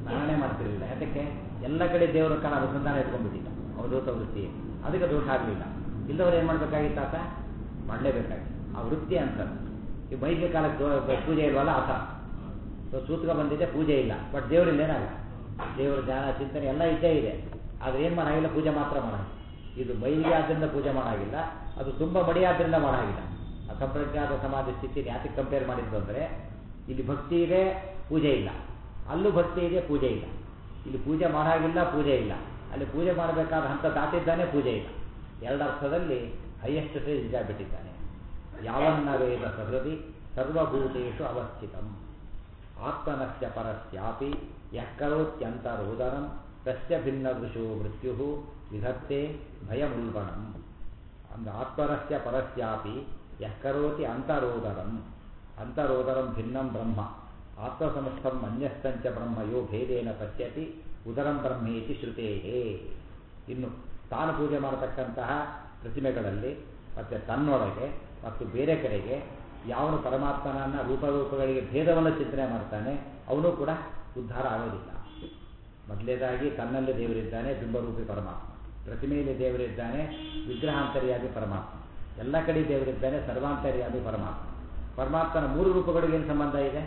ಸ್ಮರಣೆ ಮಾಡ್ತಿರಲಿಲ್ಲ ಯಾತಕ್ಕೆ ಎಲ್ಲ ಕಡೆ ದೇವರ ಕಾಲ ಅನುಸಂಧಾನ ಇಟ್ಕೊಂಡ್ಬಿಟ್ಟಿದ್ದ ಅವಧೂತ ವೃತ್ತಿ ಅದಕ್ಕೆ ದೋಷ ಆಗಲಿಲ್ಲ ಇಲ್ಲದವ್ರು ಏನು ಮಾಡಬೇಕಾಗಿತ್ತು ಆತ ಮಾಡಲೇಬೇಕಾಗಿತ್ತು ಆ ವೃತ್ತಿ ಅಂತ ಈ ಬೈದಿಕ ಕಾಲಕ್ಕೆ ದೋ- ಪೂಜೆ ಇಲ್ವಲ್ಲ ಆತ ಸೊ ಸೂತ್ಕ ಬಂದಿದೆ ಪೂಜೆ ಇಲ್ಲ ಬಟ್ ದೇವರಿಂದ ಏನಾಗಲ್ಲ ದೇವರ ಧ್ಯಾನ ಚಿಂತನೆ ಎಲ್ಲ ಇದ್ದೇ ಇದೆ ಆದರೆ ಏನು ಮಾಡಾಗಿಲ್ಲ ಪೂಜೆ ಮಾತ್ರ ಮಾಡಾಗಿಲ್ಲ ಇದು ಬೈಲಿಗೆ ಆದ್ದರಿಂದ ಪೂಜೆ ಮಾಡಾಗಿಲ್ಲ ಅದು ತುಂಬ ಮಡಿಯಾದ್ರಿಂದ ಮಾಡಾಗಿಲ್ಲ ಅಸಂಪ್ರಜ್ಞಾತ ಸಮಾಧಿ ಸ್ಥಿತಿ ಯಾತಕ್ಕೆ ಕಂಪೇರ್ ಮಾಡಿದ್ದು ಅಂದರೆ ಇಲ್ಲಿ ಭಕ್ತಿ ಇದೆ ಪೂಜೆ ಇಲ್ಲ ಅಲ್ಲೂ ಭಕ್ತಿ ಇದೆ ಪೂಜೆ ಇಲ್ಲ ಇಲ್ಲಿ ಪೂಜೆ ಮಾಡಾಗಿಲ್ಲ ಪೂಜೆ ಇಲ್ಲ ಅಲ್ಲಿ ಪೂಜೆ ಮಾಡಬೇಕಾದ ಹಂತ ದಾಟಿದ್ದಾನೆ ಪೂಜೆ ಇಲ್ಲ ಎರಡರ್ಥದಲ್ಲಿ ಹೈಯೆಸ್ಟ್ ಸ್ಟೇಜ್ ಇದ್ದಾಗ್ಬಿಟ್ಟಿದ್ದಾನೆ ಯಾವನ್ನ ವೇದ ಸಹೃದಿ ಸರ್ವಭೂತೇಷು ಅವಸ್ಥಿತಂ ಆತ್ಮನಸ್ಯ ಪರಸ್ಯಾಪಿ ಯಃ ಕರೋತ್ಯಂತರೋದರಂ ತಸ್ಯ ಭಿನ್ನದೃಶೋ ಮೃತ್ಯು ವಿಧತ್ತೆ ಭಯಮುಲ್ಬಣಂ ಅಂದ ಆತ್ಮರಸ್ಯ ಪರಸ್ಯಾಪಿ ಯಃ ಕರೋತಿ ಅಂತರೋದರಂ ಅಂತರೋದರಂ ಭಿನ್ನಂ ಬ್ರಹ್ಮ ಆತ್ಮಸಮಸ್ಥಂ ಅನ್ಯಸ್ತಂಚ ಬ್ರಹ್ಮ ಯೋ ಭೇದೇನ ಪಶ್ಯತಿ ಉದರಂ ಬ್ರಹ್ಮೇತಿ ಶ್ರುತೇಹೇ ಇನ್ನು ತಾನು ಪೂಜೆ ಮಾಡತಕ್ಕಂತಹ ಪ್ರತಿಮೆಗಳಲ್ಲಿ ಮತ್ತು ತನ್ನೊಳಗೆ ಮತ್ತು ಬೇರೆ ಕಡೆಗೆ ಯಾವನು ಪರಮಾತ್ಮನನ್ನ ರೂಪರೂಪಗಳಿಗೆ ಭೇದವನ್ನು ಚಿಂತನೆ ಮಾಡ್ತಾನೆ ಅವನು ಕೂಡ ಉದ್ಧಾರ ಆಗೋದಿಲ್ಲ ಮೊದಲೇದಾಗಿ ತನ್ನಲ್ಲಿ ದೇವರಿದ್ದಾನೆ ಬಿಂಬರೂಪಿ ಪರಮಾತ್ಮ ಪ್ರತಿಮೆಯಲ್ಲಿ ದೇವರಿದ್ದಾನೆ ವಿಗ್ರಹಾಂತರಿಯಾಗಿ ಪರಮಾತ್ಮ ಎಲ್ಲ ಕಡೆ ದೇವರಿದ್ದಾನೆ ಸರ್ವಾಂತರಿಯಾಗಿ ಪರಮಾತ್ಮ ಪರಮಾತ್ಮನ ಮೂರು ರೂಪಗಳಿಗೆ ಏನು ಸಂಬಂಧ ಇದೆ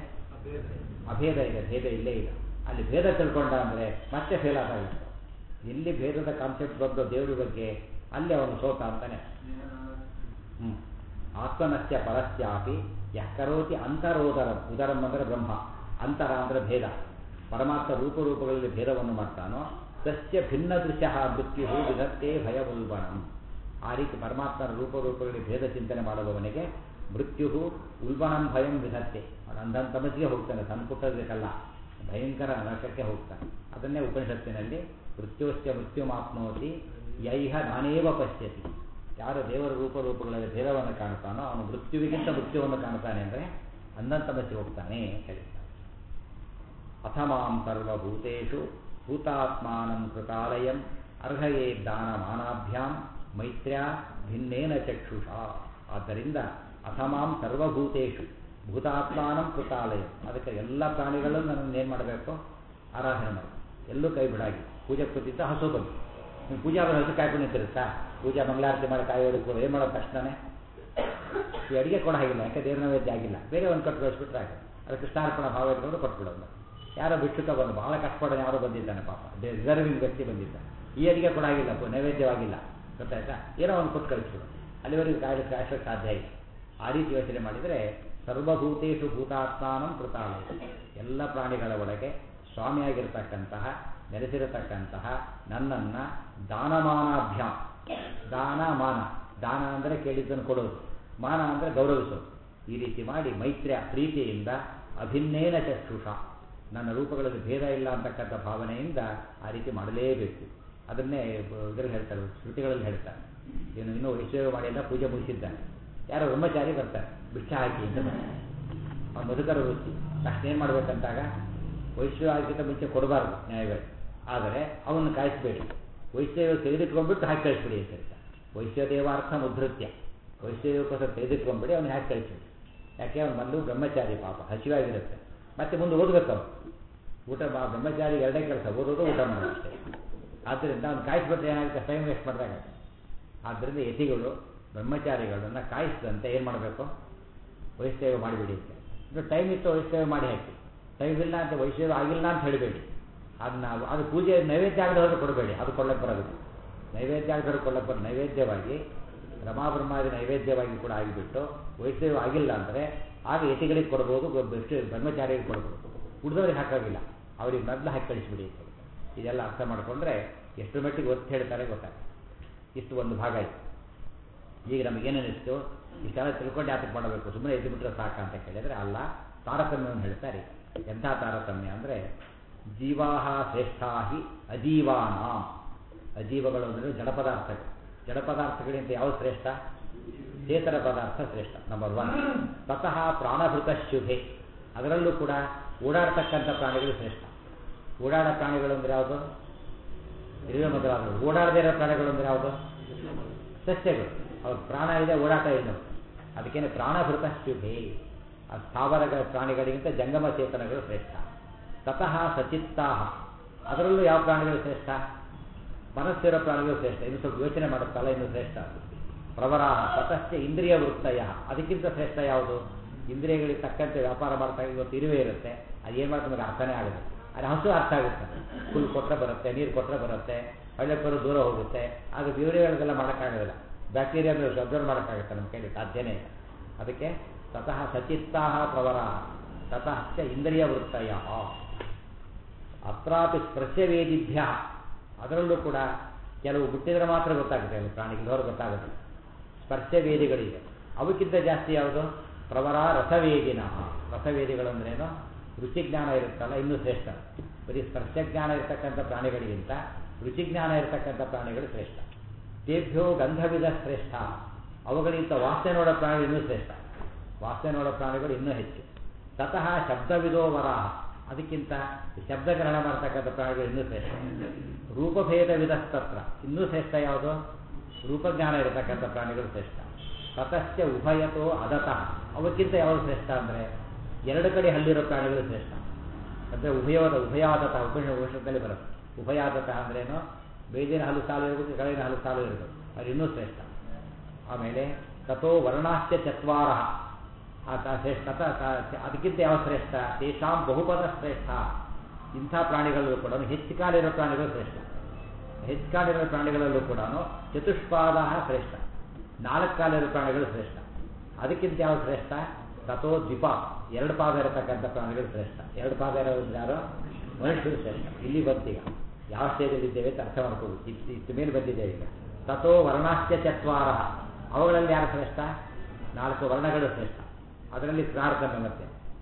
ಅಭೇದ ಇದೆ ಭೇದ ಇಲ್ಲೇ ಇಲ್ಲ ಅಲ್ಲಿ ಭೇದ ತಿಳ್ಕೊಂಡ ಅಂದರೆ ಮತ್ತೆ ಫೇಲ್ ಆದಾಗಿತ್ತು ಎಲ್ಲಿ ಭೇದದ ಕಾನ್ಸೆಪ್ಟ್ ಬಂದು ದೇವರ ಬಗ್ಗೆ ಅಲ್ಲಿ ಅವನು ಸೋತ ಅಂತಾನೆ ಹ್ಮ್ ಆತ್ಮನಸ್ಯ ಪರಸ್ಯಾಪಿ ಯಃ ಕರೋತಿ ಅಂತರೋದರಂ ಉದರಂ ಅಂದರೆ ಬ್ರಹ್ಮ ಅಂತರ ಅಂದರೆ ಭೇದ ಪರಮಾತ್ಮ ರೂಪರೂಪಗಳಲ್ಲಿ ಭೇದವನ್ನು ಮಾಡ್ತಾನೋ ಸಸ್ಯ ಭಿನ್ನ ದೃಶ್ಯ ಮೃತ್ಯು ವಿಧತ್ತೆ ಭಯ ಉಲ್ಬಣಂ ಆ ರೀತಿ ಪರಮಾತ್ಮನ ರೂಪರೂಪಗಳಲ್ಲಿ ಭೇದ ಚಿಂತನೆ ಮಾಡುವವನಿಗೆ ಮೃತ್ಯು ಉಲ್ಬಣಂ ಭಯಂ ವಿಧತ್ತೆ ಅವನ ತಮಸಿಗೆ ಹೋಗ್ತಾನೆ ಸಣ್ಣ ಪುಟ್ಟದಕ್ಕಲ್ಲ ಭಯಂಕರ ನರಕಕ್ಕೆ ಹೋಗ್ತಾನೆ ಅದನ್ನೇ ಉಪನಿಷತ್ತಿನಲ್ಲಿ ಮೃತ್ಯೋಶ್ಚ ಮೃತ್ಯುಮಾಪ್ನೋತಿ ಯೈಹ ನಾನೇವ ಪಶ್ಯತಿ ಯಾರು ದೇವರ ರೂಪರೂಪಗಳಲ್ಲಿ ಭೇದವನ್ನು ಕಾಣ್ತಾನೋ ಅವನು ಮೃತ್ಯುವಿಗಿಂತ ಮೃತ್ಯುವನ್ನು ಕಾಣ್ತಾನೆ ಅಂದರೆ ಅಂದಂತಮಸ್ಸಿಗೆ ಹೋಗ್ತಾನೆ ಅಂತ ಹೇಳ್ತಾನೆ ಅಥಮಾಂ ಸರ್ವಭೂತೇಷು ಭೂತಾತ್ಮಾನಂ ಕೃತಾಲಯಂ ಅರ್ಹಯೇ ದಾನಮಾನಾಭ್ಯಾಂ ಮೈತ್ರ್ಯಾ ಭಿನ್ನೇನ ಚಕ್ಷುಷಾ ಆದ್ದರಿಂದ ಅಥಮಾಂ ಸರ್ವಭೂತೇಷು ಭೂತಾತ್ಮಾನಂ ಕೃತಾಲಯಂ ಅದಕ್ಕೆ ಎಲ್ಲ ಪ್ರಾಣಿಗಳನ್ನು ನಾನು ಏನು ಮಾಡಬೇಕು ಆರಾಧನೆ ಮಾಡಬೇಕು ಎಲ್ಲೂ ಕೈ ಬಿಡಾಗಿ ಪೂಜೆ ಕೂತಿದ್ದ ಹಸು ಬಂತು ನೀವು ಪೂಜಾ ಬರೋ ಹಸು ಕಾಯ್ಕೊಂಡು ನಿಂತಿರುತ್ತಾ ಪೂಜಾ ಮಂಗಳಾರತಿ ಮಾಡಿ ಕಾಯೋದಕ್ಕೆ ಕೂಡ ಏನು ಮಾಡೋದು ತಕ್ಷಣನೇ ಈ ಅಡಿಗೆ ಕೊಡ ಹಾಗಿಲ್ಲ ಯಾಕೆ ದೇವ್ರ ನೈವೇದ್ಯ ಆಗಿಲ್ಲ ಬೇರೆ ಒಂದು ಕಟ್ಟು ಕಳಿಸ್ಬಿಟ್ರೆ ಆಗ ಅದು ಕೃಷ್ಣಾರ್ಪಣ ಭಾವ ಇಟ್ಕೊಂಡು ಕೊಟ್ಬಿಡೋದು ಯಾರೋ ಬಿಟ್ಟುಕ ಬಂದು ಬಹಳ ಕಷ್ಟಪಡೋನು ಯಾರೋ ಬಂದಿದ್ದಾನೆ ಪಾಪ ರಿಸರ್ವಿಂಗ್ ವ್ಯಕ್ತಿ ಬಂದಿದ್ದ ಈ ಅಡಿಗೆ ಕೂಡ ಆಗಿಲ್ಲ ಪು- ನೈವೇದ್ಯವಾಗಿಲ್ಲ ಗೊತ್ತಾಯ್ತಾ ಏನೋ ಒಂದು ಕೊಟ್ಟು ಕಳಿಸ್ಬಿಡು ಅಲ್ಲಿವರೆಗೂ ಕಾಯ್ದು ಕಾಯಿಸೋಕ್ಕೆ ಸಾಧ್ಯ ಇಲ್ಲ ಆ ರೀತಿ ಯೋಚನೆ ಮಾಡಿದರೆ ಸರ್ವಭೂತೇಶು ಭೂತಾತ್ಮಾನಂ ಕೃತಾಲಯ ಎಲ್ಲ ಪ್ರಾಣಿಗಳ ಒಳಗೆ ಸ್ವಾಮಿಯಾಗಿರ್ತಕ್ಕಂತಹ ನೆಲೆಸಿರತಕ್ಕಂತಹ ನನ್ನನ್ನು ದಾನಮಾನಾಭ್ಯಾಂ ದಾನ ಮಾನ ದಾನ ಅಂದರೆ ಕೇಳಿದ್ದನ್ನು ಕೊಡೋದು ಮಾನ ಅಂದರೆ ಗೌರವಿಸೋದು ಈ ರೀತಿ ಮಾಡಿ ಮೈತ್ರ್ಯ ಪ್ರೀತಿಯಿಂದ ಅಭಿನ್ನೇನ ಚಕ್ಷುಷ ನನ್ನ ರೂಪಗಳಲ್ಲಿ ಭೇದ ಇಲ್ಲ ಅಂತಕ್ಕಂಥ ಭಾವನೆಯಿಂದ ಆ ರೀತಿ ಮಾಡಲೇಬೇಕು ಅದನ್ನೇ ಇದರಲ್ಲಿ ಹೇಳ್ತಾರೆ ಶ್ರುತಿಗಳಲ್ಲಿ ಹೇಳ್ತಾರೆ ಏನು ಇನ್ನೂ ವೈಶ್ವರ್ಯ ಮಾಡಿಲ್ಲ ಪೂಜೆ ಮುಗಿಸಿದ್ದಾನೆ ಯಾರೋ ಬ್ರಹ್ಮಚಾರಿ ಬರ್ತಾರೆ ಭಿಕ್ಷ ಹಾಕಿ ಅಂತ ಬರ್ತಾರೆ ಆ ಮಧುಕರ ವೃತ್ತಿ ತಕ್ಷಣ ಏನು ಮಾಡ್ಬೇಕಂತಾಗ ವೈಶ್ವ ಆಗಿದ್ದ ಮುಂಚೆ ಕೊಡಬಾರ್ದು ನ್ಯಾಯವಾಗಿ ಆದರೆ ಅವನ್ನ ಕಾಯಿಸಬೇಡಿ ವೈಶ್ವ ತೆಗೆದಿಟ್ಕೊಂಡ್ಬಿಟ್ಟು ಹಾಕಿ ಕಳಿಸ್ಬಿಡಿ ಅಂತ ಹೇಳ್ತಾರೆ ವೈಶ್ವದೇವಾರ್ಥ ಮುಧೃತ್ಯ ವೈಶ್ವದೇವಕ್ಕೋಸ್ಕರ ತೆಗೆದಿಟ್ಕೊಂಡ್ಬಿಡಿ ಅವ್ನು ಹಾಕಿ ಕಳಿಸ್ಬಿಡಿ ಯಾಕೆ ಅವ್ನು ಬಂದು ಬ್ರಹ್ಮಚಾರಿ ಪಾಪ ಹಸಿವಾಗಿರುತ್ತೆ ಮತ್ತೆ ಮುಂದೆ ಓದಬೇಕು ಅವನು ಊಟ ಮಾ ಬ್ರಹ್ಮಚಾರಿ ಎರಡೇ ಕೆಲಸ ಓದೋದು ಊಟ ಮಾಡೋದು ಅಷ್ಟೇ ಆದ್ದರಿಂದ ಅವ್ನು ಕಾಯಿಸ್ಬಿಟ್ರೆ ಏನಾಗುತ್ತೆ ಟೈಮ್ ವೇಸ್ಟ್ ಮಾಡಿದಾಗ ಆದ್ದರಿಂದ ಯತಿಗಳು ಬ್ರಹ್ಮಚಾರಿಗಳನ್ನ ಕಾಯಿಸಿದಂತೆ ಏನು ಮಾಡಬೇಕು ವೈಷ್ಣವ ಮಾಡಿಬಿಡಿ ಅಂತ ಇದು ಟೈಮ್ ಇತ್ತು ವೈಷ್ಣವ ಮಾಡಿ ಹಾಕಿ ಟೈಮ್ ಇಲ್ಲ ಅಂತ ವೈಷ್ಣವ ಆಗಿಲ್ಲ ಅಂತ ಹೇಳಬೇಡಿ ಅದನ್ನ ಅದು ಪೂಜೆ ನೈವೇದ್ಯ ಆಗದೆ ಹೋದ್ರೆ ಕೊಡಬೇಡಿ ಅದು ಕೊಳ್ಳಕ್ಕೆ ಬರೋದು ನೈವೇದ್ಯ ಆಗದೆ ಕೊಳ್ಳಕ್ಕೆ ಬರೋ ನೈವೇದ್ಯವಾಗಿ ರಮಾಬ್ರಹ್ಮಾದಿ ನೈವೇದ್ಯವಾಗಿ ಕೂಡ ಆಗಿಬಿಟ್ಟು ವೈಷ್ಣವ ಆಗಿಲ್ಲ ಅಂದರೆ ಆಗ ಯತಿಗಳಿಗೆ ಕೊಡ್ಬೋದು ಬೆಸ್ಟ್ ಬ್ರಹ್ಮಚಾರಿಗೆ ಕೊಡ್ಬೋದು ಉಳಿದವ್ರಿಗೆ ಹಾಕಾಗಿಲ್ಲ ಅವ್ರಿಗೆ ಮೊದಲು ಹಾಕಿ ಕಳಿಸ್ಬಿಡಿ ಅಂತ ಹೇಳ್ತಾರೆ. ಇದೆಲ್ಲ ಅರ್ಥ ಮಾಡಿಕೊಂಡ್ರೆ ಎಷ್ಟು ಮಟ್ಟಿಗೆ ಒತ್ತು ಹೇಳ್ತಾರೆ ಗೊತ್ತಾಗುತ್ತೆ ಇಷ್ಟು ಒಂದು ಭಾಗ ಇತ್ತು ಈಗ ನಮಗೇನಿಸ್ತು ಇಷ್ಟೆಲ್ಲ ತಿಳ್ಕೊಂಡು ಯಾತಕ್ಕೆ ಮಾಡಬೇಕು ಸುಮ್ಮನೆ ಎದ್ದು ಬಿಟ್ಟರೆ ಸಾಕ ಅಂತ ಕೇಳಿದರೆ ಅಲ್ಲ ತಾರತಮ್ಯವನ್ನು ಹೇಳ್ತಾರೆ ಎಂಥ ತಾರತಮ್ಯ ಅಂದರೆ ಜೀವಾಹ ಶ್ರೇಷ್ಠಾ ಹಿ ಅಜೀವಾನ ಅಜೀವಗಳು ಅಂದರೆ ಜಡ ಪದಾರ್ಥಗಳು ಜಡ ಪದಾರ್ಥಗಳಿಂದ ಯಾವ ಶ್ರೇಷ್ಠ ಚೇತನ ಪದಾರ್ಥ ಶ್ರೇಷ್ಠ ನಂಬರ್ ಒನ್ ತತಃ ಪ್ರಾಣಭೃತ ಶುಭೆ ಅದರಲ್ಲೂ ಕೂಡ ಓಡಾಡ್ತಕ್ಕಂಥ ಪ್ರಾಣಿಗಳು ಶ್ರೇಷ್ಠ ಓಡಾಡ ಪ್ರಾಣಿಗಳು ಅಂದರೆ ಯಾವುದು ಇರುವೆ ಮೊದಲಾದವು ಓಡಾಡದೇ ಇರೋ ಪ್ರಾಣಿಗಳು ಅಂದರೆ ಯಾವುದು ಸಸ್ಯಗಳು ಅವ್ರ ಪ್ರಾಣ ಇದೆ ಓಡಾಟ ಇಲ್ಲ ಅದಕ್ಕೇನೆ ಪ್ರಾಣಭೃತ ಶುಭೆ ಆ ಸ್ಥಾವರಗಳ ಪ್ರಾಣಿಗಳಿಗಿಂತ ಜಂಗಮ ಚೇತನಗಳು ಶ್ರೇಷ್ಠ ತತಃ ಸಚಿತ್ತಾ ಅದರಲ್ಲೂ ಯಾವ ಪ್ರಾಣಿಗಳು ಶ್ರೇಷ್ಠ ಮನಸ್ಸಿರೋ ಪ್ರಾಣಿಗಳು ಶ್ರೇಷ್ಠ ಇನ್ನು ಸ್ವಲ್ಪ ಯೋಚನೆ ಮಾಡುತ್ತಲ್ಲ ಇನ್ನು ಶ್ರೇಷ್ಠ ಅದು ಪ್ರವರಾಹ ತತಶ್ಚ ಇಂದ್ರಿಯ ವೃತ್ತಯ ಅದಕ್ಕಿಂತ ಶ್ರೇಷ್ಠ ಯಾವುದು ಇಂದ್ರಿಯಗಳಿಗೆ ತಕ್ಕಂತೆ ವ್ಯಾಪಾರ ಮಾಡ್ತಾ ಇವತ್ತು ಇರುವೆ ಇರುತ್ತೆ ಅದೇನು ಮಾಡ್ತಾ ನಮಗೆ ಅರ್ಥನೇ ಆಗುತ್ತೆ ಅದು ಹಸು ಅರ್ಥ ಆಗುತ್ತೆ ಹುಲ್ಲು ಕೊಟ್ಟರೆ ಬರುತ್ತೆ ನೀರು ಕೊಟ್ಟರೆ ಬರುತ್ತೆ ಒಳ್ಳೆ ಕರು ದೂರ ಹೋಗುತ್ತೆ ಆಗ ಬೇರೆಗಳಿಗೆಲ್ಲ ಮಾಡೋಕ್ಕಾಗೋದಿಲ್ಲ ಬ್ಯಾಕ್ಟೀರಿಯಾ ಅಬ್ಸರ್ವ್ ಮಾಡೋಕ್ಕಾಗುತ್ತೆ ನಮ್ಮ ಕೈಲಿ ಸಾಧ್ಯನೇ ಇಲ್ಲ ಅದಕ್ಕೆ ತತಃ ಸಚಿತ್ತಾ ಪ್ರವರಾಹ ತತಃ ಚ ಇಂದ್ರಿಯ ವೃತ್ತಯ ಅತ್ರಾಪಿ ಸ್ಪರ್ಶವೇದಿಭ್ಯ ಅದರಲ್ಲೂ ಕೂಡ ಕೆಲವು ಹುಟ್ಟಿದ್ರೆ ಮಾತ್ರ ಗೊತ್ತಾಗುತ್ತೆ ಕೆಲವು ಪ್ರಾಣಿಗಳು ಹೊರ ಗೊತ್ತಾಗುತ್ತೆ ಸ್ಪರ್ಶವೇದಿಗಳಿವೆ ಅವಕ್ಕಿಂತ ಜಾಸ್ತಿ ಯಾವುದು ಪ್ರವರ ರಸವೇದಿನ ರಸವೇದಿಗಳಂದ್ರೇನು ರುಚಿಜ್ಞಾನ ಇರುತ್ತಲ್ಲ ಇನ್ನೂ ಶ್ರೇಷ್ಠ ಬರೀ ಸ್ಪರ್ಶಜ್ಞಾನ ಇರತಕ್ಕಂಥ ಪ್ರಾಣಿಗಳಿಗಿಂತ ರುಚಿಜ್ಞಾನ ಇರತಕ್ಕಂಥ ಪ್ರಾಣಿಗಳು ಶ್ರೇಷ್ಠ ತೇಭ್ಯೋ ಗಂಧವಿಧ ಶ್ರೇಷ್ಠ ಅವುಗಳಿಗಿಂತ ವಾಸನೆ ನೋಡೋ ಪ್ರಾಣಿಗಳು ಇನ್ನೂ ಶ್ರೇಷ್ಠ ವಾಸನೆ ನೋಡೋ ಪ್ರಾಣಿಗಳು ಇನ್ನೂ ಹೆಚ್ಚು ತತಃ ಶಬ್ದವಿದೋ ವರಾಹ ಅದಕ್ಕಿಂತ ಶಬ್ದಗ್ರಹಣ ಮಾಡ್ತಕ್ಕಂಥ ಪ್ರಾಣಿಗಳು ಇನ್ನೂ ಶ್ರೇಷ್ಠ ರೂಪಭೇದ ವಿಧಸ್ತತ್ರ ಇನ್ನೂ ಶ್ರೇಷ್ಠ ಯಾವುದು ರೂಪಜ್ಞಾನ ಇರತಕ್ಕಂಥ ಪ್ರಾಣಿಗಳು ಶ್ರೇಷ್ಠ ತತಶ್ಚ ಉಭಯತೋ ಅದತಃ ಅವಕ್ಕಿಂತ ಯಾವುದು ಶ್ರೇಷ್ಠ ಅಂದರೆ ಎರಡು ಕಡೆ ಹಲ್ಲಿರೋ ಪ್ರಾಣಿಗಳು ಶ್ರೇಷ್ಠ ಅಂದರೆ ಉಭಯೋದ ಉಭಯಾದತ ಉಪನಿಷ ಉಪನಿಷತ್ತಲ್ಲಿ ಬರುತ್ತೆ ಉಭಯಾದತ ಅಂದ್ರೇನು ಬೇದಿನ ಹಲ್ಲು ಸಾಲು ಇರಬೇಕು ಕೆಳಗಿನ ಹಲ್ಲು ಸಾಲು ಇರಬೇಕು ಅದು ಇನ್ನೂ ಶ್ರೇಷ್ಠ ಆಮೇಲೆ ತಥೋ ವರ್ಣಾಶ್ಚ ಚತ್ವಾರ ಆತ ಶ್ರೇಷ್ಠ ಅದಕ್ಕಿಂತ ಯಾವ ಶ್ರೇಷ್ಠ ತೇಷಾಂ ಬಹುಪದ ಶ್ರೇಷ್ಠ ಇಂಥ ಪ್ರಾಣಿಗಳಲ್ಲೂ ಕೂಡ ಹೆಚ್ಚು ಕಾಲಿರೋ ಪ್ರಾಣಿಗಳು ಶ್ರೇಷ್ಠ ಹೆಚ್ಚು ಕಾಲಿರೋ ಪ್ರಾಣಿಗಳಲ್ಲೂ ಕೂಡ ಚತುಷ್ಪಾದ ಶ್ರೇಷ್ಠ ನಾಲ್ಕು ಕಾಲಿರೋ ಪ್ರಾಣಿಗಳು ಶ್ರೇಷ್ಠ ಅದಕ್ಕಿಂತ ಯಾವ ಶ್ರೇಷ್ಠ ತಥೋ ದ್ವಿಪ ಎರಡು ಪಾದ ಇರತಕ್ಕಂಥ ಪ್ರಾಣಿಗಳು ಶ್ರೇಷ್ಠ ಎರಡು ಪಾದ ಇರೋದು ಯಾರು ಮನುಷ್ಯರು ಶ್ರೇಷ್ಠ ಇಲ್ಲಿ ಬಂತೀಗ ಯಾವ ಸ್ಟೇಜಲ್ಲಿ ಇದ್ದೇವೆ ಅಂತ ಅರ್ಥ ಮಾಡ್ಕೋಬೇಕು ಇಷ್ಟು ಇಷ್ಟು ಮೇಲೆ ಬಂದಿದ್ದೇವೆ ಈಗ ತಥೋ ವರ್ಣಾಶ್ಚ ಚತ್ವಾರ ಅವುಗಳಲ್ಲಿ ಯಾರು ಶ್ರೇಷ್ಠ ನಾಲ್ಕು ವರ್ಣಗಳು ಶ್ರೇಷ್ಠ ಅದರಲ್ಲಿ ಪ್ರಾರ್ಥನೆ ಮತ್ತೆ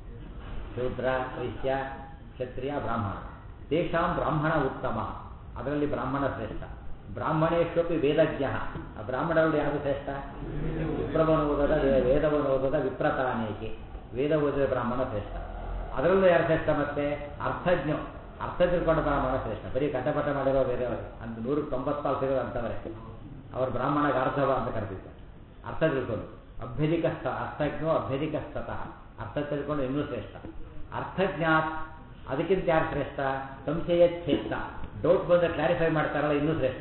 ಶೂದ್ರ ವೈಶ್ಯ ಕ್ಷತ್ರಿಯ ಬ್ರಾಹ್ಮಣ ತೇಷಾಂ ಬ್ರಾಹ್ಮಣ ಉತ್ತಮ ಅದರಲ್ಲಿ ಬ್ರಾಹ್ಮಣ ಶ್ರೇಷ್ಠ ಬ್ರಾಹ್ಮಣೇಶ್ವಪಿ ವೇದಜ್ಞ ಆ ಬ್ರಾಹ್ಮಣರಲ್ಲಿ ಯಾವುದು ಶ್ರೇಷ್ಠ ವಿಪ್ರವನ್ನು ಓದದ ವೇದವನ್ನು ಓದದ ವಿಪ್ರತಾನೇಕೆ ವೇದ ಓದಿದ ಬ್ರಾಹ್ಮಣ ಶ್ರೇಷ್ಠ ಅದರಲ್ಲೂ ಯಾರು ಶ್ರೇಷ್ಠ ಮತ್ತೆ ಅರ್ಥಜ್ಞ ಅರ್ಥ ತಿಳ್ಕೊಂಡ ಬ್ರಾಹ್ಮಣ ಶ್ರೇಷ್ಠ ಬರೀ ಕಟಪಟ ಮಾಡಿರೋ ಬೇರೆಯವರು ಅಂತ ನೂರಕ್ಕೆ ತೊಂಬತ್ತಾರು ಸಿಗೋದು ಅಂತವರೇ ಅವರು ಬ್ರಾಹ್ಮಣಗೆ ಅರ್ಧವ ಅಂತ ಕರೆದಿದ್ದಾರೆ ಅರ್ಥ ತಿಳ್ಕೊಂಡು ಅಭ್ಯಧಿಕಸ್ಥ ಅರ್ಥಜ್ಞೋ ಅಭ್ಯಧಿಕಸ್ತತಃ ಅರ್ಥ ತಿಳ್ಕೊಂಡು ಇನ್ನೂ ಶ್ರೇಷ್ಠ ಅರ್ಥಜ್ಞಾತ್ ಅದಕ್ಕಿಂತ ಯಾರು ಶ್ರೇಷ್ಠ ಸಂಶಯ ಛೇಷ್ಟ ಡೌಟ್ ಬಂದ ಕ್ಲಾರಿಫೈ ಮಾಡ್ತಾರಲ್ಲ ಇನ್ನೂ ಶ್ರೇಷ್ಠ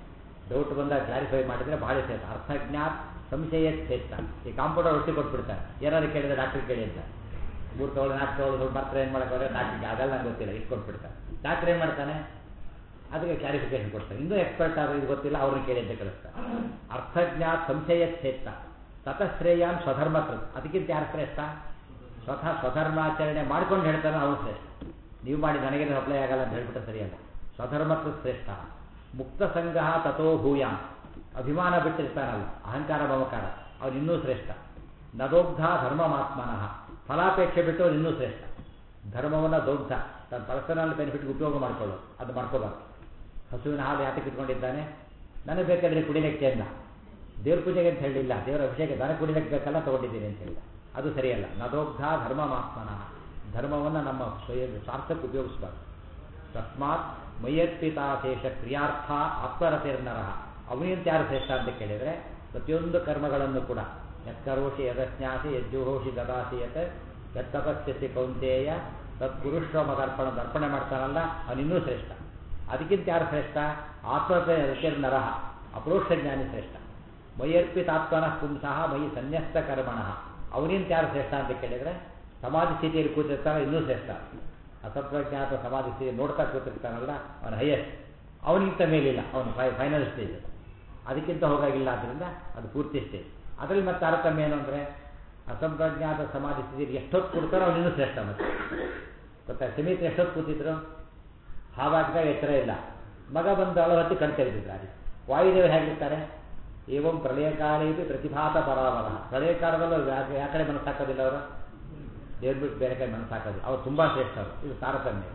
ಡೌಟ್ ಬಂದಾಗ ಕ್ಲಾರಿಫೈ ಮಾಡಿದ್ರೆ ಬಹಳ ಶ್ರೇಷ್ಠ ಅರ್ಥಜ್ಞಾತ್ ಸಂಶಯ ಛೇಷ್ಟ ಈ ಕಾಂಪೌಂಡರ್ ಒಟ್ಟಿ ಕೊಟ್ಬಿಡ್ತಾರೆ ಏನಾದ್ರು ಕೇಳಿದ್ರೆ ಡಾಕ್ಟರ್ ಕೇಳಿ ಅಂತ ಮೂರು ತಗೊಳ್ಳಿ ನಾಲ್ಕು ತಗೊಳ್ಳಿ ಸ್ವಲ್ಪ ಮಾತ್ರ ಏನು ಮಾಡೋಕೆ ಡಾಕ್ಟ್ರಿಗೆ ಅದೆಲ್ಲ ನಂಗೆ ಗೊತ್ತಿಲ್ಲ ಇಷ್ಟು ಕೊಟ್ಬಿಡ್ತಾರೆ ಡಾಕ್ಟರ್ ಏನು ಮಾಡ್ತಾನೆ ಅದಕ್ಕೆ ಕ್ಲಾರಿಫಿಕೇಶನ್ ಕೊಡ್ತಾರೆ ಇನ್ನೂ ಎಕ್ಸ್ಪರ್ಟ್ ಆದ್ರೆ ಇದು ಗೊತ್ತಿಲ್ಲ ಅವ್ರನ್ನ ಕೇಳಿ ಅಂತ ಕಳಿಸ್ತಾರೆ ಅರ್ಥಜ್ಞಾತ್ ಸಂಶಯ ಛೇಷ್ಟ ತತಶ್ರೇಯಾನ್ ಸ್ವಧರ್ಮಕೃತ್ ಅದಕ್ಕಿಂತ ಯಾರು ಶ್ರೇಷ್ಠ ಸ್ವತಃ ಸ್ವಧರ್ಮಾಚರಣೆ ಮಾಡ್ಕೊಂಡು ಹೇಳ್ತಾನೆ ಅವನು ಶ್ರೇಷ್ಠ ನೀವು ಮಾಡಿ ನನಗೇನು ಅಪ್ಲೈ ಆಗಲ್ಲ ಅಂತ ಹೇಳ್ಬಿಟ್ಟು ಸರಿಯಲ್ಲ ಸ್ವಧರ್ಮಕೃತ್ ಶ್ರೇಷ್ಠ ಮುಕ್ತ ಸಂಘ ತಥೋ ಭೂಯಾನ್ ಅಭಿಮಾನ ಬಿಟ್ಟಿರ್ತಾನಲ್ಲ ಅಹಂಕಾರ ಮಮಕಾರ ಅವನು ಇನ್ನೂ ಶ್ರೇಷ್ಠ ನದೋಗ್ಧ ಧರ್ಮಮಾತ್ಮನಃ ಫಲಾಪೇಕ್ಷೆ ಬಿಟ್ಟು ಅವನು ಇನ್ನೂ ಶ್ರೇಷ್ಠ ಧರ್ಮವನ್ನು ದೊಡ್ಡ ತನ್ನ ಪರ್ಸನಲ್ ಬೆನಿಫಿಟ್ಗೆ ಉಪಯೋಗ ಮಾಡ್ಕೊಳ್ಳೋದು ಅದು ಮಾಡ್ಕೋಬಾರ್ದು ಹಸುವಿನ ಹಾಲು ಯಾತಕ್ಕೆ ಇಟ್ಕೊಂಡಿದ್ದಾನೆ ನನಗೆ ಬೇಕಾದ್ರೆ ಕುಡಿಲಿಕ್ಕೆ ಅಂದ ದೇವ್ರ ಪೂಜೆಗೆ ಅಂತ ಹೇಳಿಲ್ಲ ದೇವರ ಅಭಿಷೇಕ ದನ ಕುಡಿಲಿಕ್ಕೆ ಬೇಕಲ್ಲ ತಗೊಂಡಿದ್ದೀನಿ ಅಂತ ಹೇಳಿಲ್ಲ ಅದು ಸರಿಯಲ್ಲ ನದೋಗ್ಧ ಧರ್ಮಮಾತ್ಮನಃ ಧರ್ಮವನ್ನು ನಮ್ಮ ಸ್ವಯ ಸ್ವಾರ್ಥಕ್ಕೆ ಉಪಯೋಗಿಸಬಾರ್ದು ತಸ್ಮಾತ್ ಮೈಯರ್ಪಿತಾಶೇಷ ಕ್ರಿಯಾರ್ಥ ಆತ್ಮರತಿರ್ನರಹ ಅವನಿಂತ ಯಾರು ಶ್ರೇಷ್ಠ ಅಂತ ಕೇಳಿದರೆ ಪ್ರತಿಯೊಂದು ಕರ್ಮಗಳನ್ನು ಕೂಡ ಯತ್ಕರೋಷಿ ಯದಸ್ನ್ಯಾಸಿ ಯಜ್ಜುಹೋಷಿ ದದಾಸಿ ಯತ್ ಯತ್ತಪಸ್ಯಸಿ ಕೌಂತೇಯ ತತ್ಪುರುಷೋಮದರ್ಪಣ ದರ್ಪಣೆ ಮಾಡ್ತಾನಲ್ಲ ಅವನಿನ್ನೂ ಶ್ರೇಷ್ಠ ಅದಕ್ಕಿಂತ ಯಾರು ಶ್ರೇಷ್ಠ ಆತ್ಮರತಿರ್ನರಹ ಅಪರೋಕ್ಷ ಜ್ಞಾನಿ ಶ್ರೇಷ್ಠ ಮೈಯರ್ಪಿತಾತ್ಮನ ಪುಂಸಃ ಮೈ ಸನ್ಯಸ್ತ ಕರ್ಮಣ ಅವನಿಂತ ಯಾರು ಶ್ರೇಷ್ಠ ಅಂತ ಕೇಳಿದರೆ ಸಮಾಧಿ ಸ್ಥಿತಿಯಲ್ಲಿ ಕೂತಿರ್ತಾನೆ ಇನ್ನೂ ಶ್ರೇಷ್ಠ ಅಸತ್ವಜ್ಞಾತ ಸಮಾಧಿ ಸ್ಥಿತಿ ನೋಡ್ತಾ ಕೂತಿರ್ತಾನಲ್ಲ ಅವನ ಹೈಯೆಸ್ಟ್ ಅವನಿಗಿಂತ ಮೇಲಿಲ್ಲ ಅವನು ಫೈ ಫೈನಲ್ ಸ್ಟೇಜ್ ಅದಕ್ಕಿಂತ ಹೋಗಾಗಿಲ್ಲ ಆದ್ದರಿಂದ ಅದು ಪೂರ್ತಿ ಸ್ಟೇಜ್ ಅದರಲ್ಲಿ ಮತ್ತೆ ತಾರತಮ್ಯ ಏನು ಅಂದರೆ ಅಸಂಪ್ರಜ್ಞಾತ ಸಮಾಧಿ ಸ್ಥಿತಿಯಲ್ಲಿ ಎಷ್ಟೊತ್ತು ಕೊಡ್ತಾರೋ ಅವನಿನ್ನೂ ಶ್ರೇಷ್ಠ ಮತ್ತೆ ಗೊತ್ತಾ ಸಮಿತಿ ಎಷ್ಟೊತ್ತು ಕೂತಿದ್ರು ಹಾವಾಗ್ದಾಗ ಎಚ್ಚರ ಇಲ್ಲ ಮಗ ಬಂದು ಅಳ ಹೊತ್ತಿ ಕಣ್ ತೆಗೆದಿದ್ದಾರೆ ವಾಯುದೇವರು ಹೇಗಿರ್ತಾರೆ ಏವಂ ಪ್ರಳಯಕಾಲೇಪಿ ಪ್ರತಿಭಾತ ಪರಾವರ ಪ್ರಳಯಕಾಲದಲ್ಲೂ ಯಾ ಕಡೆ ಮನಸ್ಸಾಕೋದಿಲ್ಲ ಅವರು ದೇವ್ರ ಬಿಟ್ಟು ಬೇರೆ ಕಡೆ ಮನಸ್ಸಾಕೋದಿಲ್ಲ ಅವ್ರು ತುಂಬ ಶ್ರೇಷ್ಠರು ಇದು ತಾರತಮ್ಯ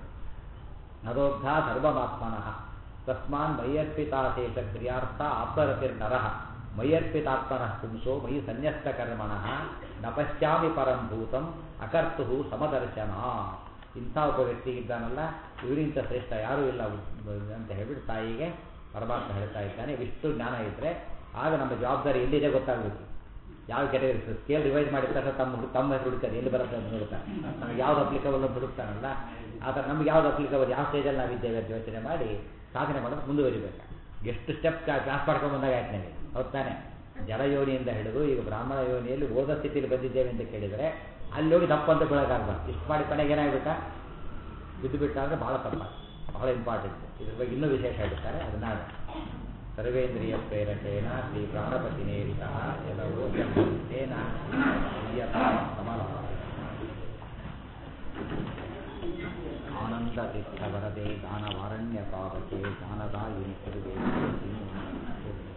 ನರೋಗ್ಧ ಸರ್ವಮಾತ್ಮನಃ ತಸ್ಮಾನ್ ಮೈಯರ್ಪಿತಾಶೇಷ ಕ್ರಿಯಾರ್ಥ ಆತ್ಮರತಿರ್ನರಃ ಮೈಯರ್ಪಿತಾತ್ಮನಃ ಪುಂಸೋ ಮೈ ಸನ್ಯಸ್ತ ಕರ್ಮಣಃ ನ ಪಶ್ಚಾಮಿ ಪರಂ ಭೂತಂ ಅಕರ್ತು ಸಮದರ್ಶನ ಇಂಥ ಒಬ್ಬ ವ್ಯಕ್ತಿ ಇದ್ದಾನಲ್ಲ ಇವರಿಂತ ಶ್ರೇಷ್ಠ ಯಾರೂ ಇಲ್ಲ ಅಂತ ಹೇಳ್ಬಿಟ್ಟು ತಾಯಿಗೆ ಪರಮಾತ್ಮ ಹೇಳ್ತಾ ಇದ್ದಾನೆ ಇಷ್ಟು ಜ್ಞಾನ ಇದ್ದರೆ ಆಗ ನಮ್ಮ ಜವಾಬ್ದಾರಿ ಎಲ್ಲಿದೆ ಗೊತ್ತಾಗಬೇಕು ಯಾವ ಕೆಟಗರಿ ಸ್ಕೇಲ್ ರಿವೈಸ್ ಮಾಡಿದ ತಕ್ಷಣ ತಮ್ಮ ತಮ್ಮ ಹೆಸರು ಹುಡುಕ್ತಾರೆ ಎಲ್ಲಿ ಬರುತ್ತೆ ಅಂತ ಹುಡುಕ್ತಾರೆ ನಮಗೆ ಯಾವ್ದು ಅಪ್ಲಿಕಬಲ್ ಅಂತ ಹುಡುಕ್ತಾನಲ್ಲ ಆ ಥರ ನಮ್ಗೆ ಯಾವ್ದು ಅಪ್ಲಿಕಬಲ್ ಯಾವ ಸ್ಟೇಜಲ್ಲಿ ನಾವಿದ್ದೇವೆ ಅಂತ ಯೋಚನೆ ಮಾಡಿ ಸಾಧನೆ ಮಾಡೋದು ಮುಂದುವರಿಬೇಕು ಎಷ್ಟು ಸ್ಟೆಪ್ ಕ್ಲಾಸ್ ಮಾಡ್ಕೊಂಡು ಬಂದಾಗ ಆಯ್ತು ನನಗೆ ಹೌದು ತಾನೆ ಜಲಯೋನಿಯಿಂದ ಹಿಡಿದು ಈಗ ಬ್ರಾಹ್ಮಣ ಯೋನಿಯಲ್ಲಿ ಓದ ಸ್ಥಿತಿಯಲ್ಲಿ ಬಂದಿದ್ದೇವೆ ಅಂತ ಕೇಳಿದರೆ ಅಲ್ಲಿ ಹೋಗಿ ತಪ್ಪು ಅಂತ ಬೀಳೋಕ್ಕಾಗಬಾರ್ದು ಇಷ್ಟು ಮಾಡಿ ಕೊನೆಗೆ ಏನಾಗ್ಬಿಟ್ಟ ಬಿದ್ದು ಬಿಟ್ಟ ಅಂದರೆ ಭಾಳ ತಪ್ಪ ಭಾಳ ಇಂಪಾರ್ಟೆಂಟ್ ಇದ್ರ ಬಗ್ಗೆ ಇನ್ನೂ ವಿಶೇಷ ಹೇಳ್ತಾರೆ ಅದನ್ನ ಸರ್ವೇಂದ್ರಿಯ ಪ್ರೇರಕೇನ ಶ್ರೀ ಪ್ರಾಣಪತಿನೇರಿತ ಎಲ್ಲವೂ ತೇನ ಕಮಲ ಆನಂದ ತೀರ್ಥವರದೆ ಗಾನವಾರಣ್ಯ ಪಾವಕೆ ಗಾನದಾಯಿನಿ ಕರುವೆ